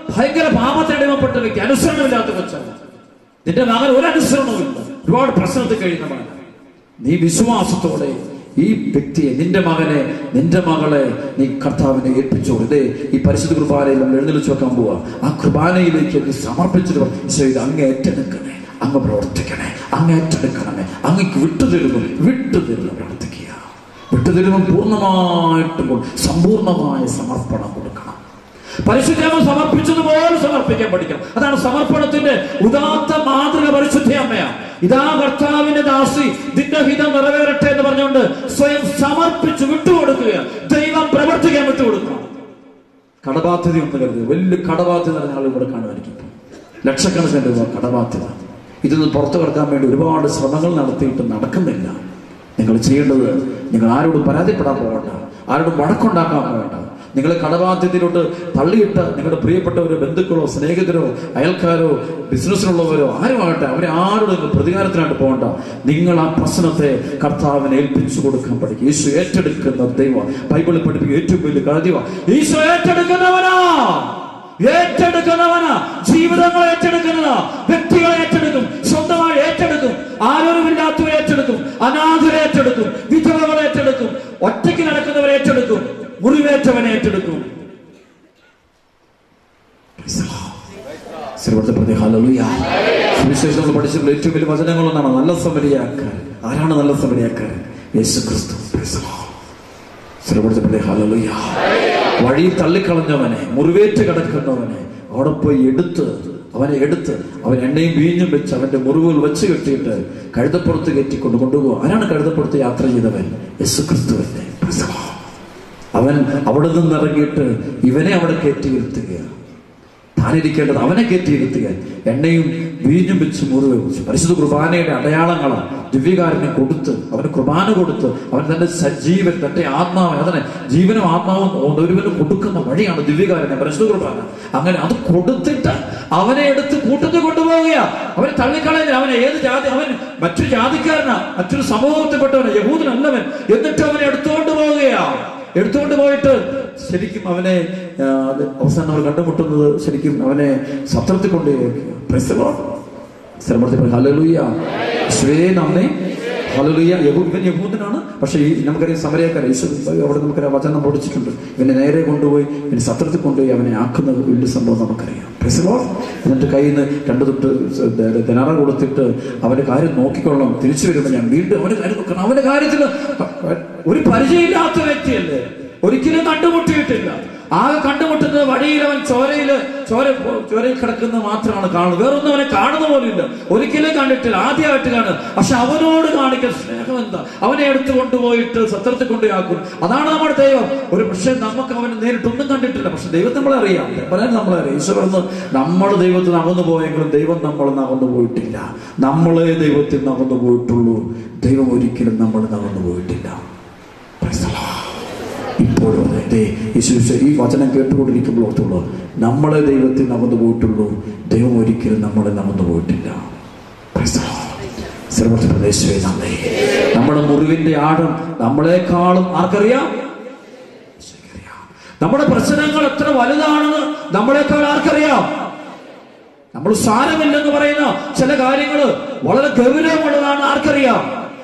B: ഭയങ്കര പാപത്തിന് അടിമപ്പെട്ട വ്യക്തി അനുസരണമില്ലാത്ത കൊച്ചാണ് നിന്റെ മകൻ ഒരു അനുസരണവുമില്ല ഒരുപാട് പ്രശ്നത്തിൽ കഴിയുന്നവൻ നീ വിശ്വാസത്തോടെ ഈ വ്യക്തിയെ നിന്റെ മകനെ നിന്റെ മകളെ നീ കർത്താവിനെ ഏൽപ്പിച്ചോ ഇതേ ഈ പരിശുദ്ധ കുർബാനയിൽ നമ്മൾ എഴുന്നള്ളിച്ച് വെക്കാൻ പോവാ ആ കുർബാനയിലേക്ക് നീ സമർപ്പിച്ചിട്ട് പറ, ഈശോ ഇത് അങ്ങ് ഏറ്റെടുക്കണേ അങ്ങ് പ്രവർത്തിക്കണേ അങ്ങ് ഏറ്റെടുക്കണമേ അങ്ങക്ക് വിട്ടുതരുന്നു വിട്ടുതരുന്നു പ്രാർത്ഥിക്കുക വിട്ടുതരുമ്പോൾ പൂർണ്ണമായിട്ടും കൊടു- സമ്പൂർണ്ണമായ സമർപ്പണം കൊടുക്കണം പരിശുദ്ധമ സമർപ്പിച്ചതുപോലെ സമർപ്പിക്കാൻ പഠിക്കണം അതാണ് സമർപ്പണത്തിന്റെ ഉദാത്ത മാതൃക പരിശുദ്ധ അമ്മയാണ് ഇതാ കർത്താവിന്റെ ദാസി നിന്റെ ഹിതം നിറവേറട്ടെ എന്ന് പറഞ്ഞുകൊണ്ട് സ്വയം സമർപ്പിച്ച് വിട്ടുകൊടുക്കുക ദൈവം പ്രവർത്തിക്കാൻ വിട്ടുകൊടുക്കണം കടബാധ്യത ഒന്ന് കരുതുക വലിയ കടബാധ്യത നിറഞ്ഞ ആൾ ഇവിടെ കാണുമായിരിക്കും ഇപ്പോൾ. ലക്ഷക്കണക്കിന് രൂപ കടബാധ്യത ഇതിൽ നിന്ന് പുറത്തു കിടക്കാൻ വേണ്ടി ഒരുപാട് ശ്രമങ്ങൾ നടത്തിയിട്ട് നടക്കുന്നില്ല നിങ്ങൾ ചെയ്യേണ്ടത് നിങ്ങൾ ആരോടും പരാതിപ്പെടാൻ പോകണ്ട ആരോടും വഴക്കുണ്ടാക്കാൻ പോകണ്ട നിങ്ങളെ കടബാധ്യതയിലോട്ട് തള്ളിയിട്ട് നിങ്ങളുടെ പ്രിയപ്പെട്ടവരോ ബന്ധുക്കളോ സ്നേഹിതരോ അയൽക്കാരോ ബിസിനസ്സിലുള്ളവരോ ആരുമാകട്ടെ അവരെ ആരോടും നിങ്ങൾ പ്രതികാരത്തിനായിട്ട് പോകണ്ട നിങ്ങൾ ആ പ്രശ്നത്തെ കർത്താവിനെ ഏൽപ്പിച്ചു കൊടുക്കാൻ പഠിക്കും ഈശോ ഏറ്റെടുക്കുന്ന ദൈവം ബൈബിളിൽ പഠിപ്പിക്കുക ഏറ്റവും വലിയ കാര്യവ ഈശോ ഏറ്റെടുക്കുന്നവനാ ഏറ്റെടുക്കുന്നവനാ ജീവിതങ്ങളെ ഏറ്റെടുക്കുന്നതാ വ്യക്തികളെ ഏറ്റെടുക്കും സ്വന്തമായി ഏറ്റെടുക്കും ആരോരുമില്ലാത്തവരെ ഏറ്റെടുക്കും അനാഥരെ ഏറ്റെടുക്കും വിധവകളെ ഏറ്റെടുക്കും ഒറ്റയ്ക്ക് നടക്കുന്നവരെ ഏറ്റെടുക്കും മുറിവേറ്റവനെ ഏറ്റെടുക്കും ശ്രീവർദ്ധപ്രതി ഹല്ലേലൂയ. സുവിശേഷം നമ്മൾ പഠിച്ചിട്ടുള്ള ഏറ്റവും വലിയ വചനങ്ങളൊന്നാണ് നല്ല സമരിയാക്കാരൻ ആരാണ് നല്ല സമരിയാക്കാരൻ യേശു ക്രിസ്തു ശ്രീവർദ്ധപ്രതി ഹല്ലേലൂയ. വഴി തള്ളിക്കളഞ്ഞവനെ മുറിവേറ്റ് കിടക്കുന്നവനെ അവിടെ പോയി എടുത്ത് അവനെ എടുത്ത് അവൻ എണ്ണയും വീഞ്ഞും വെച്ച് അവന്റെ മുറിവുകൾ വെച്ച് കെട്ടിയിട്ട് കഴുതപ്പുറത്ത് കയറ്റിക്കൊണ്ട് കൊണ്ടുപോകും ആരാണ് കഴുതപ്പുറത്ത് യാത്ര ചെയ്തവൻ യേശു ക്രിസ്തുവല്ലേ അവൻ അവിടെ നിന്ന് ഇറങ്ങിയിട്ട് ഇവനെ അവിടെ കയറ്റി ഇരുത്തുകയാണ് താനിരിക്കേണ്ടത് അവനെ കയറ്റി ഇരുത്തുക എണ്ണയും വീഞ്ഞും വെച്ച് മുറിവ് വെച്ചു പരിശുദ്ധ കുർബാനയുടെ അടയാളങ്ങളാണ് ദിവ്യകാരനെ കൊടുത്ത് അവന് കുർബാന കൊടുത്ത് അവൻ തന്റെ സജീവൻ തന്റെ ആത്മാവ് അതിനെ ജീവനും ആത്മാവും ഒരുവന് കൊടുക്കുന്ന വഴിയാണ് ദിവ്യകാരനെ പരിശുദ്ധ കുർബാന അങ്ങനെ അത് കൊടുത്തിട്ട് അവനെ എടുത്ത് കൂട്ടത്തിൽ കൊണ്ടുപോവുക അവനെ തള്ളിക്കളയുക അവനെ ഏത് ജാതി അവൻ മറ്റൊരു ജാതിക്കാരനാ മറ്റൊരു സമൂഹത്തിൽപ്പെട്ടവന് യഹൂദനല്ലവൻ എന്നിട്ട് അവനെ എടുത്തുകൊണ്ട് പോവുകയാ എടുത്തുകൊണ്ട് പോയിട്ട് ശരിക്കും അവനെ ആ, അത് അവസാനം അവർ കണ്ടുമുട്ടുന്നത് ശരിക്കും അവനെ സത്രത്തിൽ കൊണ്ട് ഹലലുയ്യ ശ്വേ നമ്മെ ഹലലുയ്യ യഹൂ ഇവൻ യഹൂദനാണ് പക്ഷേ ഈ നമുക്കറിയാം സമരക്കാരെ യേശു അവിടെ നമുക്കറിയാം വചനം പൊടിച്ചിട്ടുണ്ട് ഇവനെ നേരെ കൊണ്ടുപോയി ഇവനെ സത്രത്തിൽ കൊണ്ടുപോയി അവനെ ആക്കുന്ന വലിയ സംഭവം നമുക്കറിയാം Praise the Lord. എന്നിട്ട് കയ്യിൽ നിന്ന് രണ്ടു തൊട്ട് ദിനാറ കൊടുത്തിട്ട് അവന്റെ കാര്യം നോക്കിക്കൊള്ളാം തിരിച്ചു വരുമ്പോൾ ഞാൻ വീണ്ടും അവന്റെ കാര്യം നോക്കണം അവന്റെ കാര്യത്തിൽ ഒരു പരിചയമില്ലാത്ത വ്യക്തിയല്ലേ ഒരിക്കലും കണ്ടുമുട്ടിയിട്ടില്ല ആകെ കണ്ടുമുട്ടുന്നത് വഴിയിൽ അവൻ ചോരയില് ചോര ചോരയിൽ കിടക്കുന്നത് മാത്രമാണ് കാണുന്നത് വേറൊന്നും അവനെ കാണുന്ന പോലുമില്ല ഒരിക്കലും കണ്ടിട്ടില്ല ആദ്യമായിട്ട് കാണുക പക്ഷെ അവനോട് കാണിക്കുന്ന സ്നേഹം എന്താ അവനെ എടുത്തു കൊണ്ടുപോയിട്ട് സത്രത്തിൽ കൊണ്ടുപോയാക്കും അതാണ് നമ്മുടെ ദൈവം ഒരു പക്ഷെ നമുക്ക് അവനെ നേരിട്ടൊന്നും കണ്ടിട്ടില്ല പക്ഷെ ദൈവം നമ്മളെ അറിയാം പറയാൻ നമ്മളെ അറിയാം ഈശ്വരൻ ഒന്ന് നമ്മൾ ദൈവത്തിൽ അകന്നു പോയെങ്കിലും ദൈവം നമ്മൾ നകന്നു പോയിട്ടില്ല നമ്മളെ ദൈവത്തിൽ നകന്നു പോയിട്ടുള്ളൂ ദൈവം ഒരിക്കലും നമ്മൾ നകന്നു പോയിട്ടില്ല Praise the Lord. ഇപ്പോഴും അതെ ദേ, യേശു ഈ വചനം കേട്ടുകൊണ്ടിരിക്കുമ്പോൾ ഓർത്തുള്ളൂ നമ്മളെ ദൈവത്തിൽ നകന്നു പോയിട്ടുള്ളൂ ദൈവം ഒരിക്കലും നമ്മളെ നകന്നു പോയിട്ടില്ല Praise the Lord. സർവ്വത്ര പ്രദേശമേ നമ്മെ നമ്മുടെ മുറിവിന്റെ ആഴം നമ്മളെക്കാളും ആർക്കറിയാം ഈശോയ്ക്കറിയാം. നമ്മുടെ പ്രശ്നങ്ങൾ എത്ര വലുതാണെന്ന് നമ്മളെക്കാൾ ആർക്കറിയാം നമ്മൾ സാരമില്ലെന്ന് പറയുന്ന ചില കാര്യങ്ങൾ വളരെ ഗൗരവമുള്ളതാണ് ആർക്കറിയാം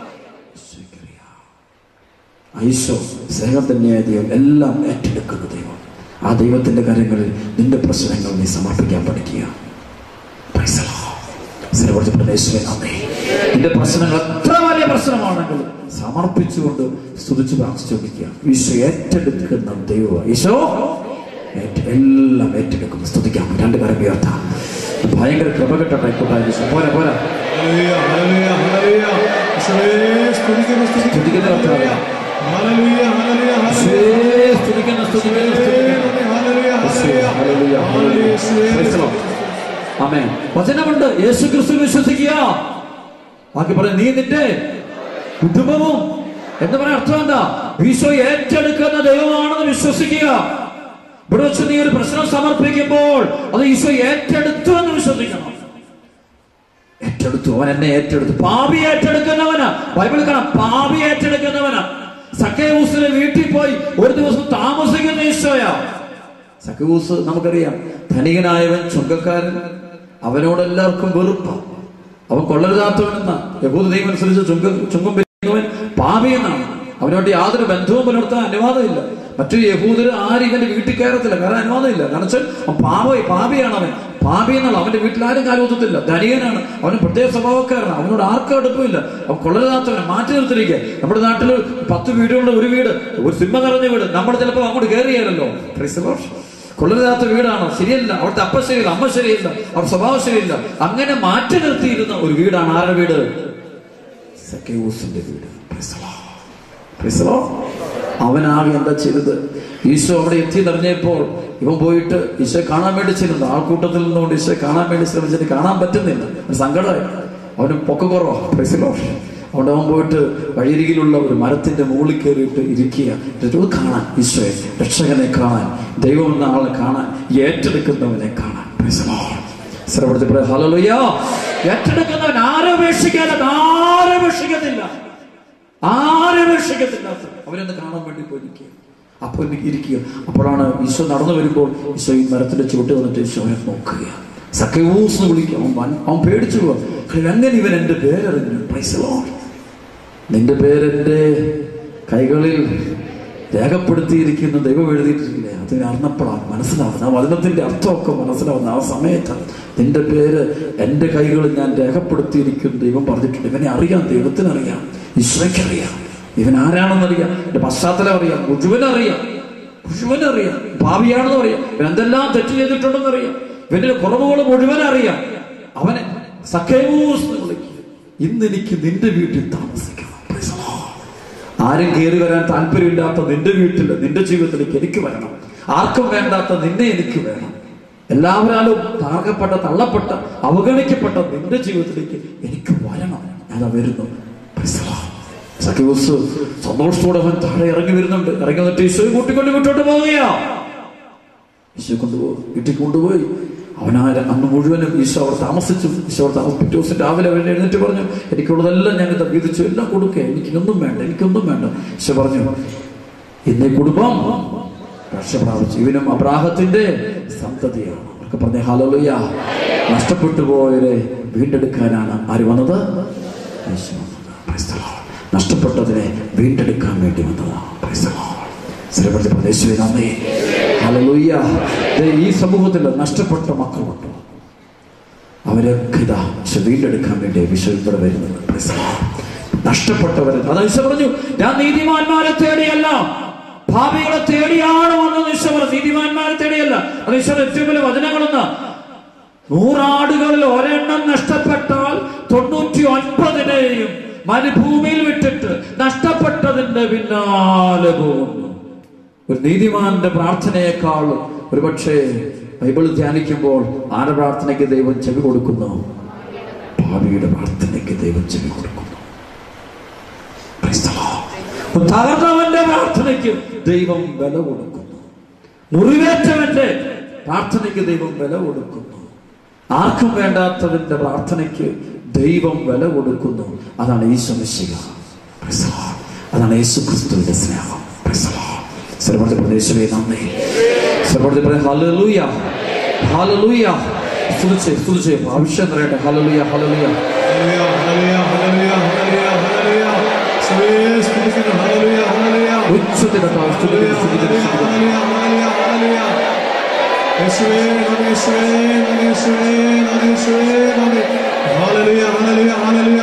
B: ഐശോ സ്നേഹം തന്നെയായ ദൈവം എല്ലാം ഏറ്റെടുക്കുന്ന ദൈവം ആ ദൈവത്തിന്റെ കരങ്ങളിൽ നിന്റെ പ്രശ്നങ്ങൾ നീ സമർപ്പിക്കാൻ പഠിക്കുക Praise the Lord. സർവ്വോന്നതനായ യേശുവേ നന്ദി. നിന്റെ പ്രശ്നങ്ങൾ എത്ര വലിയ പ്രശ്നമാണെങ്കിൽ സമർപ്പിച്ചുകൊണ്ട് സ്തുതിച്ച് പ്രാർത്ഥിച്ചുകൊണ്ടിരിക്കുക ഈശോ ഏറ്റെടുക്കുന്ന ദൈവം ഈശോ ഏറ്റ- എല്ലാം ഏറ്റെടുക്കും സ്തുതിക്കാം രണ്ട് കരം ഉയർത്താം ഭയങ്കര കൃപ കിട്ടട്ടെ കൂട്ടായ ഈശോ. പോരാ പോരാ
A: ഹല്ലേലൂയ, ഹല്ലേലൂയ, ഹല്ലേലൂയ. യേശുവേ, സ്തുതിക്കുന്നു, സ്തുതിക്കുന്നു.
B: സ്തുതിക്കുന്ന കർത്താവേ.
A: ഹല്ലേലൂയ, ഹല്ലേലൂയ, ഹല്ലേലൂയ.
B: യേശുവേ, സ്തുതിക്കുന്നു സ്തുതിക്കുന്നു സ്തുതിക്കുന്നു
A: ഹല്ലേലൂയ,
B: യേശുവേ, ഹല്ലേലൂയ, ഹല്ലേലൂയ. Praise the Lord. ആമേൻ. വചനമുണ്ട് യേശു ക്രിസ്തു വിശ്വസിക്കുക ബാക്കി പറയാം നീ നിന്റെ കുടുംബവും എന്ന് പറയാൻ അർത്ഥം എന്താ ഈശോ ഏറ്റെടുക്കുന്ന ദൈവമാണെന്ന് വിശ്വസിക്കുക ഇവിടെ വെച്ച് നീ ഒരു പ്രശ്നം സമർപ്പിക്കുമ്പോൾ അത് ഈശോ ഏറ്റെടുത്തു എന്ന് വിശ്വസിക്കണം ഏറ്റെടുത്തു അവൻ എന്നെ ഏറ്റെടുത്തു പാപി ഏറ്റെടുക്കുന്നവനാ ബൈബിൾ കാണാം പാപി ഏറ്റെടുക്കുന്നവനാ സക്കേവൂസിന്റെ വീട്ടിൽ പോയി ഒരു ദിവസം താമസിക്കുന്ന ഈശോയാ സക്കൂസ് നമുക്കറിയാം ധനികനായവൻ ചുങ്കക്കാരൻ അവനോടെല്ലാവർക്കും വെറുപ്പ അവൻ കൊള്ളരുതാത്തവനെന്ന യഹൂദ നിയമം അനുസരിച്ച് ചുങ്ക ചുങ്കം പിരിക്കുന്നവൻ പാപിയെന്നാണ് അവനോട് യാതൊരു ബന്ധവും പുലർത്താൻ അനുവാദമില്ല മറ്റു യഹൂദർ ആരും ഇവന്റെ വീട്ടിൽ കയറത്തില്ല കാരണം അനുവാദമില്ല കാരണം വെച്ചാൽ അവൻ പാപ പാപിയാണ് അവൻ പാപി എന്നുള്ള അവന്റെ വീട്ടിൽ ആരും കാലുകൊത്തത്തില്ല ധനികനാണ് അവന് പ്രത്യേക സ്വഭാവക്കാരനാണ് അവനോട് ആർക്കും അടുപ്പമില്ല അവൻ കൊള്ളരുതാത്തവനെ മാറ്റി നിർത്തിരിക്കുക നമ്മുടെ നാട്ടിൽ പത്ത് വീടുകളുടെ ഒരു വീട് ഒരു സിനിമ നിറഞ്ഞ വീട് നമ്മൾ ചിലപ്പോൾ അങ്ങോട്ട് കയറിയാലല്ലോ Praise the Lord. കൊള്ളരുതാത്ത വീടാണ് ശരിയല്ല അവിടുത്തെ അപ്പ ശരിയല്ല അമ്മ ശരിയല്ല അവർ സ്വഭാവം ശരിയല്ല അങ്ങനെ മാറ്റി നിർത്തിയിരുന്ന ഒരു വീടാണ് ആരുടെ വീട് സക്കേവൂസിന്റെ വീട് Praise the Lord. Praise the Lord. അവനാകെ എന്താ ചെയ്തത് ഈശോ അവിടെ എത്തി നിറഞ്ഞപ്പോൾ ഇവൻ പോയിട്ട് ഈശോ കാണാൻ വേണ്ടി ചെല്ലുന്നു ആൾക്കൂട്ടത്തിൽ നിന്നുകൊണ്ട് ഈശോ കാണാൻ വേണ്ടി ശ്രമിച്ചിട്ട് കാണാൻ പറ്റുന്നില്ല ഒരു സങ്കടമായി അവന് പൊക്ക കുറവാ പ്രൈസിലോ അതുകൊണ്ട് അവൻ പോയിട്ട് വഴിയരികിലുള്ള ഒരു മരത്തിന്റെ മുകളിൽ കയറിയിട്ട് ഇരിക്കുക എന്നിട്ട് ഒന്ന് കാണാൻ ഈശോയെ രക്ഷകനെ കാണാൻ ദൈവം എന്ന ആളെ കാണാൻ ഏറ്റെടുക്കുന്നവനെ കാണാൻ Praise the Lord. ശ്രവണത്തിൽ പറയാം, "ഹല്ലേലൂയ." ഏറ്റെടുക്കുന്നവൻ ആരപേക്ഷിക്കാതെ ആരപേക്ഷിക്കത്തില്ല ആരപേക്ഷിക്കത്തില്ല അവരൊന്ന് കാണാൻ വേണ്ടി പോയി നിൽക്കുക അപ്പോൾ എനിക്ക് ഇരിക്കുക അപ്പോഴാണ് ഈശോ നടന്നു വരുമ്പോൾ ഈശോ ഈ മരത്തിന്റെ ചുവട്ട് വന്നിട്ട് ഈശോയെ നോക്കുക സഖ്യൂസ് എന്ന് വിളിക്കുക അവൻ വൻ- അവൻ പേടിച്ചു പോവാ കാരണം എങ്ങനെ ഇവൻ എന്റെ പേരറിഞ്ഞു Praise the Lord. നിന്റെ പേരെന്റെ കൈകളിൽ രേഖപ്പെടുത്തിയിരിക്കുന്ന ദൈവം എഴുതിയിട്ടില്ലേ അതിന് അറിഞ്ഞപ്പോഴാണ് മനസ്സിലാവുന്നത് ആ വചനത്തിന്റെ അർത്ഥമൊക്കെ മനസ്സിലാവുന്ന ആ സമയത്ത് നിന്റെ പേര് എൻ്റെ കൈകളിൽ ഞാൻ രേഖപ്പെടുത്തിയിരിക്കും ദൈവം പറഞ്ഞിട്ടുണ്ട് ഇവനെ അറിയാം ദൈവത്തിനറിയാം ഈശ്വരയ്ക്കറിയാം ഇവൻ ആരാണെന്നറിയാം എന്റെ പശ്ചാത്തലം അറിയാം മുഴുവനറിയാം മുഴുവനറിയാം ഭാവിയാണെന്ന് അറിയാം ഇവൻ എന്തെല്ലാം തെറ്റ് ചെയ്തിട്ടുണ്ടെന്ന് അറിയാം ഇവന്റെ കുറവുകൾ മുഴുവൻ അറിയാം അവനെ സഖേവൂസ് എന്ന് വിളിക്കുക ഇന്ന് എനിക്ക് നിന്റെ വീട്ടിൽ താമസിക്കണം Praise the Lord. ആരും കയറി വരാൻ താല്പര്യമില്ലാത്ത നിന്റെ വീട്ടിൽ നിന്റെ ജീവിതത്തിലേക്ക് എനിക്ക് വരണം ആർക്കും വേണ്ടാത്ത നിന്നെ എനിക്ക് വേണം എല്ലാവരാലും താകപ്പെട്ട തള്ളപ്പെട്ട അവഗണിക്കപ്പെട്ട നിന്റെ ജീവിതത്തിലേക്ക് എനിക്ക് വരണം ഞാൻ ദാ വരുന്നു Praise the Lord. സഖ്യൂസ് സന്തോഷത്തോടെ അവൻ താഴെ ഇറങ്ങി വരുന്നുണ്ട് ഇറങ്ങി വന്നിട്ട് ഈശോയെ കൂട്ടിക്കൊണ്ട് വിട്ടോട്ട് പോവുകയാ ഈശോ കൊണ്ടുപോയി വീട്ടിൽ കൊണ്ടുപോയി അവനാ അന്ന് മുഴുവനും ഈശോ അവർ താമസിച്ചു ഈശോ അവർ താമസിച്ചു പിറ്റേ ദിവസം രാവിലെ അവൻ എഴുന്നേറ്റ് പറഞ്ഞു എനിക്കുള്ളതെല്ലാം ഞങ്ങൾ വീതിച്ചു എല്ലാം കൊടുക്കുക എനിക്കൊന്നും വേണ്ട എനിക്കൊന്നും വേണ്ട ഈശോ പറഞ്ഞു ഇന്നേ കുടുംബം രക്ഷ പ്രാപിച്ചു ഇവനും അബ്രാഹത്തിന്റെ സന്തതിയാണ് അവർക്ക് പറഞ്ഞ ഹാലലുയ നഷ്ടപ്പെട്ടു പോയവരെ വീണ്ടെടുക്കാനാണ് ആര് വന്നത് യേശു വന്നത് Praise the Lord. നഷ്ടപ്പെട്ടതിനെ വീണ്ടെടുക്കാൻ വേണ്ടി വന്നതാണ് Praise the Lord. സ്ഥിരപ്പെടുത്തി പ്രദേശുവെ നന്ദി ഹല്ലേലൂയ. ദേ ഈ സമൂഹത്തിൽ നഷ്ടപ്പെട്ട മക്കളുണ്ട് അവരൊക്കെ ഇതാ ഈശോ വീണ്ടെടുക്കാൻ വേണ്ടി വിശ്വ ഇവിടെ വരുന്നത് Praise the Lord. നഷ്ടപ്പെട്ടവരെ അതാ ഈശോ പറഞ്ഞു ഞാൻ നീതിമാന്മാരെ തേടിയല്ല ഭാവികളെ തേടിയാണ് വന്നത് ഈശോ പറഞ്ഞു നീതിമാന്മാരെ തേടിയല്ല അത് ഈശോ ഏറ്റവും വലിയ വചനങ്ങളൊന്ന് നൂറാടുകളിൽ ഒരെണ്ണം നഷ്ടപ്പെട്ടാൽ തൊണ്ണൂറ്റി ഒൻപതിനെയും മരുഭൂമിയിൽ വിട്ടിട്ട് നഷ്ടപ്പെട്ടതിന്റെ പിന്നാലെ പോകുന്നു ഒരു നീതിമാന്റെ പ്രാർത്ഥനയെക്കാൾ ഒരുപക്ഷെ ബൈബിൾ ധ്യാനിക്കുമ്പോൾ ആരുടെ പ്രാർത്ഥനയ്ക്ക് ദൈവം ചെവി കൊടുക്കുന്നു ഭാവിയുടെ പ്രാർത്ഥനയ്ക്ക് ദൈവം ചെവി കൊടുക്കുന്നു Praise the Lord. തകർന്നവന്റെ പ്രാർത്ഥനയ്ക്ക് ദൈവം വില കൊടുക്കുന്നു മുറിവേറ്റവന്റെ പ്രാർത്ഥനയ്ക്ക് ദൈവം വില കൊടുക്കുന്നു ആർക്കും വേണ്ടാത്തവന്റെ പ്രാർത്ഥനയ്ക്ക് ദൈവം വില കൊടുക്കുന്നു അതാണ് ഈശോ മിശിക Praise the Lord. അതാണ് യേശു ക്രിസ്തുവിന്റെ സ്നേഹം Praise the Lord. സർവ്വത്തെ പ്രദേശമേ നന്ദി സർവ്വത്തെ പ്രദേശം ഹല്ലേലൂയ ഹല്ലേലൂയ സ്തുതിച്ച് സ്തുതിച്ച് ആവശ്യം നിറയട്ടെ ഹല്ലേലൂയ ഹല്ലേലൂയ
A: ഹല്ലേലൂയ, ഹല്ലേലൂയ, ഹല്ലേലൂയ, ഹല്ലേലൂയ, ഹല്ലേലൂയ. യേശുവേ, സ്തുതിക്കുന്നു. ഹല്ലേലൂയ, ഹല്ലേലൂയ.
B: ഉച്ചത്തിൽ കർത്താവ് സ്തുതിക്കുന്നു, സ്തുതിക്കുന്നു, സ്തുതിക്കുന്നു.
A: ഹല്ലേലൂയ, ഹല്ലേലൂയ, ഹല്ലേലൂയ. യേശുവേ, നന്ദി, യേശുവേ, നന്ദി, യേശുവേ, നന്ദി, യേശുവേ, നന്ദി. ഹല്ലേലൂയ, ഹല്ലേലൂയ, ഹല്ലേലൂയ,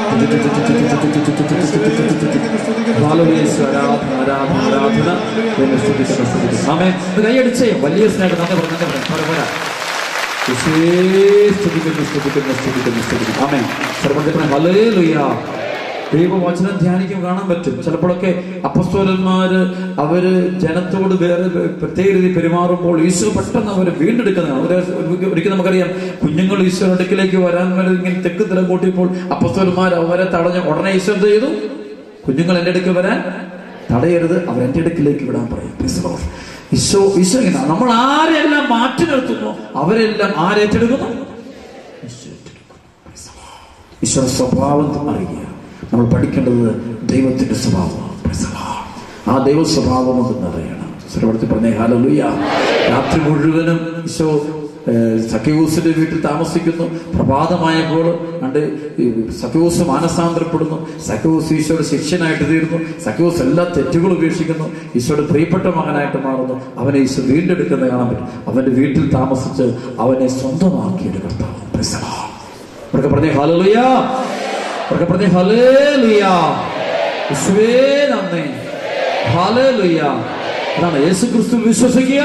A: ഹല്ലേലൂയ.
B: ഹല്ലേലൂയ, ആരാധന ആരാധന ആരാധന ദൈവമേ, സ്തുതിക്കുന്നു, സ്തുതിക്കുന്നു. ആമേൻ. ഒന്ന് കൈയടിച്ചേ വലിയ സ്നേഹം നന്ദി പറഞ്ഞു നന്ദി പറഞ്ഞു പോരാ, പോരാ. യേശുവേ, സ്തുതിക്കുന്നു സ്തുതിക്കുന്നു സ്തുതിക്കുന്നു സ്തുതിക്കുന്നു ആമേൻ സർവ്വത്തെ ഹല്ലേലൂയ ദൈവവചനം ധ്യാനിക്കും കാണാൻ പറ്റും ചിലപ്പോഴൊക്കെ അപ്പസ്തോലന്മാര് അവര് ജനത്തോട് വേറെ പ്രത്യേക രീതി പെരുമാറുമ്പോൾ ഈശോ പെട്ടെന്ന് അവരെ വീണ്ടെടുക്കുന്നതാണ് ഒരു- ഒരു- ഒരിക്കൽ നമുക്കറിയാം കുഞ്ഞുങ്ങൾ ഈശോയുടെ അടുക്കിലേക്ക് വരാൻ വേണ്ടി ഇങ്ങനെ തെക്ക് തിരം കൂട്ടിയപ്പോൾ അപ്പസ്തോലന്മാർ അവരെ തടഞ്ഞ് ഉടനെ ഈശോ എന്ത് ചെയ്തു കുഞ്ഞുങ്ങൾ എൻ്റെ അടുക്ക് വരാൻ തടയരുത് അവർ എൻ്റെ അടുക്കിലേക്ക് വിടാൻ പറയും Praise the Lord. Isho Isho ഇങ്ങനെ നമ്മൾ ആരെല്ലാം മാറ്റി നിർത്തുന്നു അവരെല്ലാം ആരേറ്റെടുക്കുന്നു ഈശോ ഏറ്റെടുക്കുന്നു. Praise the Lord. ഈശോയുടെ സ്വഭാവം അറിയുക നമ്മൾ പഠിക്കേണ്ടത് ദൈവത്തിന്റെ സ്വഭാവമാണ് Praise the Lord. ആ ദൈവ സ്വഭാവം ഒന്ന് അറിയണം സ്ഥലപ്പെടുത്തി പറഞ്ഞേ ഹാലലുയ്യ രാത്രി മുഴുവനും ഈശോ ഏഹ്, സഖ്യയൂസിന്റെ വീട്ടിൽ താമസിക്കുന്നു പ്രഭാതമായപ്പോൾ കണ്ട് ഈ സഖ്യയൂസ് മാനസാന്തരപ്പെടുന്നു സഖ്യയൂസ് ഈശോയുടെ ശിഷ്യനായിട്ട് തീരുന്നു സഖ്യയൂസ് എല്ലാ തെറ്റുകളും ഉപേക്ഷിക്കുന്നു ഈശോയുടെ പ്രിയപ്പെട്ട മകനായിട്ട് മാറുന്നു അവനെ ഈശോ വീണ്ടെടുക്കുന്നത് കാണാൻ പറ്റും അവന്റെ വീട്ടിൽ താമസിച്ച് അവനെ സ്വന്തമാക്കിയൊരു കർത്താവ് Praise the Lord. ഉറക്കെ പറഞ്ഞേ ഹാലലുയ്യ ഉറക്കെ പറഞ്ഞേ ഹലേലുയ്യ യേശുവേ നന്ദി ഹല്ലേലൂയ അതാണ് യേശു ക്രിസ്തു വിശ്വസിക്കുക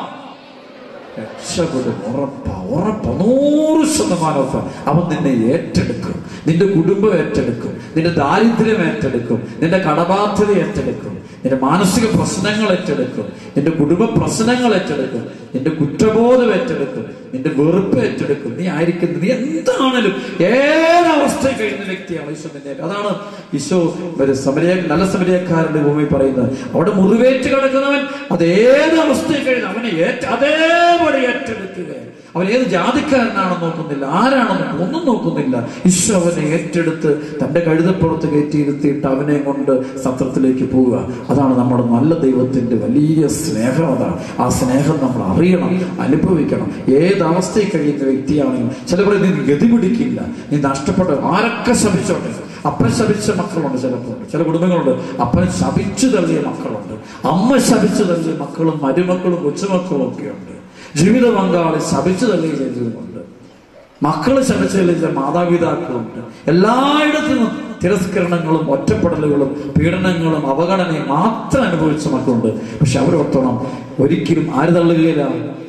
B: രക്ഷപ്പെടും ഉറപ്പ ഉറപ്പ നൂറ് ശതമാനം ഉറപ്പ് അവൻ നിന്നെ ഏറ്റെടുക്കും നിന്റെ കുടുംബം ഏറ്റെടുക്കും നിന്റെ ദാരിദ്ര്യം ഏറ്റെടുക്കും നിന്റെ കടബാധ്യത ഏറ്റെടുക്കും നിന്റെ മാനസിക പ്രശ്നങ്ങൾ ഏറ്റെടുക്കും നിന്റെ കുടുംബ പ്രശ്നങ്ങൾ ഏറ്റെടുക്കും നിന്റെ കുറ്റബോധം ഏറ്റെടുക്കും നിന്റെ വെറുപ്പ് ഏറ്റെടുക്കും നീ ആയിരിക്കുന്നത് നീ എന്താണേലും ഏതവസ്ഥയിൽ കഴിയുന്ന വ്യക്തിയാണ് ഈശോ നിന്നെ അതാണ് ഈശോ ഒരു സമരിയ നല്ല സമരിയക്കാരന്റെ ഭൂമി പറയുന്നത് അവിടെ മുറിവേറ്റ് കിടക്കുന്നവൻ അത് ഏത് അവസ്ഥയിൽ കഴിയുന്നു അവനെ ഏറ്റ അതേപടി ഏറ്റെടുക്കുക അവൻ ഏത് ജാതിക്കാരനാണെന്ന് നോക്കുന്നില്ല ആരാണെന്ന് ഒന്നും നോക്കുന്നില്ല ഈശോ അവനെ ഏറ്റെടുത്ത് തന്റെ കഴുതപ്പുറത്ത് കയറ്റിയിരുത്തിയിട്ട് അവനെ കൊണ്ട് സത്രത്തിലേക്ക് പോവുക അതാണ് നമ്മുടെ നല്ല ദൈവത്തിന്റെ വലിയ സ്നേഹം അതാണ് ആ സ്നേഹം നമ്മൾ അറിയണം അനുഭവിക്കണം ഏത് അവസ്ഥയിൽ കഴിയുന്ന വ്യക്തിയാണെങ്കിലും ചിലപ്പോൾ നീ ഗതി പിടിക്കില്ല നീ നഷ്ടപ്പെട്ട ആരൊക്കെ ശപിച്ചോട്ടെ അപ്പൻ ശപിച്ച മക്കളുണ്ട് ചിലപ്പോൾ ചില കുടുംബങ്ങളുണ്ട് അപ്പൻ ശപിച്ചു തള്ളിയ മക്കളുണ്ട് അമ്മ ശപിച്ചു തള്ളിയ മക്കളും മരുമക്കളും കൊച്ചുമക്കളും ഒക്കെ ഉണ്ട് ജീവിത പങ്കാളി ശപിച്ചു തള്ളിയ ചെയ്തതുമുണ്ട് മക്കള് ശപിച്ച മാതാപിതാക്കളുണ്ട് എല്ലായിടത്തു നിന്നും തിരസ്കരണങ്ങളും ഒറ്റപ്പെടലുകളും പീഡനങ്ങളും അവഗണനയും മാത്രം അനുഭവിച്ച മക്കളുണ്ട് പക്ഷെ അവരോർത്തോണം ഒരിക്കലും ആര് തള്ളുകയില്ല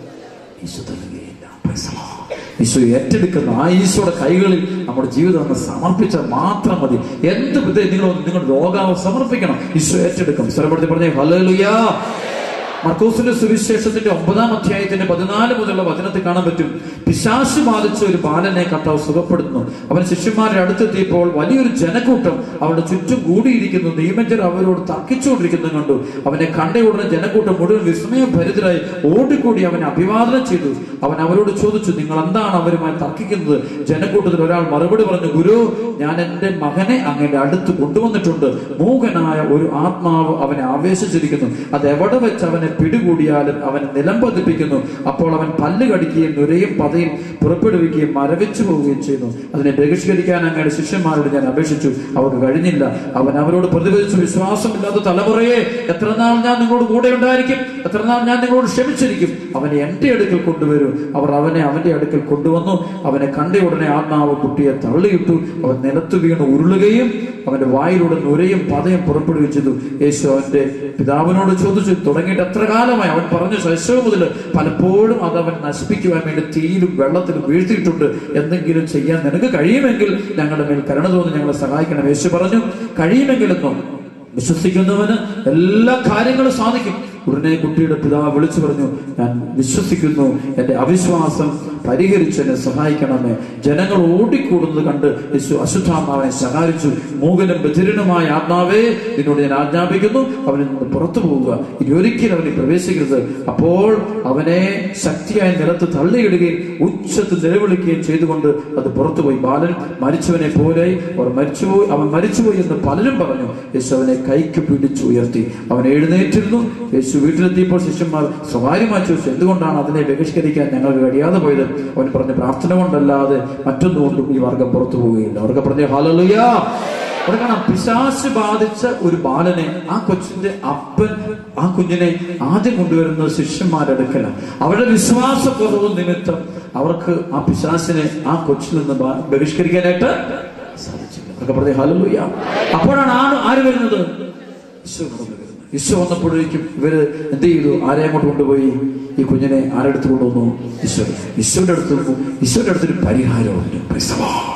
B: Isho തള്ളുകയില്ല Praise the Lord. Isho ഏറ്റെടുക്കുന്ന ആ ഈശോയുടെ കൈകളിൽ നമ്മുടെ ജീവിതം ഒന്ന് സമർപ്പിച്ചാൽ മാത്രം മതി എന്ത് വിധ നിങ്ങൾ നിങ്ങളുടെ രോഗാവ സമർപ്പിക്കണം ഈശോ ഏറ്റെടുക്കും സ്വരപ്പെടുത്തി പറഞ്ഞേ ഹല്ലേലൂയ മർക്കോസിന്റെ സുവിശേഷത്തിന്റെ ഒമ്പതാം അധ്യായത്തിന്റെ പതിനാല് മുതലുള്ള വചനത്തിൽ കാണാൻ പറ്റും പിശാശു ബാധിച്ച ഒരു ബാലനെ കർത്താവ് സുഖപ്പെടുത്തുന്നു അവൻ ശിഷ്യന്മാരുടെ അടുത്തെത്തിയപ്പോൾ വലിയൊരു ജനക്കൂട്ടം അവരുടെ ചുറ്റും കൂടിയിരിക്കുന്നു നിയമജർ അവരോട് തർക്കിച്ചുകൊണ്ടിരിക്കുന്നത് കണ്ടു അവനെ കണ്ട ഉടനെ ജനക്കൂട്ടം മുഴുവൻ വിസ്മയഭരിതരായി ഓടിക്കൂടി അവനെ അഭിവാദനം ചെയ്തു അവൻ അവരോട് ചോദിച്ചു നിങ്ങൾ എന്താണ് അവരുമായി തർക്കിക്കുന്നത് ജനക്കൂട്ടത്തിൽ ഒരാൾ മറുപടി പറഞ്ഞു ഗുരു ഞാൻ എന്റെ മകനെ അങ്ങയുടെ അടുത്ത് കൊണ്ടുവന്നിട്ടുണ്ട് മൂകനായ ഒരു ആത്മാവ് അവനെ ആവേശിച്ചിരിക്കുന്നു അത് എവിടെ വെച്ച് അവനെ പിടികൂടിയാലും അവനെ നിലം പതിപ്പിക്കുന്നു അപ്പോൾ അവൻ പല്ല് കടിക്കുകയും നുരയും പതയും പുറപ്പെടുവിക്കുകയും മരവിച്ചു പോവുകയും ചെയ്യുന്നു അതിനെ ബഹിഷ്കരിക്കാൻ അങ്ങയുടെ ശിഷ്യന്മാരോട് ഞാൻ അപേക്ഷിച്ചു അവർക്ക് കഴിഞ്ഞില്ല അവൻ അവരോട് പ്രതിഫലിച്ചു വിശ്വാസമില്ലാത്ത തലമുറയെ എത്ര നാൾ ഞാൻ നിങ്ങളോട് കൂടെ ഉണ്ടായിരിക്കും എത്ര നാൾ ഞാൻ നിങ്ങളോട് ക്ഷമിച്ചിരിക്കും അവനെ എന്റെ അടുക്കൽ കൊണ്ടുവരൂ അവർ അവനെ അവന്റെ അടുക്കൽ കൊണ്ടുവന്നു അവനെ കണ്ട ഉടനെ ആത്മാവ് കുട്ടിയെ തള്ളിയിട്ടു അവൻ നിലത്ത് വീണ് ഉരുളുകയും അവന്റെ വായിലൂടെ നുരയും പതയും പുറപ്പെടുകയും ചെയ്തു യേശു അവന്റെ പിതാവിനോട് ചോദിച്ചു തുടങ്ങിയിട്ട് എത്ര കാലമായി അവൻ പറഞ്ഞു ശൈശവം മുതൽ പലപ്പോഴും അത് അവൻ നശിപ്പിക്കുവാൻ വേണ്ടി തീയിലും വെള്ളത്തിലും വീഴ്ത്തിയിട്ടുണ്ട് എന്തെങ്കിലും ചെയ്യാൻ നിനക്ക് കഴിയുമെങ്കിൽ ഞങ്ങളുടെ മേൽ കരുണ തോന്നി ഞങ്ങളെ സഹായിക്കണം യേശു പറഞ്ഞു കഴിയുമെങ്കിലെന്നും വിശ്വസിക്കുന്നവന് എല്ലാ കാര്യങ്ങളും സാധിക്കും ഉടനെ കുട്ടിയുടെ പിതാവ് വിളിച്ചു പറഞ്ഞു ഞാൻ വിശ്വസിക്കുന്നു എന്റെ അവിശ്വാസം പരിഹരിച്ച് എന്നെ സഹായിക്കണമേ ജനങ്ങൾ ഓടിക്കൂടുന്നത് കണ്ട് യേശു അശുദ്ധാത്മാവിനെ സഹായിച്ചു മൂകനും ബധിരനുമായ ആത്മാവേ നിന്നോട് ഞാൻ ആജ്ഞാപിക്കുന്നു അവനിൽ നിന്ന് പുറത്തു പോവുക ഇനി ഒരിക്കലും അവനെ പ്രവേശിക്കരുത് അപ്പോൾ അവനെ ശക്തിയായി നിലത്ത് തള്ളിയിടുകയും ഉച്ചത്തിൽ നിലവിളിക്കുകയും ചെയ്തുകൊണ്ട് അത് പുറത്തുപോയി ബാലൻ മരിച്ചവനെ പോലെ അവർ മരിച്ചുപോയി അവൻ മരിച്ചുപോയി എന്ന് പലരും പറഞ്ഞു യേശു അവനെ കൈക്ക് പിടിച്ചു ഉയർത്തി അവൻ എഴുന്നേറ്റിരുന്നു യേശു വീട്ടിലെത്തിയപ്പോൾ ശിഷ്യന്മാർ സ്വകാര്യമായി ചോദിച്ചു എന്തുകൊണ്ടാണ് അതിനെ ബഹിഷ്കരിക്കാൻ ഞങ്ങൾക്ക് കഴിയാതെ പോയത് അവൻ പറഞ്ഞ പ്രാർത്ഥന കൊണ്ടല്ലാതെ മറ്റൊന്നുകൊണ്ടും ഈ വർഗം പുറത്തു പോവുകയില്ല അവർക്ക് പറഞ്ഞ ഹാലലുയ അവിടെ കാണാം പിശാശ് ബാധിച്ച ഒരു ബാലനെ ആ കൊച്ചിന്റെ അപ്പൻ ആ കുഞ്ഞിനെ ആദ്യം കൊണ്ടുവരുന്നത് ശിഷ്യന്മാരുടെ അടുക്കലാണ് അവരുടെ വിശ്വാസക്കുറവ് നിമിത്തം അവർക്ക് ആ പിശാസിനെ ആ കൊച്ചിൽ നിന്ന് ബ- ബഹിഷ്കരിക്കാനായിട്ട് സാധിച്ചില്ല അവർക്ക് പറഞ്ഞ ഹാലലുയ അപ്പോഴാണ് ആണ് ആര് വരുന്നത് ഈശോ കടന്നു വരുന്നത് ഈശോ വന്നപ്പോഴേക്കും ഇവര് എന്ത് ചെയ്തു ആരെ അങ്ങോട്ട് കൊണ്ടുപോയി ഈ കുഞ്ഞിനെ ആരെടുത്ത് കൊണ്ടുവന്നു ഈശോ ഈശോയുടെ അടുത്ത് വന്നു ഈശോയുടെ അടുത്തൊരു പരിഹാരമുണ്ട് Praise the Lord.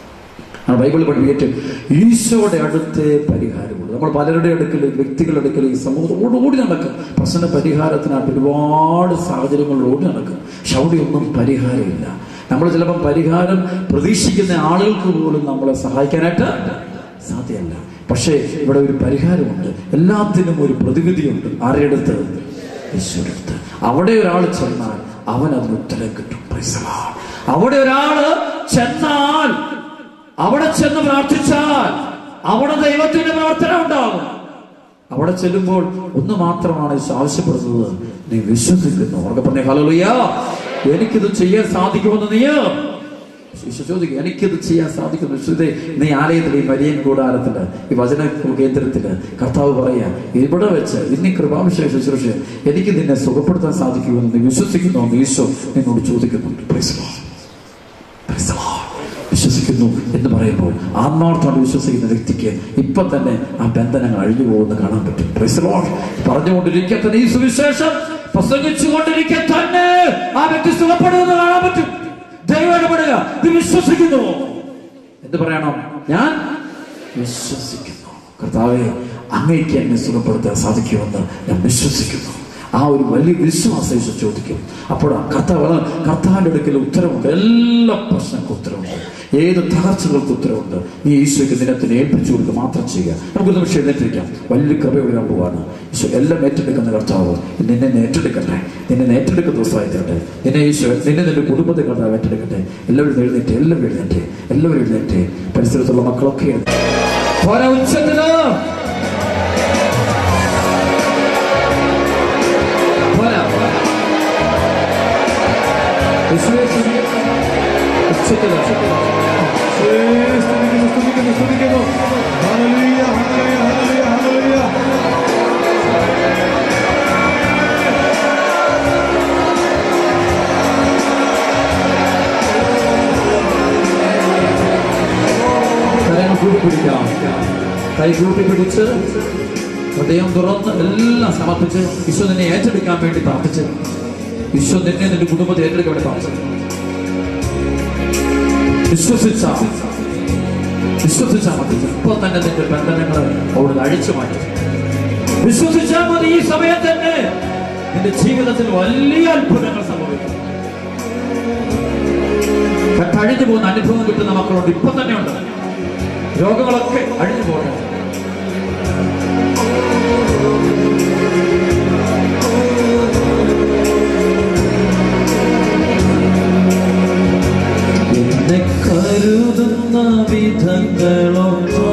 B: ആണ് ബൈബിൾ പഠിപ്പിച്ചിട്ട് ഈശോയുടെ അടുത്തേ പരിഹാരമുള്ളൂ നമ്മൾ പലരുടെ അടുക്കൽ വ്യക്തികളുടെ അടുക്കൽ ഈ സമൂഹത്തോട് ഓടി നടക്കും പ്രശ്ന പരിഹാരത്തിനായിട്ട് ഒരുപാട് സാഹചര്യങ്ങളിൽ ഓടി നടക്കും പക്ഷെ അവിടെ ഒന്നും പരിഹാരമില്ല നമ്മൾ ചിലപ്പം പരിഹാരം പ്രതീക്ഷിക്കുന്ന ആളുകൾക്ക് പോലും നമ്മളെ സഹായിക്കാനായിട്ട് സാധ്യമല്ല പക്ഷേ ഇവിടെ ഒരു പരിഹാരമുണ്ട് എല്ലാത്തിനും ഒരു പ്രതിവിധിയുണ്ട് ആരുടെ അടുത്ത് ഈശോയുടെ അടുത്ത് അവിടെ ഒരാൾ ചെന്നാൽ അവൻ അതിന് ഉത്തരം കിട്ടും Praise the Lord. അവിടെ ഒരാള് ചെന്നാൽ അവിടെ ചെന്ന് പ്രാർത്ഥിച്ചാൽ അവിടെ ദൈവത്തിന്റെ പ്രവർത്തനം ഉണ്ടാകും അവിടെ ചെല്ലുമ്പോൾ ഒന്ന് മാത്രമാണ് യേശു ആവശ്യപ്പെടുന്നത് നീ വിശ്വസിക്കുന്നു അവർക്ക് പറഞ്ഞ ഹലോയ എനിക്കിത് ചെയ്യാൻ സാധിക്കുമെന്ന് നീ യേശു ചോദിക്കും എനിക്കിത് ചെയ്യാൻ സാധിക്കുന്നു വിശുദ്ധേ നീ ആലയത്തിൽ ഈ മരിയൻ കൂടാരത്തില് ഈ വചന കേന്ദ്രത്തില് കർത്താവ് പറയാ ഇവിടെ വെച്ച് ഇനി കൃപാഭിഷേക ശുശ്രൂഷ എനിക്ക് നിന്നെ സുഖപ്പെടുത്താൻ സാധിക്കുമെന്ന് നീ വിശ്വസിക്കുന്നു എന്ന് ഈശോ നിന്നോട് ചോദിക്കുന്നുണ്ട് Praise the Lord. Praise the Lord. വിശ്വസിക്കുന്നു എന്ന് പറയുമ്പോൾ ആത്മാർത്ഥമായിട്ട് വിശ്വസിക്കുന്ന വ്യക്തിക്ക് ഇപ്പൊ തന്നെ ആ ബന്ധനങ്ങൾ അഴിഞ്ഞു പോകുന്ന കാണാൻ പറ്റും Praise the Lord. പറഞ്ഞുകൊണ്ടിരിക്കെ തന്നെ ഈ സുവിശേഷം പ്രസംഗിച്ചുകൊണ്ടിരിക്കെ തന്നെ ആ വ്യക്തി സുഖപ്പെടുമെന്ന് കാണാൻ പറ്റും ദൈവം ഇടപെടുക ഇത് വിശ്വസിക്കുന്നു എന്ത് പറയണം ഞാൻ വിശ്വസിക്കുന്നു കർത്താവെ അങ്ങേക്ക് എന്നെ സുഖപ്പെടുത്താൻ സാധിക്കുമെന്ന് ഞാൻ വിശ്വസിക്കുന്നു ആ ഒരു വലിയ വിശ്വാസം യേശു ചോദിക്കും അപ്പോൾ ആ കർത്താവ് കർത്താവിന്റെ അടുക്കൽ ഉത്തരവുണ്ട് എല്ലാ പ്രശ്നങ്ങൾക്കും ഉത്തരവുണ്ട് ഏത് തകർച്ചകൾക്ക് ഉത്തരവുണ്ട് ഈ ഈശോയ്ക്ക് ദിനത്തിന് ഏൽപ്പിച്ചു കൊടുക്കുക മാത്രം ചെയ്യുക നമുക്ക് നിമിഷം എഴുന്നേറ്റിരിക്കാം വലിയ കൃപ ഒഴുകാൻ പോവാണ് ഈശോ എല്ലാം ഏറ്റെടുക്കുന്ന കർത്താവ് നിന്നെ ഏറ്റെടുക്കട്ടെ നിന്നെ ഏറ്റെടുക്കുന്ന ദിവസമായി തരട്ടെ നിന്നെ ഈശോ നിന്നെ നിന്റെ കുടുംബത്തെ കർത്താവ് ഏറ്റെടുക്കട്ടെ എല്ലാവരും എഴുന്നേറ്റ് എല്ലാവരും എഴുന്നേറ്റ് എല്ലാവരും എഴുന്നേറ്റ് പരിസരത്തുള്ള മക്കളൊക്കെ എഴുന്നേറ്റ്. പോരാ ഉച്ചത്തില് പോരാ യേശുവേ സ്തുതി. ഉച്ചത്തില്
A: സ്തുതിക്കുന്നു സ്തുതിക്കുന്നു സ്തുതിക്കുന്നു ഹല്ലേലൂയ ഹല്ലേലൂയ ഹല്ലേലൂയ ഹല്ലേലൂയ
B: കരങ്ങൾ കൂട്ടി പിടിക്കാം കൈ കൂട്ടി പിടിച്ച് ഹൃദയം തുറന്ന് എല്ലാം സമർപ്പിച്ച് ഈശോ നിന്നെ ഏറ്റെടുക്കാൻ വേണ്ടി പ്രാർത്ഥിച്ച് ഈശോ നിന്നെ നിന്റെ കുടുംബത്തെ ഏറ്റെടുക്കാൻ വേണ്ടി പ്രാർത്ഥിച്ചു വിശ്വസിച്ച വിശ്വസിച്ചാൽ മതി ഇപ്പൊ തന്നെ നിന്റെ ബന്ധനങ്ങൾ അവിടെ അഴിച്ചു മാറ്റി വിശ്വസിച്ചാൽ മതി ഈ സമയത്ത് തന്നെ നിന്റെ ജീവിതത്തിൽ വലിയ അത്ഭുതങ്ങൾ സംഭവിക്കും കഴിഞ്ഞു പോകുന്ന അനുഭവം കിട്ടുന്ന മക്കളുണ്ട് ഇപ്പൊ തന്നെ ഉണ്ട് രോഗങ്ങളൊക്കെ അഴിഞ്ഞു പോകട്ടെ
C: എന്നെ കരുതുന്ന വിധങ്ങളൊക്കെ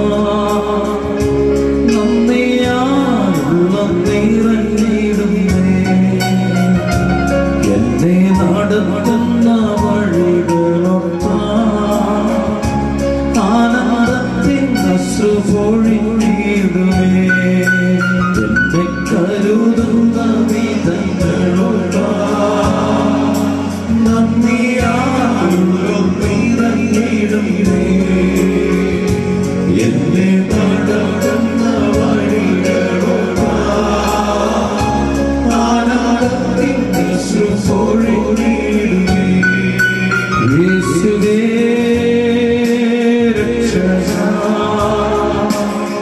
C: നന്ദിയാലുള്ള നിറഞ്ഞിടുന്നേ എന്നെ നടത്തുന്ന വഴികളൊക്കെ ആനന്ദത്തിൻ അശ്രു പൊഴിഞ്ഞിടുമേ എന്നെ കരുതുന്ന വിധങ്ങളൊക്കെ എന്നെ നടത്തുന്ന വഴികളൊക്കെ ആനന്ദത്തിൻ അശ്രു പൊഴിഞ്ഞിടുമേ യേശുവേ രക്ഷക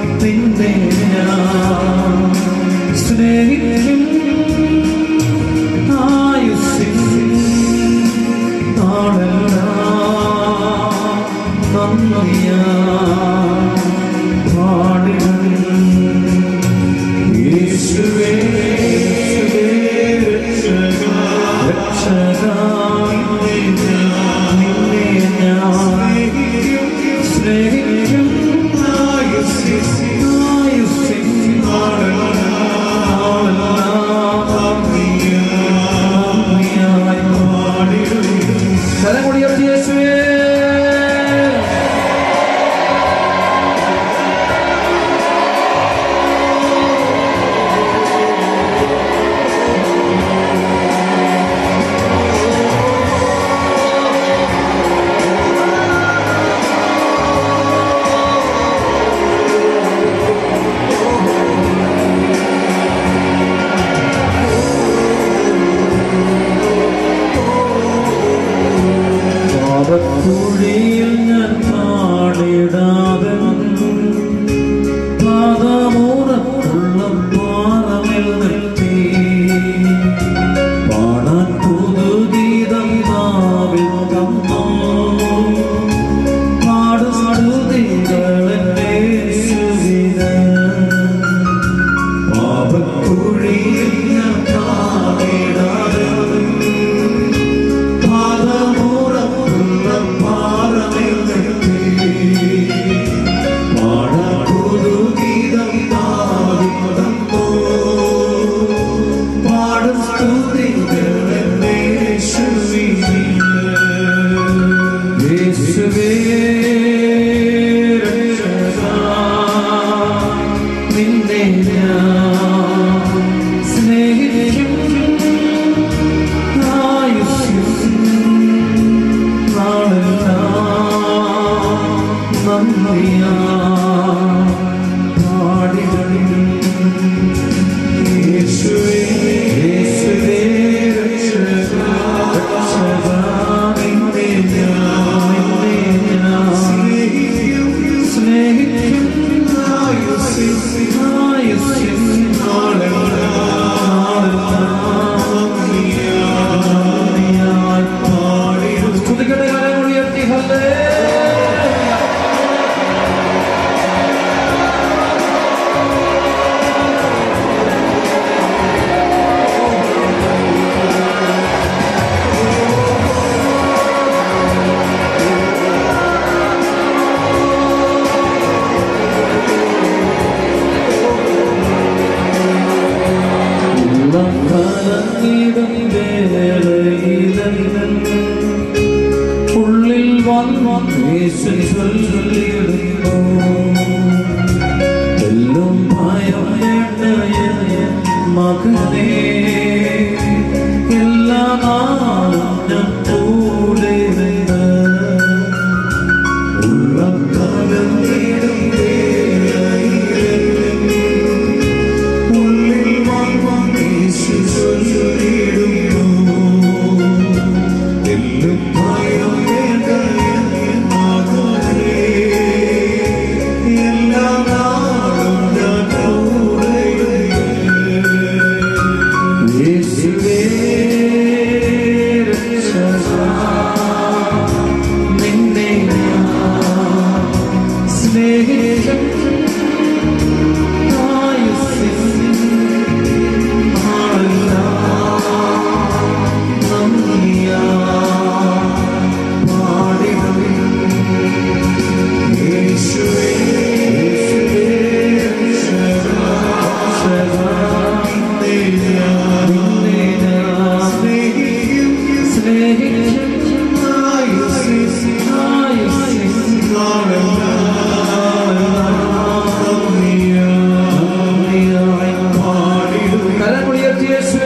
B: കരമുയർത്തി യേശുവേ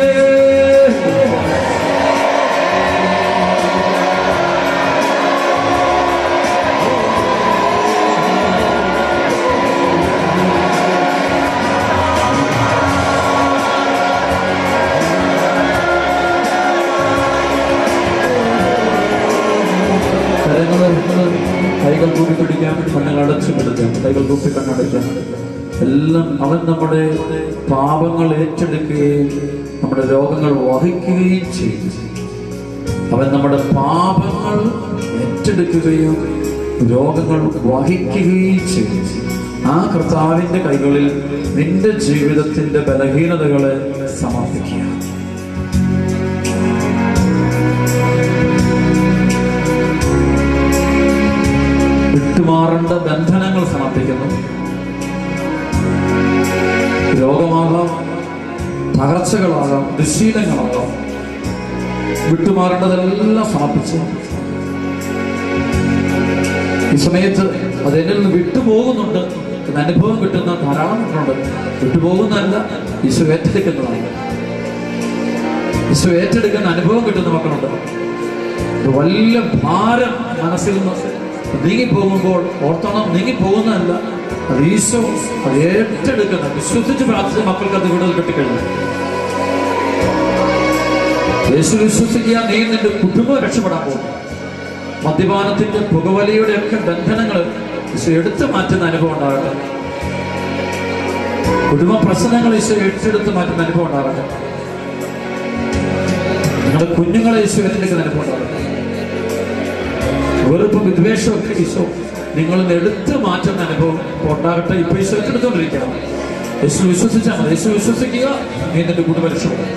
B: കരങ്ങൾ കൈകൾ കൂപ്പി പിടിക്കാം കണ്ണുകൾ അടച്ചു പിടിക്കാം കൈകൾ കൂപ്പി കണ്ണടയ്ക്കാം എല്ലാം അവൻ നമ്മുടെ പാപങ്ങൾ ഏറ്റെടുക്കുകയും നമ്മുടെ രോഗങ്ങൾ വഹിക്കുകയും ചെയ്തു അവൻ നമ്മുടെ പാപങ്ങൾ ഏറ്റെടുക്കുകയും രോഗങ്ങൾ വഹിക്കുകയും ചെയ്തു ആ കർത്താവിന്റെ കൈകളിൽ നിന്റെ ജീവിതത്തിന്റെ ബലഹീനതകളെ സമർപ്പിക്കുക വിട്ടുമാറേണ്ട ബന്ധനങ്ങൾ സമർപ്പിക്കുന്നു രോഗമാകാം തകർച്ചകളാകാം ദുശീലങ്ങളാകാം വിട്ടുമാറേണ്ടതെല്ലാം സമർപ്പിച്ചു ഈ സമയത്ത് അത് എന്നിൽ നിന്ന് വിട്ടുപോകുന്നുണ്ട് എന്ന അനുഭവം കിട്ടുന്ന ധാരാളം മക്കളുണ്ട് വിട്ടുപോകുന്നതല്ല ഈശോ ഏറ്റെടുക്കുന്നതാണ് ഈശോ ഏറ്റെടുക്കുന്ന അനുഭവം കിട്ടുന്ന മക്കളുണ്ട് ഒരു വലിയ ഭാരം മനസ്സിൽ നിന്ന് നീങ്ങിപ്പോകുമ്പോൾ ഓർത്തോണം നീങ്ങിപ്പോകുന്നതല്ല അത് ഈശോ അത് ഏറ്റെടുക്കുന്ന വിശ്വസിച്ച് പ്രാർത്ഥിച്ച മക്കൾക്ക് അത് കൂടുതൽ കിട്ടിക്കഴിഞ്ഞു യേശു വിശ്വസിക്കുക നീ നിന്റെ കുടുംബം രക്ഷപ്പെടാൻ പോകും മദ്യപാനത്തിന്റെ പുകവലിയുടെ ഒക്കെ ബന്ധനങ്ങൾ ഈശോ എടുത്തു മാറ്റുന്ന അനുഭവം ഉണ്ടാകട്ടെ കുടുംബ പ്രശ്നങ്ങൾ ഈശോ ഏറ്റെടുത്ത് മാറ്റുന്ന അനുഭവം ഉണ്ടാകട്ടെ നിങ്ങളുടെ കുഞ്ഞുങ്ങളെ ഈശോ ഏറ്റെടുക്കുന്ന അനുഭവം ഉണ്ടാകട്ടെ വെറുപ്പും വിദ്വേഷമൊക്കെ ഈശോ നിങ്ങളിൽ നിന്ന് എടുത്തു മാറ്റുന്ന അനുഭവം ഇപ്പോൾ ഉണ്ടാകട്ടെ ഇപ്പൊ ഈശോ ഏറ്റെടുത്തോണ്ടിരിക്കണം യേശു വിശ്വസിച്ചാൽ മതി യേശു വിശ്വസിക്കുക നീ നിന്റെ കുടുംബം രക്ഷപ്പെടും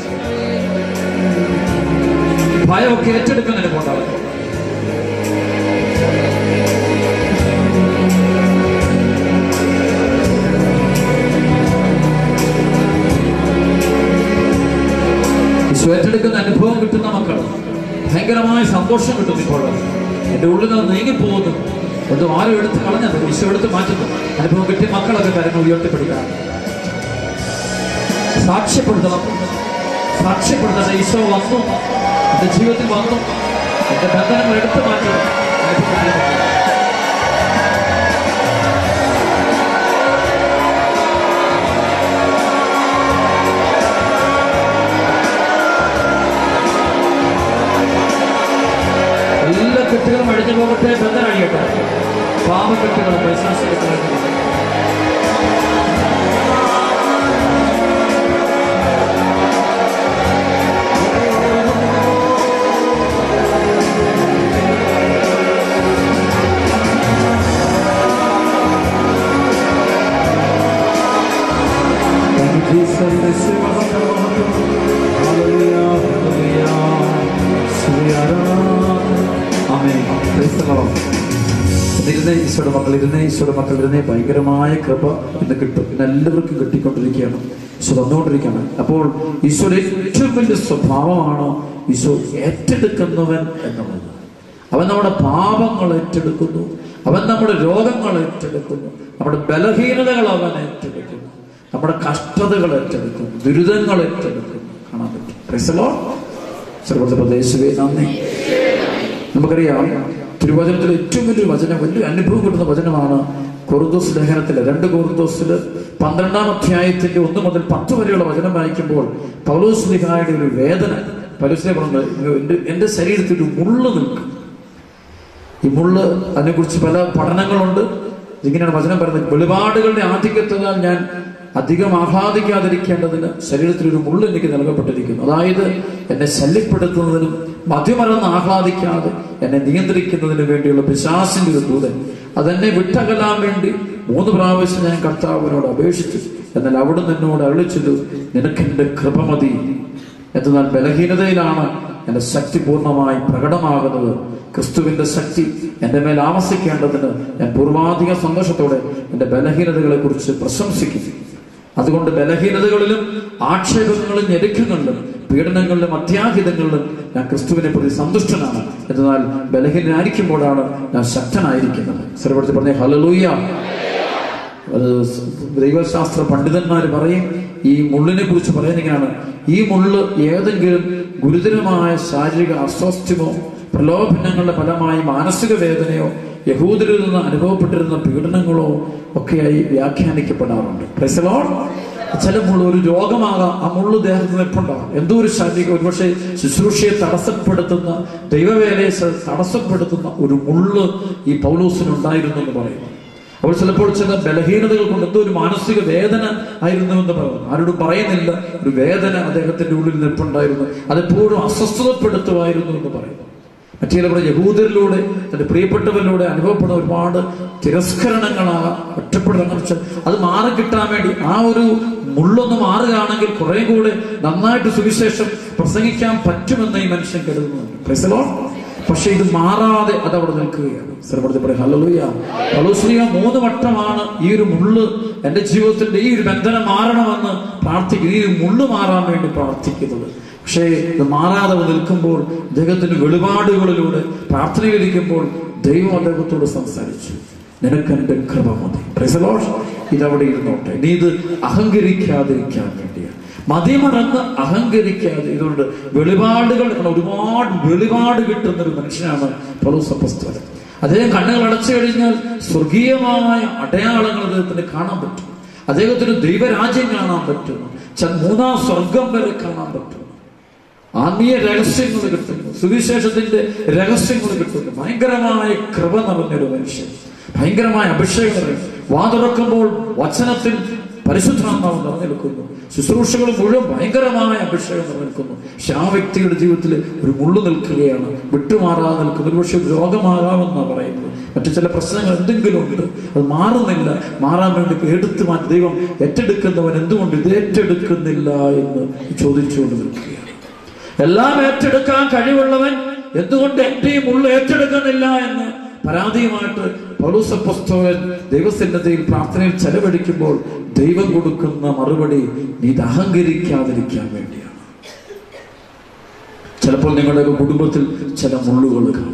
B: ഭയമൊക്കെ ഏറ്റെടുക്കുന്ന അനുഭവം ഉണ്ടാകട്ടെ ഈശോ ഏറ്റെടുക്കുന്ന അനുഭവം കിട്ടുന്ന മക്കൾ ഭയങ്കരമായ സന്തോഷം കിട്ടും ഇപ്പോൾ എന്റെ ഉള്ളിൽ നിന്ന് നീങ്ങിപ്പോകുന്നു അത് ആരും എടുത്ത് കളഞ്ഞത് ഈശോ എടുത്ത് മാറ്റുന്നു അനുഭവം കിട്ടിയ മക്കളൊക്കെ കാര്യങ്ങൾ ഉയർത്തിപ്പിടിക്കണം സാക്ഷ്യപ്പെടുത്തണം സാക്ഷ്യപ്പെടുത്തണം ഈശോ വന്നു എന്റെ ജീവിതത്തിൽ വന്നു എന്റെ ബന്ധനങ്ങൾ എടുത്തു മാറ്റണം അനുഭവം കിട്ടിയ മക്കൾ. എല്ലാ കെട്ടുകളും അഴിഞ്ഞു പോകട്ടെ ബന്ധനം അഴിയട്ടെ പാപക്കെട്ടുകളും പൈശാസികെട്ടുകളും Thank you, Jesus. Hallelujah, hallelujah. Amen. Praise the Lord. ഇരുന്നേ ഈശോയുടെ മക്കൾ ഇരുന്നേ ഈശോയുടെ മക്കൾ ഇരുന്നേ ഭയങ്കരമായ കൃപ ഇന്ന് കിട്ടും ഇന്ന് എല്ലാവർക്കും കിട്ടിക്കൊണ്ടിരിക്കുകയാണ് ഈശോ തന്നുകൊണ്ടിരിക്കുകയാണ് അപ്പോൾ ഈശോയുടെ ഏറ്റവും വലിയ സ്വഭാവമാണ് ഈശോ ഏറ്റെടുക്കുന്നവൻ എന്നുള്ളത് അവൻ നമ്മുടെ പാപങ്ങൾ ഏറ്റെടുക്കുന്നു അവൻ നമ്മുടെ രോഗങ്ങൾ ഏറ്റെടുക്കുന്നു നമ്മുടെ ബലഹീനതകൾ അവൻ ഏറ്റെടുക്കുന്നു നമ്മുടെ കഷ്ടതകൾ ഏറ്റെടുക്കുന്നു ദുരിതങ്ങൾ ഏറ്റെടുക്കുന്നു കാണാൻ പറ്റും Praise the Lord. ചെറുപ്പത്തെ പ്രദേശവേ നന്ദി നമുക്കറിയാം തിരുവചനത്തിൽ ഏറ്റവും വലിയൊരു വചനം വലിയ അനുഭവം കിട്ടുന്ന വചനമാണ് കൊറുദോസ് ലേഖനത്തില് രണ്ട് കൊറുദോസില് പന്ത്രണ്ടാം അധ്യായത്തിന്റെ ഒന്ന് മുതൽ പത്ത് വരെയുള്ള വചനം വായിക്കുമ്പോൾ പൗലോസ് ലിഹായുടെ ഒരു വേദന പൗലോസിനെ പറഞ്ഞത് എന്റെ എന്റെ ശരീരത്തിൽ ഒരു മുള്ള് നിൽക്കും ഈ മുള്ള് അതിനെക്കുറിച്ച് പല പഠനങ്ങളുണ്ട് ഇങ്ങനെയാണ് വചനം പറയുന്നത് വെളിപാടുകളുടെ ആധിക്യത്തിനാൽ ഞാൻ അധികം ആഹ്ലാദിക്കാതിരിക്കേണ്ടതിന് ശരീരത്തിൽ ഒരു മുള്ള് എനിക്ക് നൽകപ്പെട്ടിരിക്കുന്നു അതായത് എന്നെ ശല്യപ്പെടുത്തുന്നതിനും മദ്യമറന്ന് ആഹ്ലാദിക്കാതെ എന്നെ നിയന്ത്രിക്കുന്നതിന് വേണ്ടിയുള്ള പിശാസിന്റെ ഒരു ദൂതൻ അതെന്നെ വിട്ടകലാൻ വേണ്ടി മൂന്ന് പ്രാവശ്യം ഞാൻ കർത്താവിനോട് അപേക്ഷിച്ചു എന്നാൽ അവിടുന്ന് എന്നോട് അരളിച്ചത് നിനക്കെന്റെ കൃപ മതി എന്നാൽ ബലഹീനതയിലാണ് എന്റെ ശക്തി പൂർണ്ണമായി പ്രകടമാകുന്നത് ക്രിസ്തുവിന്റെ ശക്തി എന്റെ മേൽ ആവസിക്കേണ്ടതിന് ഞാൻ പൂർവാധിക സന്തോഷത്തോടെ എന്റെ ബലഹീനതകളെ കുറിച്ച് പ്രശംസിക്കും അതുകൊണ്ട് ബലഹീനതകളിലും ആക്ഷേപങ്ങളിലും ഞെരുക്കങ്ങളിലും പീഡനങ്ങളിലും അത്യാഹിതങ്ങളിലും ഞാൻ ക്രിസ്തുവിനെ പ്രതി സന്തുഷ്ടനാണ് എന്നാൽ ബലഹീനനായിരിക്കുമ്പോഴാണ് ഞാൻ ശക്തനായിരിക്കുന്നത് സർവടുത്ത് പറഞ്ഞ ഹലലൂയ അത് ദൈവശാസ്ത്ര പണ്ഡിതന്മാർ പറയും ഈ മുള്ളിനെ കുറിച്ച് പറയുന്നത് ഇങ്ങനെയാണ് ഈ മുള്ള് ഏതെങ്കിലും ഗുരുതരമായ ശാരീരിക അസ്വാസ്ഥ്യമോ പ്രലോഭനങ്ങളുടെ ഫലമായി മാനസിക വേദനയോ യഹൂദരിൽ നിന്ന് അനുഭവപ്പെട്ടിരുന്ന പീഡനങ്ങളോ ഒക്കെയായി വ്യാഖ്യാനിക്കപ്പെടാറുണ്ട് Praise the Lord. ചില മുള്ള് ഒരു രോഗമാകാം ആ മുള്ള് ദേഹത്ത് നിൽപ്പുണ്ടാകും എന്തോ ഒരു ശാരീരിക ഒരുപക്ഷെ ശുശ്രൂഷയെ തടസ്സപ്പെടുത്തുന്ന ദൈവവേലയെ സ- തടസ്സപ്പെടുത്തുന്ന ഒരു മുള്ള് ഈ പൗലൂസിന് ഉണ്ടായിരുന്നു എന്ന് പറയുന്നു അപ്പോൾ ചിലപ്പോൾ ചില ബലഹീനതകൾ കൊണ്ട് എന്തോ ഒരു മാനസിക വേദന ആയിരുന്നു എന്ന് പറയുന്നു ആരോടും പറയുന്നില്ല ഒരു വേദന അദ്ദേഹത്തിന്റെ ഉള്ളിൽ നിൽപ്പുണ്ടായിരുന്നു അതെപ്പോഴും അസ്വസ്ഥതപ്പെടുത്തുമായിരുന്നു എന്ന് പറയുന്നു മറ്റു ചിലപ്പോൾ യഹൂദരിലൂടെ തന്റെ പ്രിയപ്പെട്ടവരിലൂടെ അനുഭവപ്പെടുന്ന ഒരുപാട് തിരസ്കരണങ്ങളാകാം ഒറ്റപ്പെടുന്ന അത് മാറി കിട്ടാൻ വേണ്ടി ആ ഒരു മുള്ളൊന്ന് മാറുകയാണെങ്കിൽ കുറെ കൂടെ നന്നായിട്ട് സുവിശേഷം പ്രസംഗിക്കാൻ പറ്റുമെന്ന് ഈ മനുഷ്യൻ കരുതുന്നുണ്ട് Praise the Lord. പക്ഷെ ഇത് മാറാതെ അത് അവിടെ നിൽക്കുകയാണ് സർവ്വത്തിൽ പറയും ഹല്ലേലൂയ പൗലോസ്ലിഹ മൂന്ന് വട്ടമാണ് ഈ ഒരു മുള്ള് എന്റെ ജീവിതത്തിന്റെ ഈ ഒരു ബന്ധനം മാറണമെന്ന് പ്രാർത്ഥിക്കുന്നത് ഈ ഒരു മുള്ള് മാറാൻ വേണ്ടി പ്രാർത്ഥിക്കുന്നത് പക്ഷേ ഇത് മാറാതെ നിൽക്കുമ്പോൾ അദ്ദേഹത്തിന്റെ വെളിപാടുകളിലൂടെ പ്രാർത്ഥനയിലിരിക്കുമ്പോൾ ദൈവം അദ്ദേഹത്തോട് സംസാരിച്ചു നിനക്ക് എന്റെ കൃപ മതി Praise the Lord. ഇതവിടെ ഇരുന്നോട്ടെ നീ ഇത് അഹങ്കരിക്കാതിരിക്കാൻ വേണ്ടിയാണ് മതിമറന്ന് അഹങ്കരിക്കാതെ ഇതുകൊണ്ട് വെളിപാടുകൾ കാരണം ഒരുപാട് വെളിപാട് കിട്ടുന്ന ഒരു മനുഷ്യനാണ് പൗലോസപ്പസ്തോലൻ അദ്ദേഹം കണ്ണുകൾ അടച്ചു കഴിഞ്ഞാൽ സ്വർഗീയമായ അടയാളങ്ങൾ അദ്ദേഹത്തിന് കാണാൻ പറ്റും അദ്ദേഹത്തിന് ദൈവരാജ്യം കാണാൻ പറ്റും ച- മൂന്നാം സ്വർഗം വരെ കാണാൻ പറ്റും ആത്മീയ രഹസ്യങ്ങൾ കിട്ടുന്നു സുവിശേഷത്തിന്റെ രഹസ്യങ്ങൾ കിട്ടുന്നു ഭയങ്കരമായ കൃപ നിറഞ്ഞൊരു മനുഷ്യൻ ഭയങ്കരമായ അഭിഷേകം നിറയും വാ തുറക്കുമ്പോൾ വചനത്തിൽ പരിശുദ്ധാത്മാവ് നിറഞ്ഞെടുക്കുന്നു ശുശ്രൂഷകൾ മുഴുവൻ ഭയങ്കരമായ അഭിഷേകം നിലനിൽക്കുന്നു പക്ഷെ ആ വ്യക്തിയുടെ ജീവിതത്തിൽ ഒരു മുള്ളു നിൽക്കുകയാണ് വിട്ടുമാറാതെ നിൽക്കുന്നു ഒരുപക്ഷെ ഒരു രോഗമാകാമെന്നാണ് പറയുന്നത് മറ്റു ചില പ്രശ്നങ്ങൾ എന്തെങ്കിലും ഉണ്ട് അത് മാറുന്നില്ല മാറാൻ വേണ്ടി ഇപ്പൊ എടുത്തു മാറ്റി ദൈവം ഏറ്റെടുക്കുന്നവൻ എന്തുകൊണ്ട് ഇത് ഏറ്റെടുക്കുന്നില്ല എന്ന് ചോദിച്ചുകൊണ്ട് നിൽക്കുകയാണ് എല്ലാം ഏറ്റെടുക്കാൻ കഴിവുള്ളവൻ എന്തുകൊണ്ട് എന്റെയും ഉള്ള ഏറ്റെടുക്കുന്നില്ല എന്ന് പരാതിയുമായിട്ട് പൗലോസപ്പസ്തോലൻ ദൈവസന്നദ്ധയിൽ പ്രാർത്ഥനയിൽ ചെലവഴിക്കുമ്പോൾ ദൈവം കൊടുക്കുന്ന മറുപടി നീ ഇത് അഹങ്കരിക്കാതിരിക്കാൻ വേണ്ടിയാണ് ചിലപ്പോൾ നിങ്ങളുടെ കുടുംബത്തിൽ ചില മുള്ളുകൾ കാണും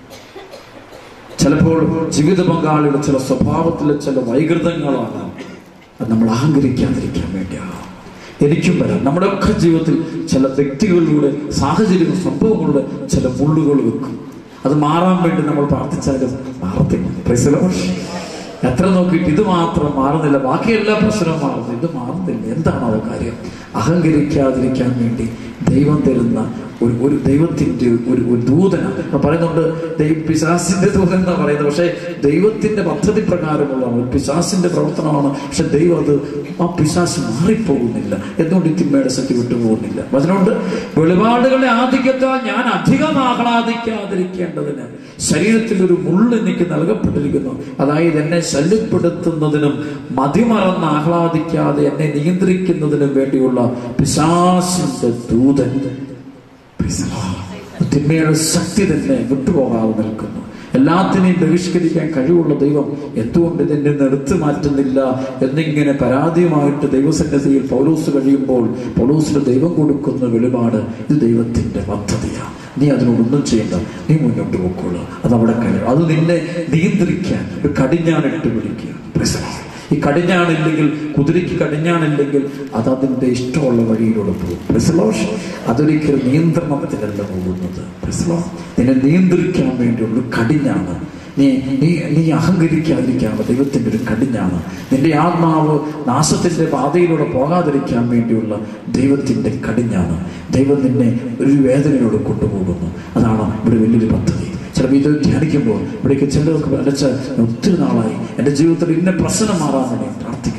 B: ചിലപ്പോൾ ജീവിത പങ്കാളിയുടെ ചില സ്വഭാവത്തിലെ ചില വൈകൃതങ്ങളാണ് അത് നമ്മൾ അഹങ്കരിക്കാതിരിക്കാൻ വേണ്ടിയാണ് എനിക്കും വരാം നമ്മുടെ ഒക്കെ ജീവിതത്തിൽ ചില വ്യക്തികളിലൂടെ സാഹചര്യങ്ങൾ സംഭവങ്ങളുടെ ചില മുള്ളുകൾ വെക്കും അത് മാറാൻ വേണ്ടി നമ്മൾ പ്രാർത്ഥിച്ചാലും മാറത്തില്ല Praise the Lord. എത്ര നോക്കിയിട്ട് ഇത് മാത്രം മാറുന്നില്ല ബാക്കി എല്ലാ പ്രശ്നവും മാറുന്നു ഇത് മാറുന്നില്ല എന്താണോ കാര്യം അഹങ്കരിക്കാതിരിക്കാൻ വേണ്ടി ദൈവം തരുന്ന ഒരു ഒരു ദൈവത്തിന്റെ ഒരു ഒരു ദൂതനാണ് ഇപ്പൊ പറയുന്നുണ്ട് ദൈവ പിശാസിന്റെ ദൂതൻ എന്നാ പറയുന്നത് പക്ഷെ ദൈവത്തിന്റെ പദ്ധതി പ്രകാരമുള്ളതാണ് ഒരു പിശാസിന്റെ പ്രവർത്തനമാണ് പക്ഷെ ദൈവം അത് ആ പിശാസ് മാറിപ്പോകുന്നില്ല എന്തുകൊണ്ട് ഈ തിന്മയുടെ ശക്തി വിട്ടുപോകുന്നില്ല അതിനോണ്ട് വെളിപാടുകളുടെ ആധിക്യത്താൽ ഞാൻ അധികം ആഹ്ലാദിക്കാതിരിക്കേണ്ടതിന് ശരീരത്തിൽ ഒരു മുള്ള് എനിക്ക് നൽകപ്പെട്ടിരിക്കുന്നു അതായത് എന്നെ ശല്യപ്പെടുത്തുന്നതിനും മതിമറന്ന് ആഹ്ലാദിക്കാതെ എന്നെ നിയന്ത്രിക്കുന്നതിനും വേണ്ടിയുള്ള പിശാസിന്റെ ദൂതൻ Praise the Lord. തിന്മയുടെ ശക്തി തന്നെ വിട്ടുപോകാതെ നിൽക്കുന്നു എല്ലാത്തിനെയും ബഹിഷ്കരിക്കാൻ കഴിവുള്ള ദൈവം എന്തുകൊണ്ട് ഇതിന്റെ നിന്ന് എടുത്തു മാറ്റുന്നില്ല എന്നിങ്ങനെ പരാതിയുമായിട്ട് ദൈവസന്നിധിയിൽ പൗലൂസ് കഴിയുമ്പോൾ പൗലൂസിന് ദൈവം കൊടുക്കുന്ന വെളിപാട് ഇത് ദൈവത്തിന്റെ പദ്ധതിയാണ് നീ അതിനോടൊന്നും ചെയ്യണ്ട നീ മുന്നോട്ട് പോയിക്കോളൂ അത് അവിടെ കഴിയും അത് നിന്നെ നിയന്ത്രിക്കാൻ ഒരു കടിഞ്ഞാണിട്ട് പിടിക്കുക Praise the Lord. ഈ കടിഞ്ഞാണില്ലെങ്കിൽ കുതിരയ്ക്ക് കടിഞ്ഞാണില്ലെങ്കിൽ അത് അതിന്റെ ഇഷ്ടമുള്ള വഴിയിലൂടെ പോകും Praise the Lord. അതൊരിക്കലും നിയന്ത്രണത്തിലല്ല പോകുന്നത് Praise the Lord. നിന്നെ നിയന്ത്രിക്കാൻ വേണ്ടിയുള്ള ഒരു കടിഞ്ഞാണ് നീ നീ നീ അഹങ്കരിക്കാതിരിക്കാനുള്ള ദൈവത്തിന്റെ ഒരു കടിഞ്ഞാണ് നിന്റെ ആത്മാവ് നാശത്തിന്റെ പാതയിലൂടെ പോകാതിരിക്കാൻ വേണ്ടിയുള്ള ദൈവത്തിന്റെ കടിഞ്ഞാണ് ദൈവം നിന്നെ ഒരു വേദനയിലൂടെ കൊണ്ടുപോകുന്നു അതാണ് ഇവിടെ വലിയൊരു പദ്ധതി ചിലപ്പോൾ ഇത് ധ്യാനിക്കുമ്പോൾ ഇവിടേക്ക് ചിലർക്ക് അലച്ച ഒത്തിരി നാളായി എൻ്റെ ജീവിതത്തിൽ ഇന്ന പ്രശ്നം മാറാൻ വേണ്ടി പ്രാർത്ഥിക്കുന്നു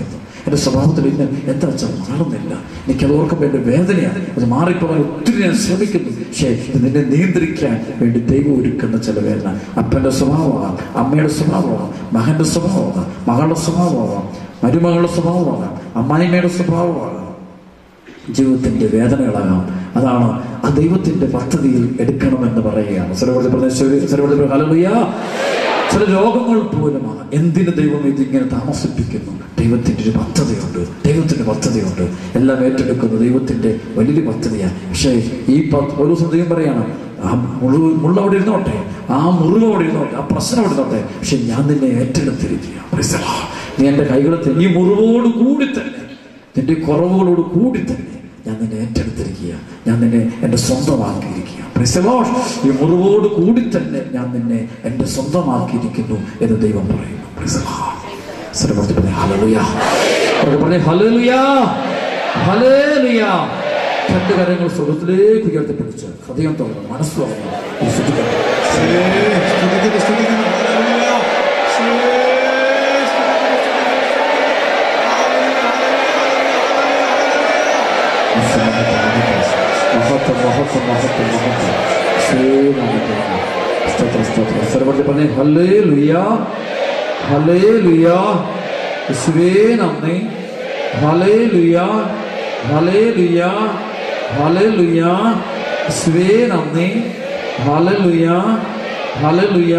B: എൻ്റെ സ്വഭാവത്തിൽ ഇന്ന് എന്താ വെച്ചാൽ മാറുന്നില്ല എനിക്കത് ഓർക്കുമ്പോൾ എൻ്റെ വേദനയാണ് അത് മാറിപ്പോകാൻ ഒത്തിരി ഞാൻ ശ്രമിക്കുന്നു പക്ഷേ ഇത് നിന്നെ നിയന്ത്രിക്കാൻ വേണ്ടി ദൈവം ഒരുക്കുന്ന ചില വേദന അപ്പൻ്റെ സ്വഭാവമാകാം അമ്മയുടെ സ്വഭാവമാകാം മകൻ്റെ സ്വഭാവമാകാം മകളുടെ സ്വഭാവമാകാം മരുമകളുടെ സ്വഭാവമാകാം അമ്മായിമ്മയുടെ സ്വഭാവമാകാം ജീവിതത്തിന്റെ വേദനകളാകാം അതാണ് ആ ദൈവത്തിന്റെ പദ്ധതിയിൽ എടുക്കണമെന്ന് പറയുകയാണ് സർവ്വതി സർവ്വതി ഹലലുയ ചില രോഗങ്ങൾ പോലുമാണ് എന്തിന് ദൈവം ഇതിങ്ങനെ താമസിപ്പിക്കുന്നു ദൈവത്തിന്റെ ഒരു പദ്ധതിയുണ്ട് ദൈവത്തിന്റെ പദ്ധതിയുണ്ട് എല്ലാം ഏറ്റെടുക്കുന്ന ദൈവത്തിന്റെ വലിയൊരു പദ്ധതിയാണ് പക്ഷേ ഈ പ- ഒരു ദിവസം ദൈവം പറയാണ് ആ മുറിവ് മുള്ളവിടെ ഇരുന്നോട്ടെ ആ മുറിവ് അവിടെ ഇരുന്നോട്ടെ ആ പ്രശ്നം അവിടെ ഇരുന്നോട്ടെ പക്ഷെ ഞാൻ നിന്നെ ഏറ്റെടുത്തിരിക്കുക Praise the Lord. നീ എൻ്റെ കൈകളത്തിൽ ഈ മുറിവോട് കൂടി തന്നെ നിന്റെ കുറവുകളോട് കൂടി തന്നെ ഞാൻ നിന്നെ ഏറ്റെടുത്തിരിക്കുക ഞാൻ നിന്നെ എൻ്റെ സ്വന്തമാക്കിയിരിക്കുക Praise the Lord. ഈ മുറിവോട് കൂടി തന്നെ ഞാൻ നിന്നെ എൻ്റെ സ്വന്തമാക്കിയിരിക്കുന്നു എന്ന് ദൈവം പറയുന്നു Praise the Lord. സർവ്വത്തിൽ പറഞ്ഞേ, "ഹല്ലേലൂയ." അവർക്ക് പറഞ്ഞേ, "ഹല്ലേലൂയ, ഹല്ലേലൂയ." രണ്ട് കരങ്ങൾ സ്വർഗത്തിലേക്ക് ഉയർത്തിപ്പിടിച്ച് ഹൃദയം തുറന്ന് മനസ്സ് തുറന്ന് ഈ സ്തുതിക്കട്ടെ.
A: സ്തുതിക്കുന്നു സ്തുതിക്കുന്നു ഹല്ലേലൂയ. യേശുവേ,
B: മഹത്വം മഹത്വം മഹത്വം മഹത്വം ക്ഷേമമായിട്ട് സ്തോത്രം സ്തോത്രം സർവ്വത്തിൽ പറഞ്ഞേ ഹലേ ലുയ ഹലേ ലുയ യേശുവേ നന്ദി ഹലേ ലുയ ഹലേ ലുയ ഹലേ ലുയ യേശുവേ നന്ദി ഹലേ ലുയ ഹലേ ലുയ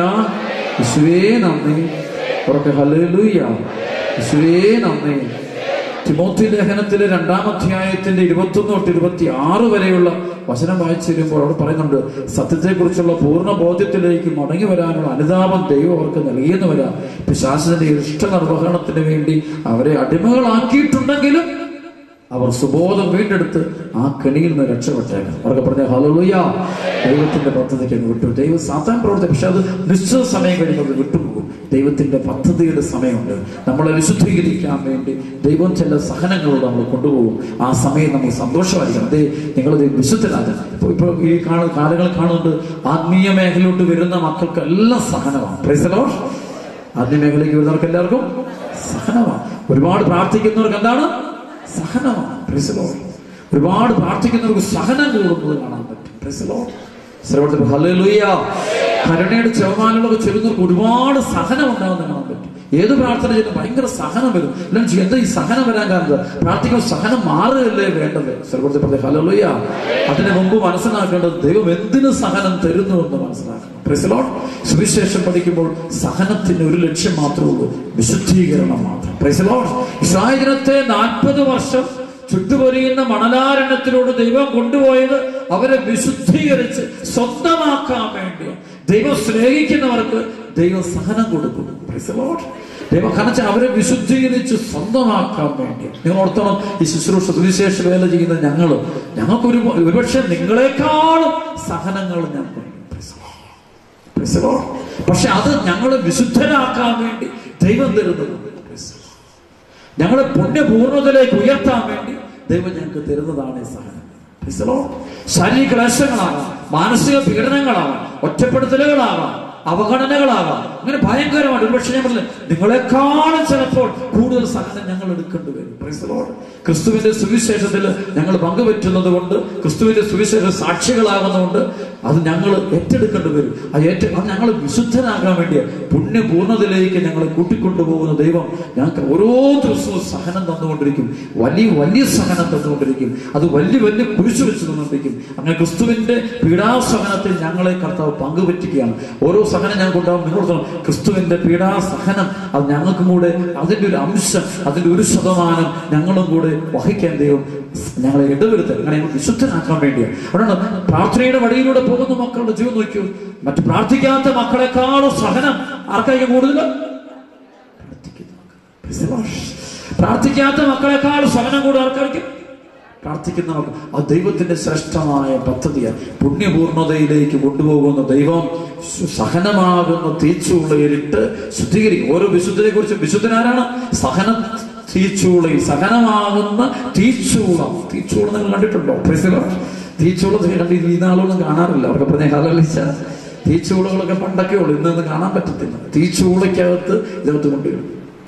B: യേശുവേ നന്ദി ഉറക്കെ ഹലേ ലുയ യേശുവേ നന്ദി തിമോത്തി ലേഖനത്തിലെ രണ്ടാം അധ്യായത്തിന്റെ ഇരുപത്തൊന്ന് തൊട്ട് ഇരുപത്തി ആറ് വരെയുള്ള വചനം വായിച്ചു വരുമ്പോൾ അവിടെ പറയുന്നുണ്ട് സത്യത്തെക്കുറിച്ചുള്ള പൂർണ്ണ ബോധ്യത്തിലേക്ക് മടങ്ങി വരാനുള്ള അനുതാപം ദൈവം അവർക്ക് നൽകിയെന്ന് വരാം പിശാചിന്റെ ഇഷ്ട നിർവഹണത്തിന് വേണ്ടി അവരെ അടിമകളാക്കിയിട്ടുണ്ടെങ്കിലും അവർ സുബോധം വീണ്ടെടുത്ത് ആ കെണിയിൽ നിന്ന് രക്ഷപ്പെട്ടേക്കാം അവർക്ക് പറഞ്ഞ ഹലലുയ ദൈവത്തിന്റെ പദ്ധതിക്ക് അങ്ങ് വിട്ടു ദൈവം സാത്താൻ പ്രവർത്തി പക്ഷെ അത് നിശ്ചിത സമയം കഴിയുമ്പോൾ അത് വിട്ടുപോകും ദൈവത്തിന്റെ പദ്ധതിയുടെ സമയമുണ്ട് നമ്മളെ വിശുദ്ധീകരിക്കാൻ വേണ്ടി ദൈവം ചില സഹനങ്ങളോട് നമ്മൾ കൊണ്ടുപോകും ആ സമയം നമ്മൾ സന്തോഷമായിരിക്കണം അതേ നിങ്ങളത് വിശുദ്ധരാജൻ ഇപ്പൊ ഇപ്പൊ ഈ കാണു കാലങ്ങൾ കാണുന്നുണ്ട് ആത്മീയ മേഖലയിലോട്ട് വരുന്ന മക്കൾക്ക് എല്ലാം സഹനമാണ് Praise the Lord. ആത്മീയ മേഖലയ്ക്ക് വരുന്നവർക്ക് എല്ലാവർക്കും സഹനമാണ് ഒരുപാട് പ്രാർത്ഥിക്കുന്നവർക്ക് എന്താണ് സഹനമാണ് Praise the Lord. ഒരുപാട് പ്രാർത്ഥിക്കുന്നവർക്ക് സഹനം കൂടുന്നത് കാണാൻ പറ്റും Praise the Lord. ശ്രവണത്തിൽ ഹല്ലേലൂയ കരുണയുടെ ചെവമാനുള്ളവർ ചെല്ലുന്നവർക്ക് ഒരുപാട് സഹനം ഉണ്ടാകുന്ന കാണാൻ പറ്റും ഏത് പ്രാർത്ഥന ചെയ്യുന്നു ഭയങ്കര സഹനം വരും എല്ലാം ചെയ്യും എന്താ ഈ സഹനം വരാൻ കാരണം പ്രാർത്ഥിക്കുമ്പോൾ സഹനം മാറുകയല്ലേ വേണ്ടത് സർവത്തിൽ പറഞ്ഞ ഹലലുയ അതിന് മുമ്പ് മനസ്സിലാക്കേണ്ടത് ദൈവം എന്തിന് സഹനം തരുന്നു എന്ന് മനസ്സിലാക്കണം Praise the Lord. സുവിശേഷം പഠിക്കുമ്പോൾ സഹനത്തിന് ഒരു ലക്ഷ്യം മാത്രമേ ഉള്ളൂ വിശുദ്ധീകരണം മാത്രം Praise the Lord. ഇസ്രായേൽ ജനത്തെ നാൽപ്പത് വർഷം ചുട്ടുപൊരിയുന്ന മണലാരണ്യത്തിലൂടെ ദൈവം കൊണ്ടുപോയത് അവരെ വിശുദ്ധീകരിച്ച് സ്വന്തമാക്കാൻ വേണ്ടി ദൈവം സ്നേഹിക്കുന്നവർക്ക് ദൈവം സഹനം കൊടുക്കും Praise the Lord. ദൈവം കനച്ച അവരെ വിശുദ്ധീകരിച്ച് സ്വന്തമാക്കാൻ വേണ്ടി നിങ്ങൾ ഓർത്തണം ഈ ശുശ്രൂഷ സുവിശേഷ വേല ചെയ്യുന്ന ഞങ്ങൾ ഞങ്ങൾക്ക് ഒരു ഒരുപക്ഷെ നിങ്ങളെക്കാളും സഹനങ്ങൾ ഞങ്ങൾക്ക് Praise the Lord. Praise the Lord. പക്ഷെ അത് ഞങ്ങളെ വിശുദ്ധരാക്കാൻ വേണ്ടി ദൈവം തരുന്നത് Praise the Lord. ഞങ്ങളെ പുണ്യപൂർണ്ണതയിലേക്ക് ഉയർത്താൻ വേണ്ടി ദൈവം ഞങ്ങൾക്ക് തരുന്നതാണ് ഈ സഹനം Praise the Lord. ശാരീരിക ക്ലേശങ്ങളാകാം മാനസിക പീഡനങ്ങളാകാം ഒറ്റപ്പെടുത്തലുകളാകാം അവഗണനകളാകാം അങ്ങനെ ഭയങ്കരമാണ് ഒരുപക്ഷെ ഞാൻ പറഞ്ഞില്ല നിങ്ങളെക്കാളും ചിലപ്പോൾ കൂടുതൽ സഹനം ഞങ്ങൾ എടുക്കേണ്ടി വരും Praise the Lord. ക്രിസ്തുവിന്റെ സുവിശേഷത്തിൽ ഞങ്ങൾ പങ്കുപറ്റുന്നത് കൊണ്ട് ക്രിസ്തുവിന്റെ സുവിശേഷ സാക്ഷികളാകുന്നതുകൊണ്ട് അത് ഞങ്ങൾ ഏറ്റെടുക്കേണ്ടി വരും അത് ഏറ്റ അത് ഞങ്ങൾ വിശുദ്ധരാകാൻ വേണ്ടി പുണ്യപൂർണ്ണതയിലേക്ക് ഞങ്ങളെ കൂട്ടിക്കൊണ്ടുപോകുന്ന ദൈവം ഞങ്ങൾക്ക് ഓരോ ദിവസവും സഹനം തന്നുകൊണ്ടിരിക്കും വലിയ വലിയ സഹനം തന്നുകൊണ്ടിരിക്കും അത് വലിയ വലിയ കുരിശു വെച്ച് തന്നുകൊണ്ടിരിക്കും അങ്ങനെ ക്രിസ്തുവിന്റെ പീഡാസഹനത്തിൽ ഞങ്ങളെ കർത്താവ് പങ്കുപറ്റുകയാണ് ഓരോ സഹനം ഞങ്ങൾക്ക് ഉണ്ടാവും നിങ്ങൾ ഓർക്കണം, ക്രിസ്തുവിന്റെ പീഡാസഹനം അത് ഞങ്ങൾക്കും കൂടെ അതിന്റെ ഒരു അംശം അതിന്റെ ഒരു ശതമാനം ഞങ്ങളും കൂടെ വഹിക്കാൻ ദൈവം ഞങ്ങളെ ഇടവരുത്തൽ അങ്ങനെ ഞങ്ങൾ വിശുദ്ധനാക്കാൻ വേണ്ടിയാണ് അതുകൊണ്ട് പ്രാർത്ഥനയുടെ വഴിയിലൂടെ പോകുന്ന മക്കളുടെ ജീവൻ നോക്കൂ മറ്റു പ്രാർത്ഥിക്കാത്ത മക്കളെക്കാളും സഹനം ആർക്കായിരിക്കും കൂടുതൽ പ്രാർത്ഥിക്കുന്ന മക്കൾ. Praise the Lord. പ്രാർത്ഥിക്കാത്ത മക്കളെക്കാൾ സഹനം കൂടെ ആർക്കായിരിക്കും പ്രാർത്ഥിക്കുന്ന മക്കൾ ആ ദൈവത്തിന്റെ ശ്രേഷ്ഠമായ പദ്ധതിയാണ് പുണ്യപൂർണതയിലേക്ക് കൊണ്ടുപോകുന്ന ദൈവം സു- സഹനമാകുന്ന തീച്ചുള്ളയിലിട്ട് ശുദ്ധീകരിക്കും ഓരോ വിശുദ്ധനെ കുറിച്ച് വിശുദ്ധനാരാണ് സഹന തീച്ചൂളയിൽ സഹനമാകുന്ന തീച്ചൂളം തീച്ചൂളം നിങ്ങൾ കണ്ടിട്ടുണ്ടോ Praise the Lord. തീച്ചൂളം കണ്ട് ഈ നാളൊന്നും കാണാറില്ല അവർക്ക് പറഞ്ഞ ഹലളിച്ച തീച്ചൂളകളൊക്കെ പണ്ടൊക്കെ ഉള്ളു ഇന്നൊന്നും കാണാൻ പറ്റത്തില്ല തീച്ചൂളയ്ക്കകത്ത് ഇതിനകത്ത് കൊണ്ടുവരും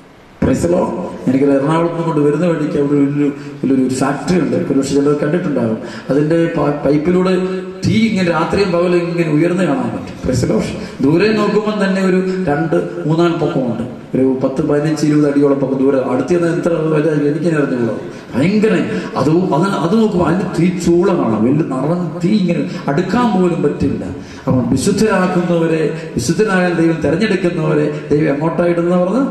B: പ്രൈസലോ എനിക്ക് എറണാകുളത്ത് നിന്ന് കൊണ്ട് വരുന്ന വഴിക്ക് അവിടെ ഒരു വലിയൊരു ഒരു ഫാക്ടറി ഉണ്ട് ഒരുപക്ഷെ ചിലർ കണ്ടിട്ടുണ്ടാകും അതിന്റെ പ- പൈപ്പിലൂടെ തീ ഇങ്ങനെ രാത്രിയും പകലും ഇങ്ങനെ ഉയർന്ന് കാണാൻ പറ്റും പ്രൈസലോ ദൂരെ നോക്കുമ്പോൾ തന്നെ ഒരു രണ്ട് മൂന്നാല് പൊക്കമുണ്ട് ഒരു പത്ത് പതിനഞ്ച് ഇരുപത് അടിയോളം പൊക്കം ദൂരെ അടുത്ത് നിന്ന് എത്ര വലുതായി എനിക്ക് അറിഞ്ഞുകൂടോ ഭയങ്കര അത് അത് അത് നോക്കുമ്പോൾ അതിന് തീ ചൂള കാണാം വലിയ നിറഞ്ഞ തീ ഇങ്ങനെ അടുക്കാൻ പോലും പറ്റില്ല അപ്പം വിശുദ്ധരാക്കുന്നവരെ വിശുദ്ധനാകാൻ ദൈവം തെരഞ്ഞെടുക്കുന്നവരെ ദൈവം എങ്ങോട്ടായിടുന്ന പറഞ്ഞ്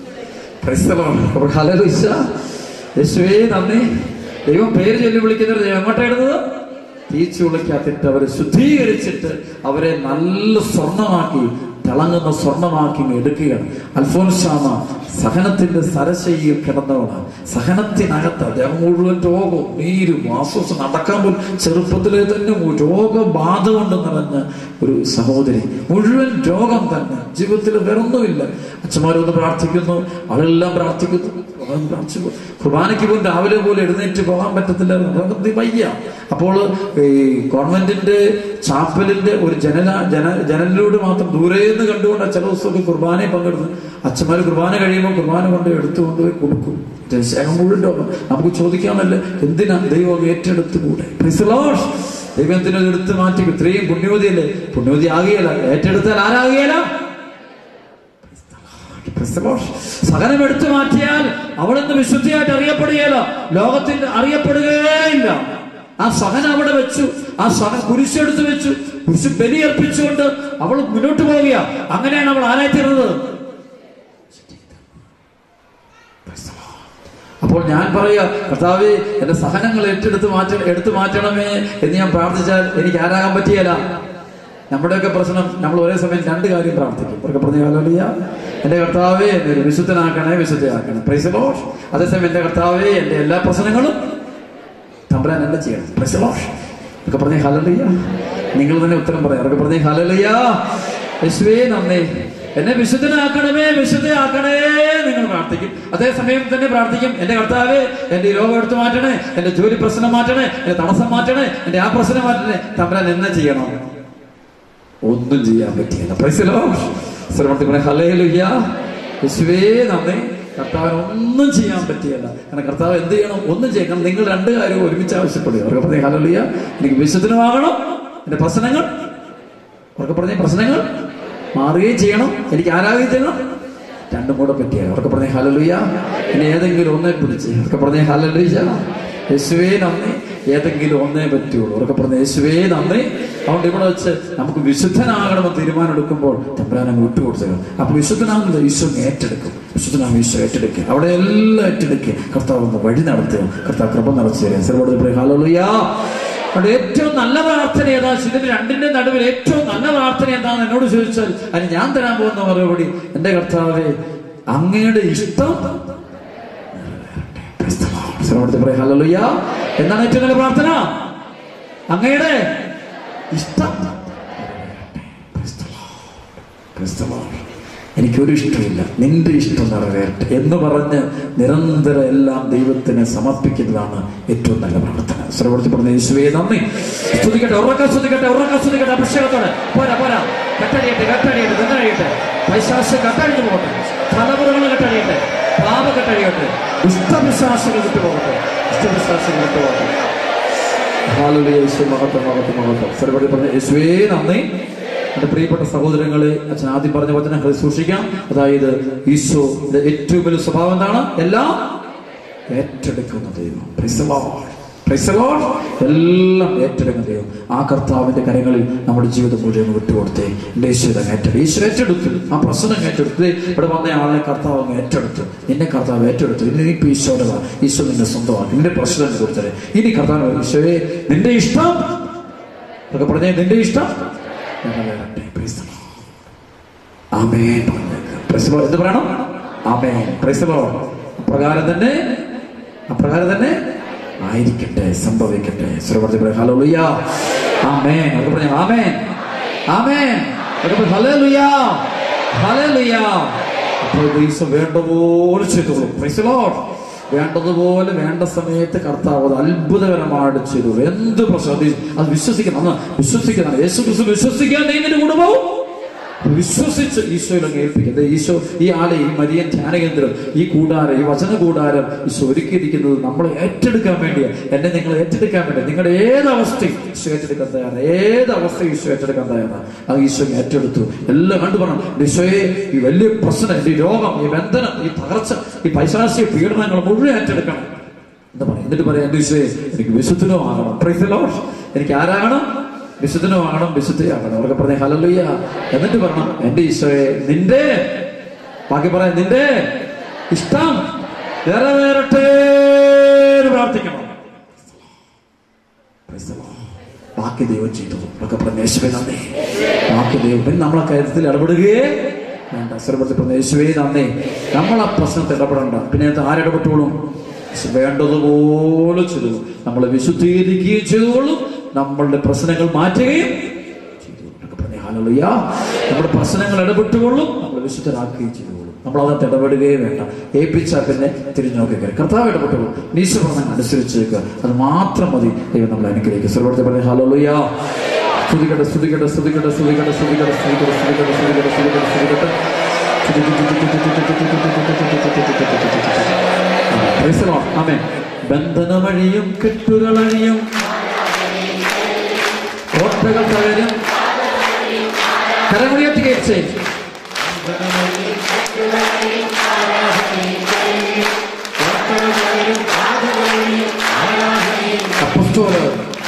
B: ഹലലുശ യേശുവേ നന്ദി ദൈവം പേര് ചൊല്ലി വിളിക്കുന്നവർ ദൈവം എങ്ങോട്ടായിടുന്നത് തീച്ചുളയ്ക്കകത്തിട്ട് അവരെ ശുദ്ധീകരിച്ചിട്ട് അവരെ നല്ല സ്വർണമാക്കി തിളങ്ങുന്ന സ്വർണമാക്കി ഇങ്ങ് എടുക്കുകയാണ് അൽഫോൻഷാമ സഹനത്തിന്റെ സരശയിൽ കിടന്നവളാണ് സഹനത്തിനകത്ത് അദ്ദേഹം മുഴുവൻ രോഗവും നീരും ആശ്വാസം നടക്കാൻ പോലും ചെറുപ്പത്തിലെ തന്നെ മു- രോഗബാധ കൊണ്ട് നിറഞ്ഞ ഒരു സഹോദരി മുഴുവൻ രോഗം തന്നെ ജീവിതത്തിൽ വേറൊന്നുമില്ല അച്ഛന്മാരൊന്ന് പ്രാർത്ഥിക്കുന്നു ആളെല്ലാം പ്രാർത്ഥിക്കുന്നു അവൻ പ്രാർത്ഥിച്ചു കുർബാനയ്ക്ക് പോലും രാവിലെ പോലും എഴുന്നേറ്റ് പോകാൻ പറ്റത്തില്ല നമുക്ക് വയ്യ അപ്പോൾ ഈ കോൺവെന്റിന്റെ ചാപ്പലിന്റെ ഒരു ജനല ജന ജനലിലൂടെ മാത്രം ദൂരെ നിന്ന് കണ്ടുകൊണ്ട് ചില ദിവസമൊക്കെ കുർബാനയെ പങ്കെടുത്ത് അച്ഛന്മാർ കുർബാന കഴിയുമ്പോൾ കുർബാന കൊണ്ട് എടുത്തുകൊണ്ട് പോയി കൊടുക്കും ശേഖം മുഴുവൻ രോഗം നമുക്ക് ചോദിക്കാമല്ലേ എന്തിനാ ദൈവം അത് ഏറ്റെടുത്തുകൂടെ Praise the Lord. ദൈവം എന്തിനാ ഇത് എടുത്ത് മാറ്റി ഇത്രയും പുണ്യവതിയല്ലേ പുണ്യവതി ആകുകയല്ല ഏറ്റെടുത്താൽ ആരാകുകയല്ല Praise the Lord. സകലം എടുത്തു മാറ്റിയാൽ അവളെന്ന് വിശുദ്ധിയായിട്ട് അറിയപ്പെടുകയില്ല ലോകത്തിൽ അറിയപ്പെടുകയില്ല ആ സഹന അവിടെ വെച്ചു ആ സഹ കുരിശെടുത്ത് വെച്ചു കുരിശ് ബലിയർപ്പിച്ചുകൊണ്ട് അവൾ മുന്നോട്ട് പോവുക അങ്ങനെയാണ് അവൾ ആരായിത്തീർന്നത് അപ്പോൾ ഞാൻ പറയാ കർത്താവേ എന്റെ സഹനങ്ങൾ ഏറ്റെടുത്ത് മാറ്റ എടുത്തു മാറ്റണമേ എന്ന് ഞാൻ പ്രാർത്ഥിച്ചാൽ എനിക്ക് ആരാകാൻ പറ്റിയല്ല നമ്മുടെയൊക്കെ പ്രശ്നം നമ്മൾ ഒരേ സമയം രണ്ട് കാര്യം പ്രാർത്ഥിക്കും അവർക്ക് പറഞ്ഞ കാലിയ എന്റെ കർത്താവേ എന്നെ ഒരു വിശുദ്ധനാക്കണേ വിശുദ്ധയാക്കണേ പ്രൈസ് ലോഷ് അതേസമയം എന്റെ കർത്താവേ എന്റെ എല്ലാ പ്രശ്നങ്ങളും തമ്പുരാൻ എന്താ ചെയ്യണം പ്രൈസ് ലോഷ് ഒക്കെ പറഞ്ഞ ഹലലിയ നിങ്ങൾ തന്നെ ഉത്തരം പറയാം അവർക്ക് പറഞ്ഞ ഹലലിയ യേശുവേ നന്ദി എന്നെ വിശുദ്ധനാക്കണമേ വിശുദ്ധയാക്കണേ നിങ്ങൾ പ്രാർത്ഥിക്കും അതേസമയം തന്നെ പ്രാർത്ഥിക്കും എന്റെ കർത്താവേ എന്റെ ഈ രോഗം എടുത്തു മാറ്റണേ എന്റെ ജോലി പ്രശ്നം മാറ്റണേ എന്റെ തടസ്സം മാറ്റണേ എന്റെ ആ പ്രശ്നം മാറ്റണേ തമ്പുരാൻ എന്നാ ചെയ്യണം ഒന്നും ചെയ്യാൻ പറ്റിയില്ല പ്രൈസലോ ശ്രമത്തിൽ ഹലേലുയ്യ യേശുവേ നന്ദി കർത്താവിന് ഒന്നും ചെയ്യാൻ പറ്റിയല്ല കാരണം കർത്താവ് എന്ത് ചെയ്യണം ഒന്നും ചെയ്യണം നിങ്ങൾ രണ്ട് കാര്യവും ഒരുമിച്ച് ആവശ്യപ്പെടുക അവർക്ക് പറഞ്ഞ ഹലലുയ്യ എനിക്ക് വിശുദ്ധനുമാകണം എന്റെ പ്രശ്നങ്ങൾ അവർക്ക് പറഞ്ഞ പ്രശ്നങ്ങൾ മാറുകയും ചെയ്യണം എനിക്ക് ആരാകുകയും ചെയ്യണം രണ്ടും കൂടെ പറ്റിയാൽ അവർക്ക് പറഞ്ഞ ഹലലുയ്യ ഇനി ഏതെങ്കിലും ഒന്നേ പിടിച്ച് അവർക്ക് പറഞ്ഞ ഹലലുയ്യ യേശുവേ നന്ദി ഏതെങ്കിലും ഒന്നേ പറ്റുള്ളൂ അവർക്ക് പറഞ്ഞ യേശുവേ നന്ദി അതുകൊണ്ട് ഇവിടെ വെച്ച് നമുക്ക് വിശുദ്ധനാകണമെന്ന് തീരുമാനം എടുക്കുമ്പോൾ തമ്പുരാനെ വിട്ടുകൊടുത്തത് അപ്പൊ വിശുദ്ധനാകുന്നത് ഈശോ അങ്ങ് ഏറ്റെടുക്കും വിശുദ്ധനാകും ഈശോ ഏറ്റെടുക്കുക അവിടെ എല്ലാം ഏറ്റെടുക്കുക കർത്താവ് ഒന്ന് വഴി നടത്തുക കർത്താവ് കൃപ നടത്തി തരാം സർവോട് ഹലോലുയാ അവിടെ ഏറ്റവും നല്ല പ്രാർത്ഥന ഏതാ ഇതിന് രണ്ടിന്റെ നടുവിൽ ഏറ്റവും നല്ല പ്രാർത്ഥന എന്താന്ന് എന്നോട് ചോദിച്ചാൽ അതിന് ഞാൻ തരാൻ പോകുന്ന മറുപടി എന്റെ കർത്താവെ അങ്ങയുടെ ഇഷ്ടം ശ്രമത്തിൽ പറയാം ഹല്ലേലൂയ എന്താണ് ഏറ്റവും നല്ല പ്രാർത്ഥന അങ്ങയുടെ ഇഷ്ടം Praise the Lord. എനിക്കൊരു ഇഷ്ടമില്ല നിന്റെ ഇഷ്ടം നിറവേറട്ടെ എന്ന് പറഞ്ഞ് നിരന്തരം എല്ലാം ദൈവത്തിന് സമർപ്പിക്കുന്നതാണ് ഏറ്റവും നല്ല പ്രാർത്ഥന ശ്രവണത്തിൽ പറഞ്ഞ യേശുവേ നന്ദി സ്തുതിക്കട്ടെ ഉറക്കം സ്തുതിക്കട്ടെ ഉറക്കം സ്തുതിക്കട്ടെ അഭിഷേകത്തോടെ പോരാ പോരാ കട്ടടിയട്ടെ കട്ടടിയട്ടെ കട്ടടിയട്ടെ പൈശാശ കട്ടടിഞ്ഞു പോകട്ടെ തലമുറകൾ കട്ടടിയട്ടെ പാപ കട്ടടിയട്ടെ ഇഷ്ടവിശ്വാസികൾ വിട്ടുപോകട്ടെ ഇഷ്ടവിശ്വാസികൾ വിട്ടുപോകട്ടെ ഹാലലുയ യേശു മഹത്വം മഹത്വം മഹത്വം സർവടി പറഞ്ഞ യേശുവേ നന്ദി എന്റെ പ്രിയപ്പെട്ട സഹോദരങ്ങളെ അച്ഛൻ ആദ്യം പറഞ്ഞ വചനങ്ങൾ സൂക്ഷിക്കാം അതായത് ഈശോ ഏറ്റവും വലിയ സ്വഭാവം എന്താണ് എല്ലാം ഏറ്റെടുക്കുന്ന ദൈവം Praise the Lord. Praise the Lord. എല്ലാം ഏറ്റെടുക്കുന്ന ദൈവം ആ കർത്താവിന്റെ കരങ്ങളിൽ നമ്മുടെ ജീവിതം മുഴുവൻ വിട്ടുകൊടുത്തേ എന്റെ ഈശ്വരൻ ഏറ്റെടുത്തു ഈശ്വര ഏറ്റെടുത്തു ആ പ്രശ്നം ഏറ്റെടുത്തു ദേ ഇവിടെ വന്ന ആളെ കർത്താവ് അങ്ങ് ഏറ്റെടുത്തു നിന്നെ കർത്താവ് ഏറ്റെടുത്തു ഇനി നീ ഇപ്പൊ ഈശോയുടെ വാ. ഈശോ നിന്നെ സ്വന്തമാക്കി നിന്റെ പ്രശ്നം കൊടുത്തത് ഇനി കർത്താവ് ഈശോയെ നിന്റെ ഇഷ്ടം അതൊക്കെ പറഞ്ഞേ നിന്റെ ഇഷ്ടം നിറവേറട്ടെ. Praise the Lord. ആമേൻ പറഞ്ഞേക്കാം. Praise the Lord. എന്ത് പറയണം ആമേൻ Praise the Lord. അപ്രകാരം തന്നെ അപ്രകാരം തന്നെ ആയിരിക്കട്ടെ സംഭവിക്കട്ടെ സുരവർത്തി പറയാം ഹലോലുയ ആമേൻ അതൊക്കെ പറഞ്ഞു ആമേൻ ആമേൻ അതൊക്കെ പറഞ്ഞു ഹല്ലേലൂയ ഹല്ലേലൂയ അപ്പോൾ ഈശോ വേണ്ടപോലെ ചെയ്തോളൂ Praise the Lord. വേണ്ടതുപോലെ വേണ്ട സമയത്ത് കർത്താവ് അത് അത്ഭുതകരമായിട്ട് ചെയ്തു എന്ത് പ്രശ്നം അത് അത് വിശ്വസിക്കണം അന്ന് വിശ്വസിക്കണം യേശു ക്രിസ്തു വിശ്വസിക്കാൻ നീ നിന്റെ കൂടെ പോകും വിശ്വസിച്ച് ഈശോയിൽ അങ്ങ് ഏൽപ്പിക്കും ദേ ഈശോ ഈ ആളെ ഈ മരിയൻ ധ്യാനകേന്ദ്രം ഈ കൂടാരം ഈ വചന കൂടാരം ഈശോ ഒരുക്കിയിരിക്കുന്നത് നമ്മളെ ഏറ്റെടുക്കാൻ വേണ്ടിയാണ് എന്നെ നിങ്ങൾ ഏറ്റെടുക്കാൻ വേണ്ടി നിങ്ങളുടെ ഏത് അവസ്ഥയും ഈശോ ഏറ്റെടുക്കാൻ തയ്യാറാണ് ഏത് അവസ്ഥയും ഈശോ ഏറ്റെടുക്കാൻ തയ്യാറാണ് അത് ഈശോ ഏറ്റെടുത്തു എല്ലാം കണ്ടു പറഞ്ഞു ഈശോയെ ഈ വലിയ പ്രശ്നം ഈ രോഗം ഈ ബന്ധനം ഈ തകർച്ച ഈ പൈശാചിക പീഡനങ്ങൾ മുഴുവൻ ഏറ്റെടുക്കണം എന്ന് പറയും എന്നിട്ട് പറയാം എന്റെ ഈശോയെ എനിക്ക് വിശുദ്ധനോ ആകണം Praise the Lord. എനിക്ക് ആരാകണം വിശുദ്ധനോ ആകണം വിശുദ്ധയാകണം അവർക്ക് പറഞ്ഞ ഹലലുയ്യ എന്നിട്ട് പറഞ്ഞു എന്റെ ഈശോയെ നിന്റെ ബാക്കി പറയാം നിന്റെ ഇഷ്ടം വേറെ വേറട്ടെ എന്ന് പ്രാർത്ഥിക്കണം Praise the Lord. ബാക്കി ദൈവം ചെയ്തു ഒക്കെ പറഞ്ഞ യേശുവേ നന്ദി ബാക്കി ദൈവം പിന്നെ നമ്മളെ കാര്യത്തിൽ ഇടപെടുകയേ വേണ്ട സർവത്തിൽ പറഞ്ഞ യേശുവേ നന്ദി നമ്മൾ ആ പ്രശ്നത്തിൽ ഇടപെടണ്ട പിന്നെ അത് ആരിടപെട്ടോളും യേശു വേണ്ടതുപോലെ ചെയ്തു നമ്മളെ വിശുദ്ധീകരിക്കുകയും ചെയ്തോളും നമ്മളുടെ പ്രശ്നങ്ങൾ മാറ്റുകയും ചെയ്തു ഒക്കെ പറഞ്ഞ ഹല്ലേലൂയ. നമ്മുടെ പ്രശ്നങ്ങൾ ഇടപെട്ടുകൊള്ളും നമ്മൾ വിശുദ്ധരാക്കുകയും ചെയ്തുകൊള്ളും നമ്മൾ അതിനകത്ത് ഇടപെടുകയേ വേണ്ട ഏൽപ്പിച്ചാൽ പിന്നെ തിരിഞ്ഞോക്കുക കർത്താവ് ഇടപെട്ടുള്ളൂ നീശ പറഞ്ഞ അനുസരിച്ചേക്കുക അത് മാത്രം മതി ദൈവം നമ്മളെ അനുഗ്രഹിക്കും സർവത്തെ പറഞ്ഞ ഹലോലുയ സ്തുതിക്കട്ടെ സ്തുതിക്കട്ടെ സ്തുതിക്കട്ടെ സ്തുതിക്കട്ടെ സ്തുതിക്കട്ടെ സ്തുതിക്കട്ടെ സ്തുതിക്കട്ടെ സ്തുതിക്കട്ടെ സ്തുതിക്കട്ടെ സ്തുതിക്കട്ടെ ആമേ ബന്ധനമഴിയും കെട്ടുകളഴിയും കോട്ടകൾ തകരും കരമുയർത്തി കേൾച്ചേ അപ്പസ്തോലർ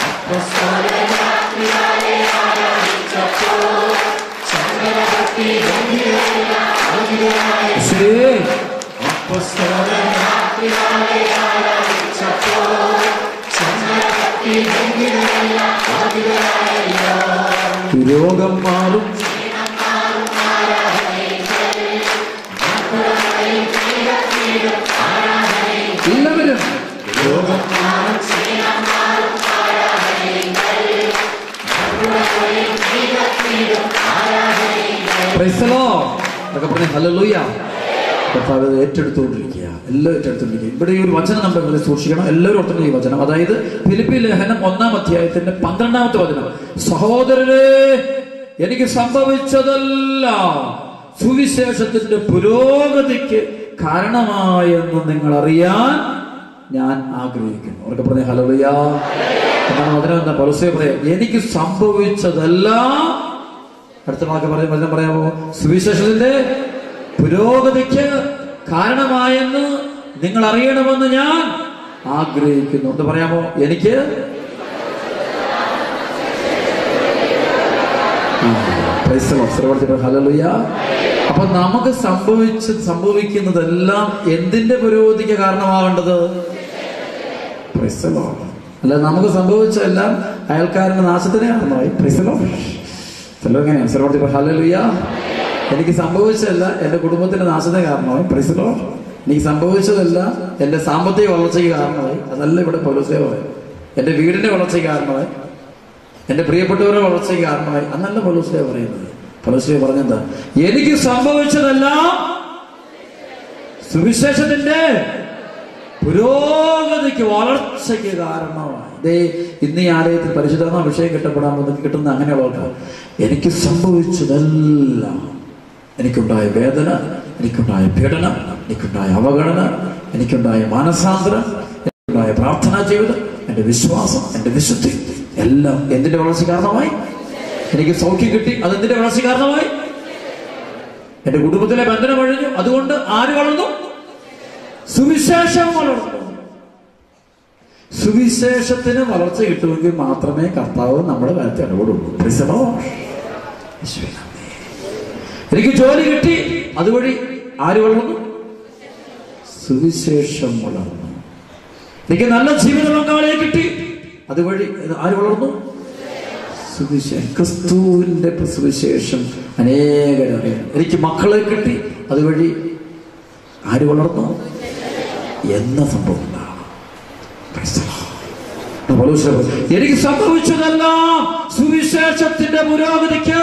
B: ശരി രോഗം മാറും എല്ലാവരും Praise the Lord. എന്നൊക്കെ പറഞ്ഞ് ഹല്ലേലൂയ. കർത്താവ് ഇത് ഏറ്റെടുത്തുകൊണ്ടിരിക്കുക എല്ലാം ഏറ്റെടുത്തുകൊണ്ടിരിക്കുക ഇവിടെ ഈ ഒരു വചനം നമ്മൾ ഇവിടെ സൂക്ഷിക്കണം എല്ലാവരും ഓർത്തുന്ന ഈ വചനം അതായത് ഫിലിപ്പി ലേഖനം ഒന്നാം അധ്യായത്തിന്റെ പന്ത്രണ്ടാമത്തെ വചനം സഹോദരരെ എനിക്ക് സംഭവിച്ചതല്ല സുവിശേഷത്തിന്റെ പുരോഗതിക്ക് കാരണമായെന്ന് നിങ്ങൾ അറിയാൻ ഞാൻ ആഗ്രഹിക്കുന്നു അവർക്ക് പറഞ്ഞ ഹലലുയ എന്നാണ് വചനം എന്താ പൗലോസേ പറയാം എനിക്ക് സംഭവിച്ചതെല്ലാം അടുത്ത വാക്ക് പറയും വചനം പറയാമോ സുവിശേഷത്തിന്റെ പുരോഗതിക്ക് കാരണമായെന്ന് നിങ്ങൾ അറിയണമെന്ന് ഞാൻ ആഗ്രഹിക്കുന്നു എന്ന് പറയാമോ എനിക്ക് ഹലലുയ അപ്പൊ നമുക്ക് സംഭവിച്ച് സംഭവിക്കുന്നതെല്ലാം എന്തിന്റെ പുരോഗതിക്ക് കാരണമാകേണ്ടത് Praise the Lord. അല്ല നമുക്ക് സംഭവിച്ചതെല്ലാം അയൽക്കാരന്റെ നാശത്തിന് കാരണമായി പ്രിസലോ ചിലർ എങ്ങനെയാണ് സർവർത്തി ഹല്ലേലൂയ എനിക്ക് സംഭവിച്ചതല്ല എന്റെ കുടുംബത്തിന്റെ നാശത്തിന് കാരണമായി പ്രിസലോ എനിക്ക് സംഭവിച്ചതല്ല എന്റെ സാമ്പത്തിക വളർച്ചയ്ക്ക് കാരണമായി അതല്ല ഇവിടെ പൊലസേ പറയും എന്റെ വീടിന്റെ വളർച്ചയ്ക്ക് കാരണമായി എന്റെ പ്രിയപ്പെട്ടവരുടെ വളർച്ചയ്ക്ക് കാരണമായി അന്നല്ല പൊലസേ പറയുന്നത് പൊലസേ പറഞ്ഞെന്താ എനിക്ക് സംഭവിച്ചതെല്ലാം സുവിശേഷത്തിന്റെ പുരോഗതിക്ക് വളർച്ചയ്ക്ക് കാരണമായി ദേ ഇന്ന് ഈ ആലയത്തിൽ പരിശുദ്ധ വിഷയം കിട്ടപ്പെടാൻ വന്ന് കിട്ടുന്ന അങ്ങനെയുള്ളവർക്ക് എനിക്ക് സംഭവിച്ചതെല്ലാം എനിക്കുണ്ടായ വേദന എനിക്കുണ്ടായ പീഡനം എനിക്കുണ്ടായ അവഗണന എനിക്കുണ്ടായ മാനസാന്തരം എനിക്കുണ്ടായ പ്രാർത്ഥനാ ജീവിതം എന്റെ വിശ്വാസം എന്റെ വിശുദ്ധി എല്ലാം എന്തിന്റെ വളർച്ച കാരണമായി എനിക്ക് സൗഖ്യം കിട്ടി അതെന്തിന്റെ വളർച്ച കാരണമായി എന്റെ കുടുംബത്തിലെ ബന്ധനം കഴിഞ്ഞു അതുകൊണ്ട് ആര് വളർന്നു സുവിശേഷം വളർന്നു സുവിശേഷത്തിന് വളർച്ച കിട്ടുമെങ്കിൽ മാത്രമേ കർത്താവ് നമ്മുടെ കാര്യത്തിൽ ഇടപെടുള്ളൂ Praise the Lord. യേശുവേ നന്ദി. എനിക്ക് ജോലി കിട്ടി അതുവഴി ആര് വളർന്നു സുവിശേഷം വളർന്നു എനിക്ക് നല്ല ജീവിത പങ്കാളിയെ കിട്ടി അതുവഴി ഇത് ആര് വളർന്നു സുവിശേഷം ക്രിസ്തുവിന്റെ സുവിശേഷം അനേകരറിയാം എനിക്ക് മക്കളെ കിട്ടി അതുവഴി ആര് വളർന്നു എന്ന സംഭവം ഉണ്ടാകണം Praise the Lord. പൗലോസ് പറഞ്ഞു, എനിക്ക് സംഭവിച്ചതെല്ലാം സുവിശേഷത്തിന്റെ പുരോഗതിക്ക്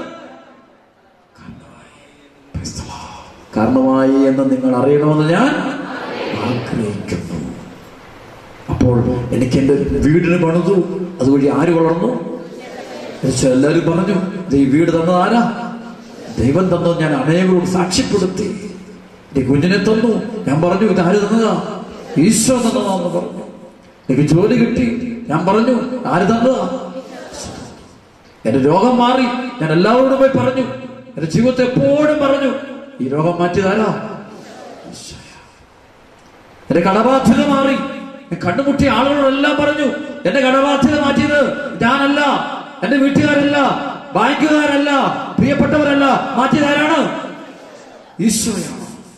B: കാരണമായി. Praise the Lord. കാരണമായി എന്ന് നിങ്ങൾ അറിയണമെന്ന് ഞാൻ ആഗ്രഹിക്കുന്നു അപ്പോൾ എനിക്ക് എൻ്റെ വീടിന് പണിതു അതുവഴി ആര് വളർന്നു എന്നുവെച്ചാൽ എല്ലാവരും പറഞ്ഞു "ദേ ഈ വീട് തന്നത് ആരാ ദൈവം തന്നത് ഞാൻ അനേകരോട് സാക്ഷ്യപ്പെടുത്തി എന്റെ കുഞ്ഞിനെ തന്നു ഞാൻ പറഞ്ഞു ഇത് ആര് തന്നതാ ഈശോ തന്നതാന്ന് പറഞ്ഞു എനിക്ക് ജോലി കിട്ടി ഞാൻ പറഞ്ഞു ആര് തന്നതാ എന്റെ രോഗം മാറി ഞാൻ എല്ലാവരോടും പോയി പറഞ്ഞു എന്റെ ജീവിതത്തെ എപ്പോഴും പറഞ്ഞു ഈ രോഗം മാറ്റിയതാരാ എന്റെ കടബാധ്യത മാറി ഞാൻ കണ്ടുമുട്ടിയ ആളുകളോടെല്ലാം പറഞ്ഞു എന്റെ കടബാധ്യത മാറ്റിയത് ഞാനല്ല എന്റെ വീട്ടുകാരല്ല ബാങ്കുകാരല്ല പ്രിയപ്പെട്ടവരല്ല മാറ്റിയതാരാണ് ഈശോയാണ്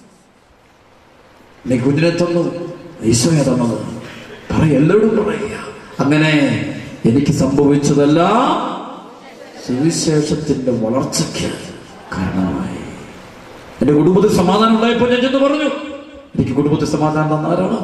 B: നീ കുഞ്ഞിനെ തന്നു ഈശോയാ തന്നത് പറയ എല്ലാവരും പറയുക അങ്ങനെ എനിക്ക് സംഭവിച്ചതെല്ലാം സുവിശേഷത്തിന്റെ വളർച്ചയ്ക്ക് കാരണമായി എന്റെ കുടുംബത്തിൽ സമാധാനം ഉണ്ടായപ്പോൾ ഞാൻ ചെന്ന് പറഞ്ഞു എനിക്ക് കുടുംബത്തിൽ സമാധാനം തന്നാരാണ്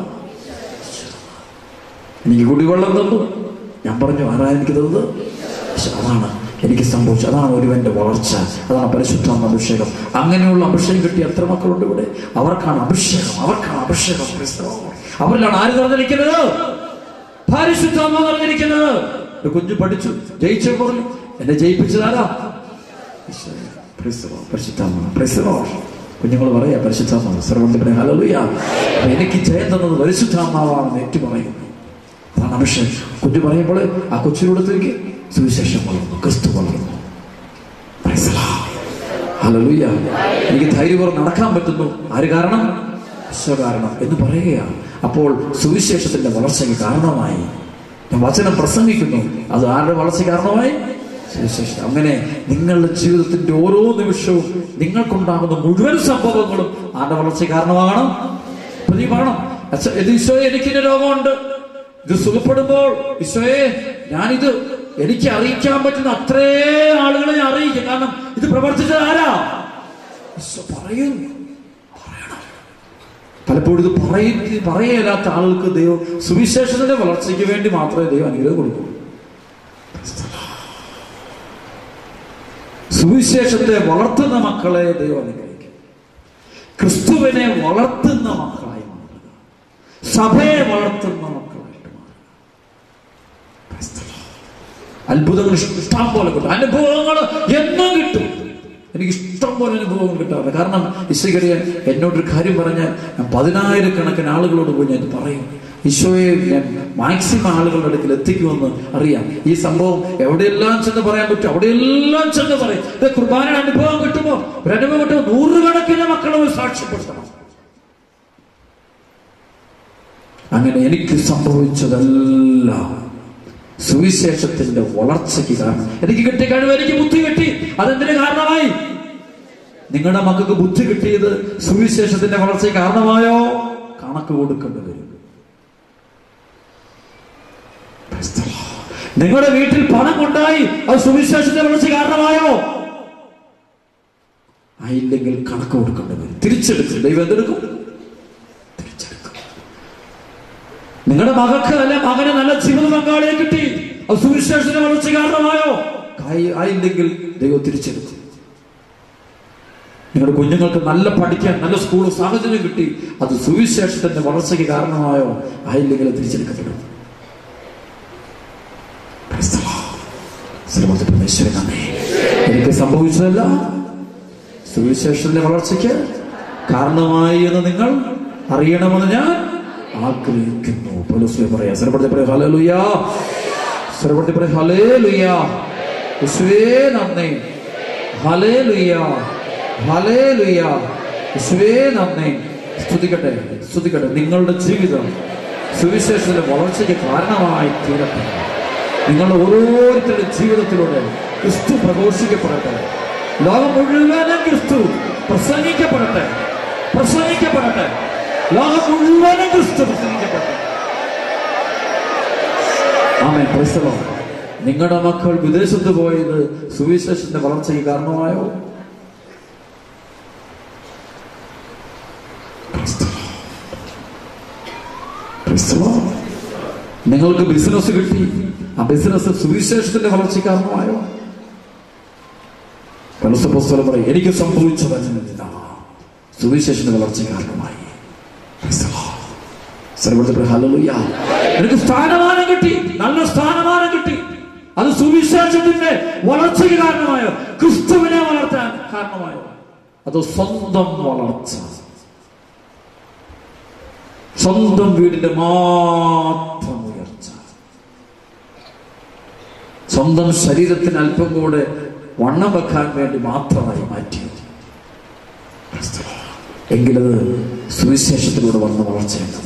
B: എനിക്ക് കുടിവെള്ളം തന്നു ഞാൻ പറഞ്ഞു ആരാ എനിക്ക് തന്നത് പക്ഷെ അതാണ് എനിക്ക് സംഭവിച്ചത് അതാണ് ഒരുവന്റെ വളർച്ച അതാണ് പരിശുദ്ധാത്മ അഭിഷേകം അങ്ങനെയുള്ള അഭിഷേകം കിട്ടിയ എത്ര മക്കളുണ്ട് ഇവിടെ അവർക്കാണ് അഭിഷേകം അവർക്കാണ് അഭിഷേകം ക്രിസ്തവ. അവരിലാണ് ആര് നിറഞ്ഞിരിക്കുന്നത് പരിശുദ്ധാത്മ നിറഞ്ഞിരിക്കുന്നത് ഒരു കുഞ്ഞു പഠിച്ചു ജയിച്ചു പറഞ്ഞു എന്നെ ജയിപ്പിച്ചതാരാ ഈശോയെ. Praise the Lord. പരിശുദ്ധാത്മാവ്. Praise the Lord. കുഞ്ഞുങ്ങൾ പറയാ പരിശുദ്ധാത്മാവ് സർവത്തിന്റെ ഹലലുയ എനിക്ക് ജയം തന്നത് പരിശുദ്ധാത്മാവാണെന്ന് ഏറ്റു പറയുന്നു അതാണ് അഭിഷേകം കുഞ്ഞു പറയുമ്പോൾ ആ കൊച്ചിനോടത്തേക്ക് സുവിശേഷം വളർന്നു ക്രിസ്തു വളർന്നു Praise the Lord. ഹല്ലേലൂയ എനിക്ക് ധൈര്യപൂർവ്വം നടക്കാൻ പറ്റുന്നു ആര് കാരണം ഈശോ കാരണം എന്ന് പറയുകയാണ് അപ്പോൾ സുവിശേഷത്തിന്റെ വളർച്ചയ്ക്ക് കാരണമായി ഞാൻ വചനം പ്രസംഗിക്കുന്നു അത് ആരുടെ വളർച്ച കാരണമായി സുവിശേഷം അങ്ങനെ നിങ്ങളുടെ ജീവിതത്തിന്റെ ഓരോ നിമിഷവും നിങ്ങൾക്കുണ്ടാകുന്ന മുഴുവൻ സംഭവങ്ങളും ആരുടെ വളർച്ച കാരണമാകണം അപ്പൊ നീ പറയണം അച്ഛ ഇത് ഈശോയെ എനിക്കിന്റെ രോഗമുണ്ട് ഇത് സുഖപ്പെടുമ്പോൾ ഈശോയെ ഞാനിത് എനിക്ക് അറിയിക്കാൻ പറ്റുന്ന അത്രേ ആളുകളെ ഞാൻ അറിയിക്കും കാരണം ഇത് പ്രവർത്തിച്ചത് ആരാ ഈശോ പറയും പറയണം പലപ്പോഴും ഇത് പറയുന്ന പറയലാത്ത ആളുകൾക്ക് ദൈവം സുവിശേഷത്തിന്റെ വളർച്ചയ്ക്ക് വേണ്ടി മാത്രമേ ദൈവം അനുഗ്രഹം കൊടുക്കൂ സുവിശേഷത്തെ വളർത്തുന്ന മക്കളെ ദൈവം അനുഗ്രഹിക്കും ക്രിസ്തുവിനെ വളർത്തുന്ന മക്കളായി മാറുക സഭയെ വളർത്തുന്ന മക്കളായിട്ട് മാറുക Praise the Lord. അത്ഭുതങ്ങൾ ഇഷ്ടം പോലെ കിട്ടും അനുഭവങ്ങൾ എന്നും കിട്ടും എനിക്ക് ഇഷ്ടം പോലെ അനുഭവങ്ങൾ കിട്ടാറുണ്ട് കാരണം ഇസ്വകരിയൻ എന്നോടൊരു കാര്യം പറഞ്ഞാൽ ഞാൻ പതിനായിരക്കണക്കിന് ആളുകളോട് പോയി ഞാൻ ഇത് പറയും ഈശോയെ ഞാൻ മാക്സിമം ആളുകളുടെ അടുക്കൽ എത്തിക്കുമെന്ന് അറിയാം ഈ സംഭവം എവിടെയെല്ലാം ചെന്ന് പറയാൻ പറ്റും അവിടെയെല്ലാം ചെന്ന് പറയും ഇത് കുർബാനയുടെ അനുഭവം കിട്ടുമ്പോൾ ഒരു അനുഭവം കിട്ടുമ്പോൾ നൂറുകണക്കിന് മക്കളും സാക്ഷ്യപ്പെടുത്തണം അങ്ങനെ എനിക്ക് സംഭവിച്ചതെല്ലാം സുവിശേഷത്തിന്റെ വളർച്ചയ്ക്ക് കാരണം എനിക്ക് കിട്ടിയ കഴിവ് എനിക്ക് ബുദ്ധി കിട്ടി അതെന്തിന് കാരണമായി നിങ്ങളുടെ മക്കൾക്ക് ബുദ്ധി കിട്ടിയത് സുവിശേഷത്തിന്റെ വളർച്ചയ്ക്ക് കാരണമായോ കണക്ക് കൊടുക്കേണ്ടി വരും നിങ്ങളുടെ വീട്ടിൽ പണം കൊണ്ടായി അത് സുവിശേഷത്തിന്റെ വളർച്ച കാരണമായോ ആയില്ലെങ്കിൽ കണക്ക് കൊടുക്കേണ്ടി വരും തിരിച്ചെടുക്കും ദൈവം എന്തെടുക്കും തിരിച്ചെടുക്കും നിങ്ങളുടെ മകൾക്ക് അല്ലെ മകന് നല്ല ജീവിത പങ്കാളിയെ കിട്ടി അത് സുവിശേഷത്തിന്റെ വളർച്ച കാരണമായോ ആയി- ആയില്ലെങ്കിൽ ദൈവം തിരിച്ചെടുക്കും നിങ്ങളുടെ കുഞ്ഞുങ്ങൾക്ക് നല്ല പഠിക്കാൻ നല്ല സ്കൂൾ സാഹചര്യം കിട്ടി അത് സുവിശേഷത്തിന്റെ വളർച്ചയ്ക്ക് കാരണമായോ ആയില്ലെങ്കിൽ അത് തിരിച്ചെടുക്കപ്പെടും Praise the Lord. സർവ്വത്തെ പരമേശ്വരൻ നന്ദി. എനിക്ക് സംഭവിച്ചതല്ല സുവിശേഷത്തിന്റെ വളർച്ചയ്ക്ക് കാരണമായി എന്ന് നിങ്ങൾ അറിയണമെന്ന് ഞാൻ ആഗ്രഹിക്കുന്നു പോലീസ് പറയാ സർവത്തെ പറയാ ഹലലുയാ സർവത്തെ പറയാ ഹലേ ലുയാ യേശുവേ നന്ദി ഹലേ ലുയാ ഹലേ ലുയാ യേശുവേ നന്ദി സ്തുതിക്കട്ടെ സ്തുതിക്കട്ടെ നിങ്ങളുടെ ജീവിതം സുവിശേഷത്തിന്റെ വളർച്ചയ്ക്ക് കാരണമായി തീരട്ടെ നിങ്ങളുടെ ഓരോരുത്തരുടെ ജീവിതത്തിലൂടെ ക്രിസ്തു പ്രഘോഷിക്കപ്പെടട്ടെ ലോകം മുഴുവനും ക്രിസ്തു പ്രസംഗിക്കപ്പെടട്ടെ പ്രസംഗിക്കപ്പെടട്ടെ ലോകം മുഴുവനും ക്രിസ്തു പ്രസംഗിക്കപ്പെടട്ടെ ആമേൻ Praise the Lord. നിങ്ങളുടെ മക്കൾ വിദേശത്ത് പോയത് സുവിശേഷത്തിന്റെ വളർച്ചയ്ക്ക് കാരണമായോ Praise the Lord. Praise the Lord. നിങ്ങൾക്ക് ബിസിനസ് കിട്ടി ആ ബിസിനസ് സുവിശേഷത്തിന്റെ വളർച്ചയ്ക്ക് കാരണമായോ പുസ്തകം പറയും എനിക്ക് സംഭവിച്ചതല്ല സുവിശേഷത്തിന്റെ വളർച്ച കാരണമായി Praise the Lord. സർവ്വത്തിൽ ഹല്ലേലൂയ. എനിക്ക് സ്ഥാനമാനം കിട്ടി നല്ല സ്ഥാനമാനം കിട്ടി അത് സുവിശേഷത്തിന്റെ വളർച്ചയ്ക്ക് കാരണമായോ ക്രിസ്തുവിനെ വളർത്താൻ കാരണമായോ അത് സ്വന്തം വളർച്ച സ്വന്തം വീടിന്റെ മാത്രം ഉയർച്ച സ്വന്തം ശരീരത്തിന് അല്പം കൂടെ വണ്ണം വെക്കാൻ വേണ്ടി മാത്രമായി മാറ്റിയത് എങ്കിലത് സുവിശേഷത്തിലൂടെ വന്ന വളർച്ചയുള്ളത്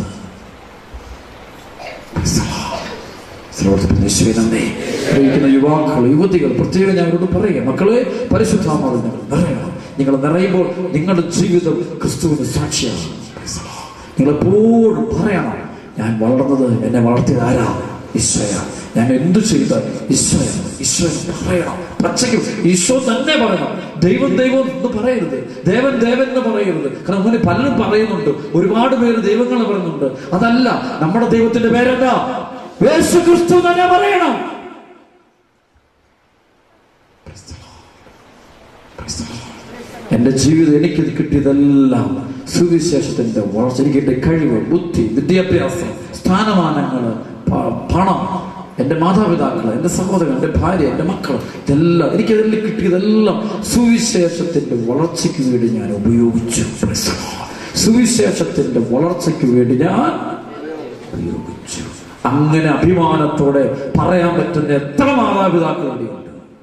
B: പ്രയോഗിക്കുന്ന യുവാക്കൾ യുവതികൾ പ്രത്യേകം ഞാൻ അവരോട് പറയുക മക്കളെ പരിശുദ്ധാമാവ് നിങ്ങൾ നിറയണം നിങ്ങൾ നിറയുമ്പോൾ നിങ്ങളുടെ ജീവിതം ക്രിസ്തുവിന് സാക്ഷിയാണ് നിങ്ങൾ എപ്പോഴും പറയണം ഞാൻ വളർന്നത് എന്നെ വളർത്തിയത് ആരാ ഈശോയ ഞാൻ എന്തു ചെയ്ത ഈശോയ ഈശോ പറയണം പച്ചയ്ക്കും ഈശോ തന്നെ പറയണം ദൈവം ദൈവം എന്ന് പറയരുത് ദേവൻ ദേവൻ എന്ന് പറയരുത് കാരണം അങ്ങനെ പലരും പറയുന്നുണ്ട് ഒരുപാട് പേര് ദൈവങ്ങൾ പറയുന്നുണ്ട് അതല്ല നമ്മുടെ ദൈവത്തിന്റെ പേരെന്താ യേശു ക്രിസ്തു തന്നെ പറയണം എന്റെ ജീവിതം എനിക്ക് കിട്ടിയതെല്ലാം സുവിശേഷത്തിന്റെ വളർച്ച എനിക്ക് എന്റെ കഴിവ് ബുദ്ധി വിദ്യാഭ്യാസം സ്ഥാനമാനങ്ങള് പ- പണം എന്റെ മാതാപിതാക്കൾ എന്റെ സഹോദരൻ എന്റെ ഭാര്യ എന്റെ മക്കൾ ഇതെല്ലാം എനിക്കിതെല്ലാം കിട്ടിയതെല്ലാം സുവിശേഷത്തിന്റെ വളർച്ചയ്ക്ക് വേണ്ടി ഞാൻ ഉപയോഗിച്ചു സുവിശേഷത്തിന്റെ വളർച്ചയ്ക്ക് വേണ്ടി ഞാൻ ഉപയോഗിച്ചു അങ്ങനെ അഭിമാനത്തോടെ പറയാൻ പറ്റുന്ന എത്ര മാതാപിതാക്കൾ ഇവിടെയുണ്ട്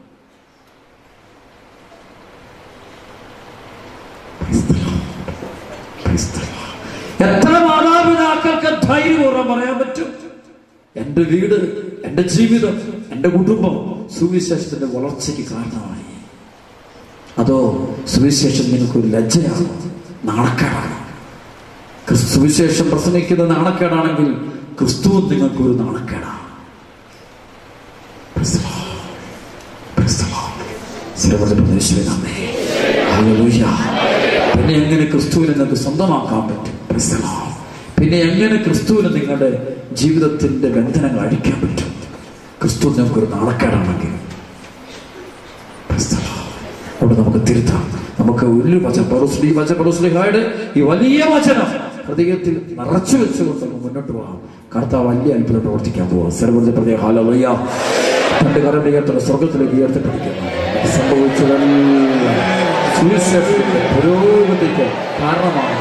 B: എത്ര മാതാപിതാക്കൾക്ക് ധൈര്യപൂർവ്വം പറയാൻ പറ്റും എന്റെ വീട് എന്റെ ജീവിതം എന്റെ കുടുംബം സുവിശേഷത്തിന്റെ വളർച്ചയ്ക്ക് കാരണമായി അതോ സുവിശേഷം നിങ്ങൾക്കൊരു ലജ്ജയാണ് നാണക്കേടാണ് ക്രിസ്തു സുവിശേഷം പ്രസംഗിക്കുന്ന നാണക്കേടാണെങ്കിൽ ക്രിസ്തുവും നിങ്ങൾക്കൊരു നാണക്കേടാണ് സ്ഥിരപ്പെടുത്തി യേശുവേ നന്ദി. ഹല്ലേലൂയ. പിന്നെ എങ്ങനെ ക്രിസ്തുവിനെ നിങ്ങൾക്ക് സ്വന്തമാക്കാൻ പറ്റും Praise the Lord. പിന്നെ എങ്ങനെ ക്രിസ്തുവിന് നിങ്ങളുടെ ജീവിതത്തിന്റെ ബന്ധനങ്ങൾ അഴിക്കാൻ പറ്റും ക്രിസ്തു നിങ്ങൾക്കൊരു നാണക്കേടാണെങ്കിൽ Praise the Lord. അവിടെ നമുക്ക് തിരുത്താം നമുക്ക് ഒരു വചന പൗലോസ്ലി വചന പൗലോസ്ലിഹായുടെ ഈ വലിയ വചനം ഹൃദയത്തിൽ നിറച്ചു വെച്ചുകൊണ്ട് നമുക്ക് മുന്നോട്ട് പോകാം കർത്താവ് വലിയ അത്ഭുതം പ്രവർത്തിക്കാൻ പോവാം സർവ്വത്തെ പ്രത്യേക ഹാലയ്യ രണ്ട് കരണ്ടിയത്തോടെ സ്വർഗത്തിലേക്ക് ഉയർത്തിപ്പിടിക്കുന്നു സംഭവിച്ചതെല്ലാം സുവിശേഷത്തിന്റെ പുരോഗതിക്ക് കാരണമാണ്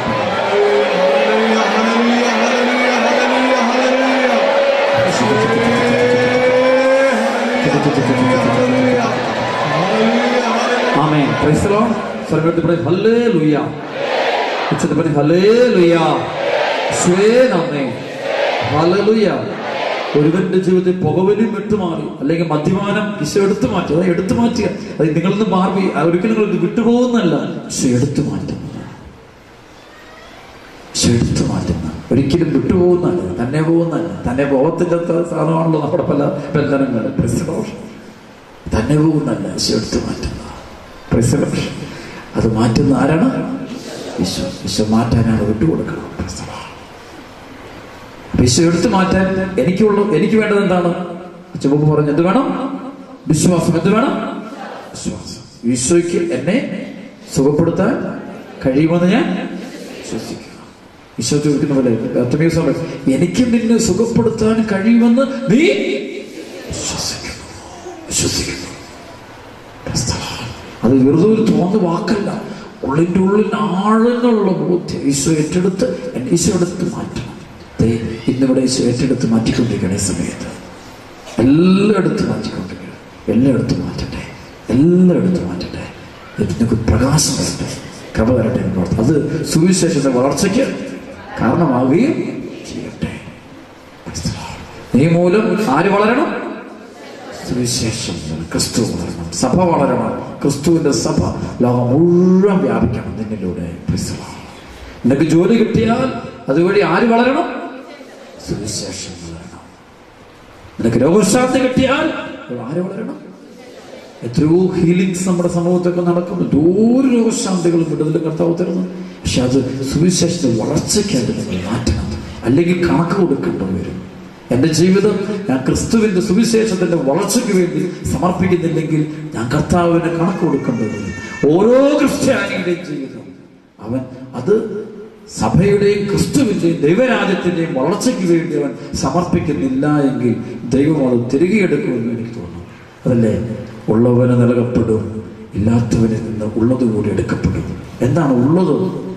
B: ആമേൻ പ്രൈസ് ദി ലോർഡ് സ്വർഗ്ഗത്തിൽ പറയും ഹല്ലേലൂയ ഉച്ചത്തിൽ പറയും ഹല്ലേലൂയ യേശുവേ നന്ദി ഹല്ലേലൂയ ഒരുവന്റെ ജീവിതത്തിൽ പുകവലിയും വിട്ടുമാറി അല്ലെങ്കിൽ മദ്യപാനം ഈശോ എടുത്തു മാറ്റി അത് എടുത്തു മാറ്റിയ അത് നിങ്ങളൊന്ന് മാറി ഒരിക്കലും നിങ്ങൾ ഇത് വിട്ടുപോകുന്നല്ല ഈശോ എടുത്തു മാറ്റുന്നു ഈശോ എടുത്തു മാറ്റുന്ന ഒരിക്കലും വിട്ടുപോകുന്നല്ല തന്നെ പോകുന്നല്ല തന്നെ പോകത്തിന്റെ സാധനമാണല്ലോ നമ്മുടെ പല ബന്ധനങ്ങൾ പ്രസിഡോഷം തന്നെ പോകുന്നല്ല ഈശോ എടുത്തു മാറ്റുന്ന പ്രസിഡോഷം അത് മാറ്റുന്ന ആരാണ് ഈശോ ഈശോ മാറ്റാനാണ് വിട്ടുകൊടുക്കണം അപ്പൊ ഈശോ എടുത്തു മാറ്റാൻ എനിക്കുള്ള എനിക്ക് വേണ്ടത് എന്താണ് ചുവപ്പ് പറഞ്ഞു എന്ത് വേണം വിശ്വാസം എന്ത് വേണം വിശ്വാസം ഈശോയ്ക്ക് എന്നെ സുഖപ്പെടുത്താൻ കഴിയുമെന്ന് ഞാൻ വിശ്വസിക്കുക ഈശോ ചോദിക്കുന്ന പോലെ ബർത്തമേസ് പറയും, എനിക്ക് നിന്നെ സുഖപ്പെടുത്താൻ കഴിയുമെന്ന് നീ വിശ്വസിക്കുന്നു വിശ്വസിക്കുന്നു അത് വെറുതെ ഒരു തോന്നുന്ന വാക്കല്ല ഉള്ളിൻ്റെ ഉള്ളിൽ ആഴങ്ങളുള്ള ബോധ്യം ഈശോ ഏറ്റെടുത്ത് എന്നെ ഈശോ എടുത്ത് മാറ്റണം ദേ, ഇന്നിവിടെ ഈശോ ഏറ്റെടുത്ത് മാറ്റിക്കൊണ്ടിരിക്കുകയാണ് ഈ സമയത്ത് എല്ലാം എടുത്ത് മാറ്റിക്കൊണ്ടിരിക്കുകയാണ് എല്ലാം എടുത്ത് മാറ്റട്ടെ എല്ലാം എടുത്ത് മാറ്റട്ടെ ഇതിനൊക്കെ പ്രകാശം വരട്ടെ കൃപ വരട്ടെ എന്ന് ഓർത്ത്. അത് സുവിശേഷത്തിന്റെ വളർച്ചയ്ക്ക് കാരണമാവുകയും ചെയ്യട്ടെ നീ മൂലം ആര് വളരണം സുവിശേഷം ക്രിസ്തു വളരണം സഭ വളരണം ക്രിസ്തുവിന്റെ സഭ ലോകം മുഴുവൻ വ്യാപിക്കണം നിന്നിലൂടെ Praise the Lord. നിനക്ക് ജോലി കിട്ടിയാൽ അതുവഴി ആര് വളരണം സുവിശേഷം വളരണം നിനക്ക് രോഗശാന്തി കിട്ടിയാൽ ആര് വളരണം എത്രയോ ഹീലിങ്സ് നമ്മുടെ സമൂഹത്തൊക്കെ നടക്കുന്നു എന്തോരം രോഗശാന്തികളും വിടുതലും കർത്താവ് തരുന്നു പക്ഷെ അത് സുവിശേഷത്തിന്റെ വളർച്ചയ്ക്കായിട്ട് നിങ്ങൾ മാറ്റണം അല്ലെങ്കിൽ കണക്ക് കൊടുക്കേണ്ടി വരും എന്റെ ജീവിതം ഞാൻ ക്രിസ്തുവിന്റെ സുവിശേഷത്തിന്റെ വളർച്ചയ്ക്ക് വേണ്ടി സമർപ്പിക്കുന്നില്ലെങ്കിൽ ഞാൻ കർത്താവിന് കണക്ക് കൊടുക്കേണ്ടി വരും ഓരോ ക്രിസ്ത്യാനിയുടെയും ജീവിതം അവൻ അത് സഭയുടെയും ക്രിസ്തുവിന്റെയും ദൈവരാജ്യത്തിന്റെയും വളർച്ചയ്ക്ക് വേണ്ടി അവൻ സമർപ്പിക്കുന്നില്ല എങ്കിൽ ദൈവം അത് തിരികെ എടുക്കുമെന്ന് എനിക്ക് തോന്നുന്നു അതല്ലേ ഉള്ളവന് നൽകപ്പെടും ഇല്ലാത്തവനിൽ നിന്ന് ഉള്ളത് കൂടി എടുക്കപ്പെടും എന്താണ് ഉള്ളത്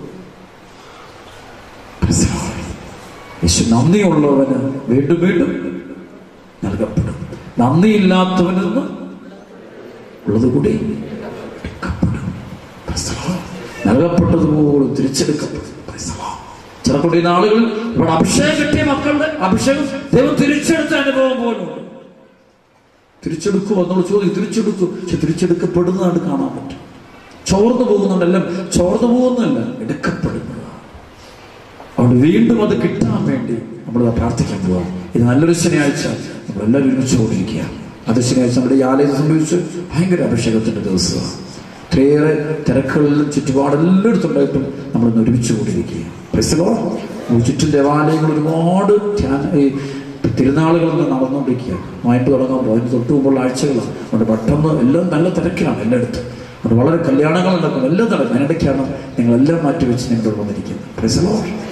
B: മനസ്സിലായി യേശു നന്ദിയുള്ളവന് വീണ്ടും വീണ്ടും നൽകപ്പെടും നന്ദിയില്ലാത്തവനിൽ നിന്ന് ഉള്ളത് കൂടി എടുക്കപ്പെടും മനസ്സിലായി? നൽകപ്പെട്ടതുപോലെ തിരിച്ചെടുക്കപ്പെടും മനസ്സിലായി? ചില കുട്ടി നാളുകളിൽ ഇവിടെ അഭിഷേകം കിട്ടിയ മക്കളുടെ അഭിഷേകം ദൈവം തിരിച്ചെടുത്ത അനുഭവം പോലുണ്ട് തിരിച്ചെടുക്കുമോ എന്നുള്ള ചോദ്യം തിരിച്ചെടുക്കും പക്ഷെ തിരിച്ചെടുക്കപ്പെടുന്നതാണ് കാണാൻ പറ്റും ചോർന്നു പോകുന്നുണ്ടെല്ലാം ചോർന്നു പോകുന്നതല്ല എടുക്കപ്പെടുന്നതാണ് അതുകൊണ്ട് വീണ്ടും അത് കിട്ടാൻ വേണ്ടി നമ്മൾ പ്രാർത്ഥിക്കാൻ പോവാം ഇത് നല്ലൊരു ശനിയാഴ്ച നമ്മളെല്ലാവരും ഒരുമിച്ച് കൊണ്ടിരിക്കുക അത് ശനിയാഴ്ച നമ്മുടെ ഈ ആലയത്തിൽ സംഭവിച്ച് ഭയങ്കര അഭിഷേകത്തിന്റെ ദിവസമാണ് ഒത്തിരിയേറെ തിരക്കുകളിലും ചുറ്റുപാടെല്ലായിടത്തുണ്ടായിട്ടും നമ്മളിന്ന് ഒരുമിച്ച് കൂടിയിരിക്കുക പ്രൈസലോ ചുറ്റും ദേവാലയങ്ങൾ ഒരുപാട് ധ്യാന- ഈ തിരുനാളുകൾ ഇന്ന് നടന്നുകൊണ്ടിരിക്കുക വായ്പ തുടങ്ങുമ്പോൾ അതിന് തൊട്ട് മുമ്പുള്ള ആഴ്ചകളാണ് അതുകൊണ്ട് പെട്ടെന്ന് എല്ലാം നല്ല തിരക്കിലാണ് എല്ലായിടത്തും അതുകൊണ്ട് വളരെ കല്യാണങ്ങൾ നടക്കുന്നു എല്ലാം നടക്കും അതിനിടയ്ക്കാണ് നിങ്ങളെല്ലാം മാറ്റി വെച്ച് നിങ്ങളുടെ വന്നിരിക്കുന്നത് പ്രൈസലോ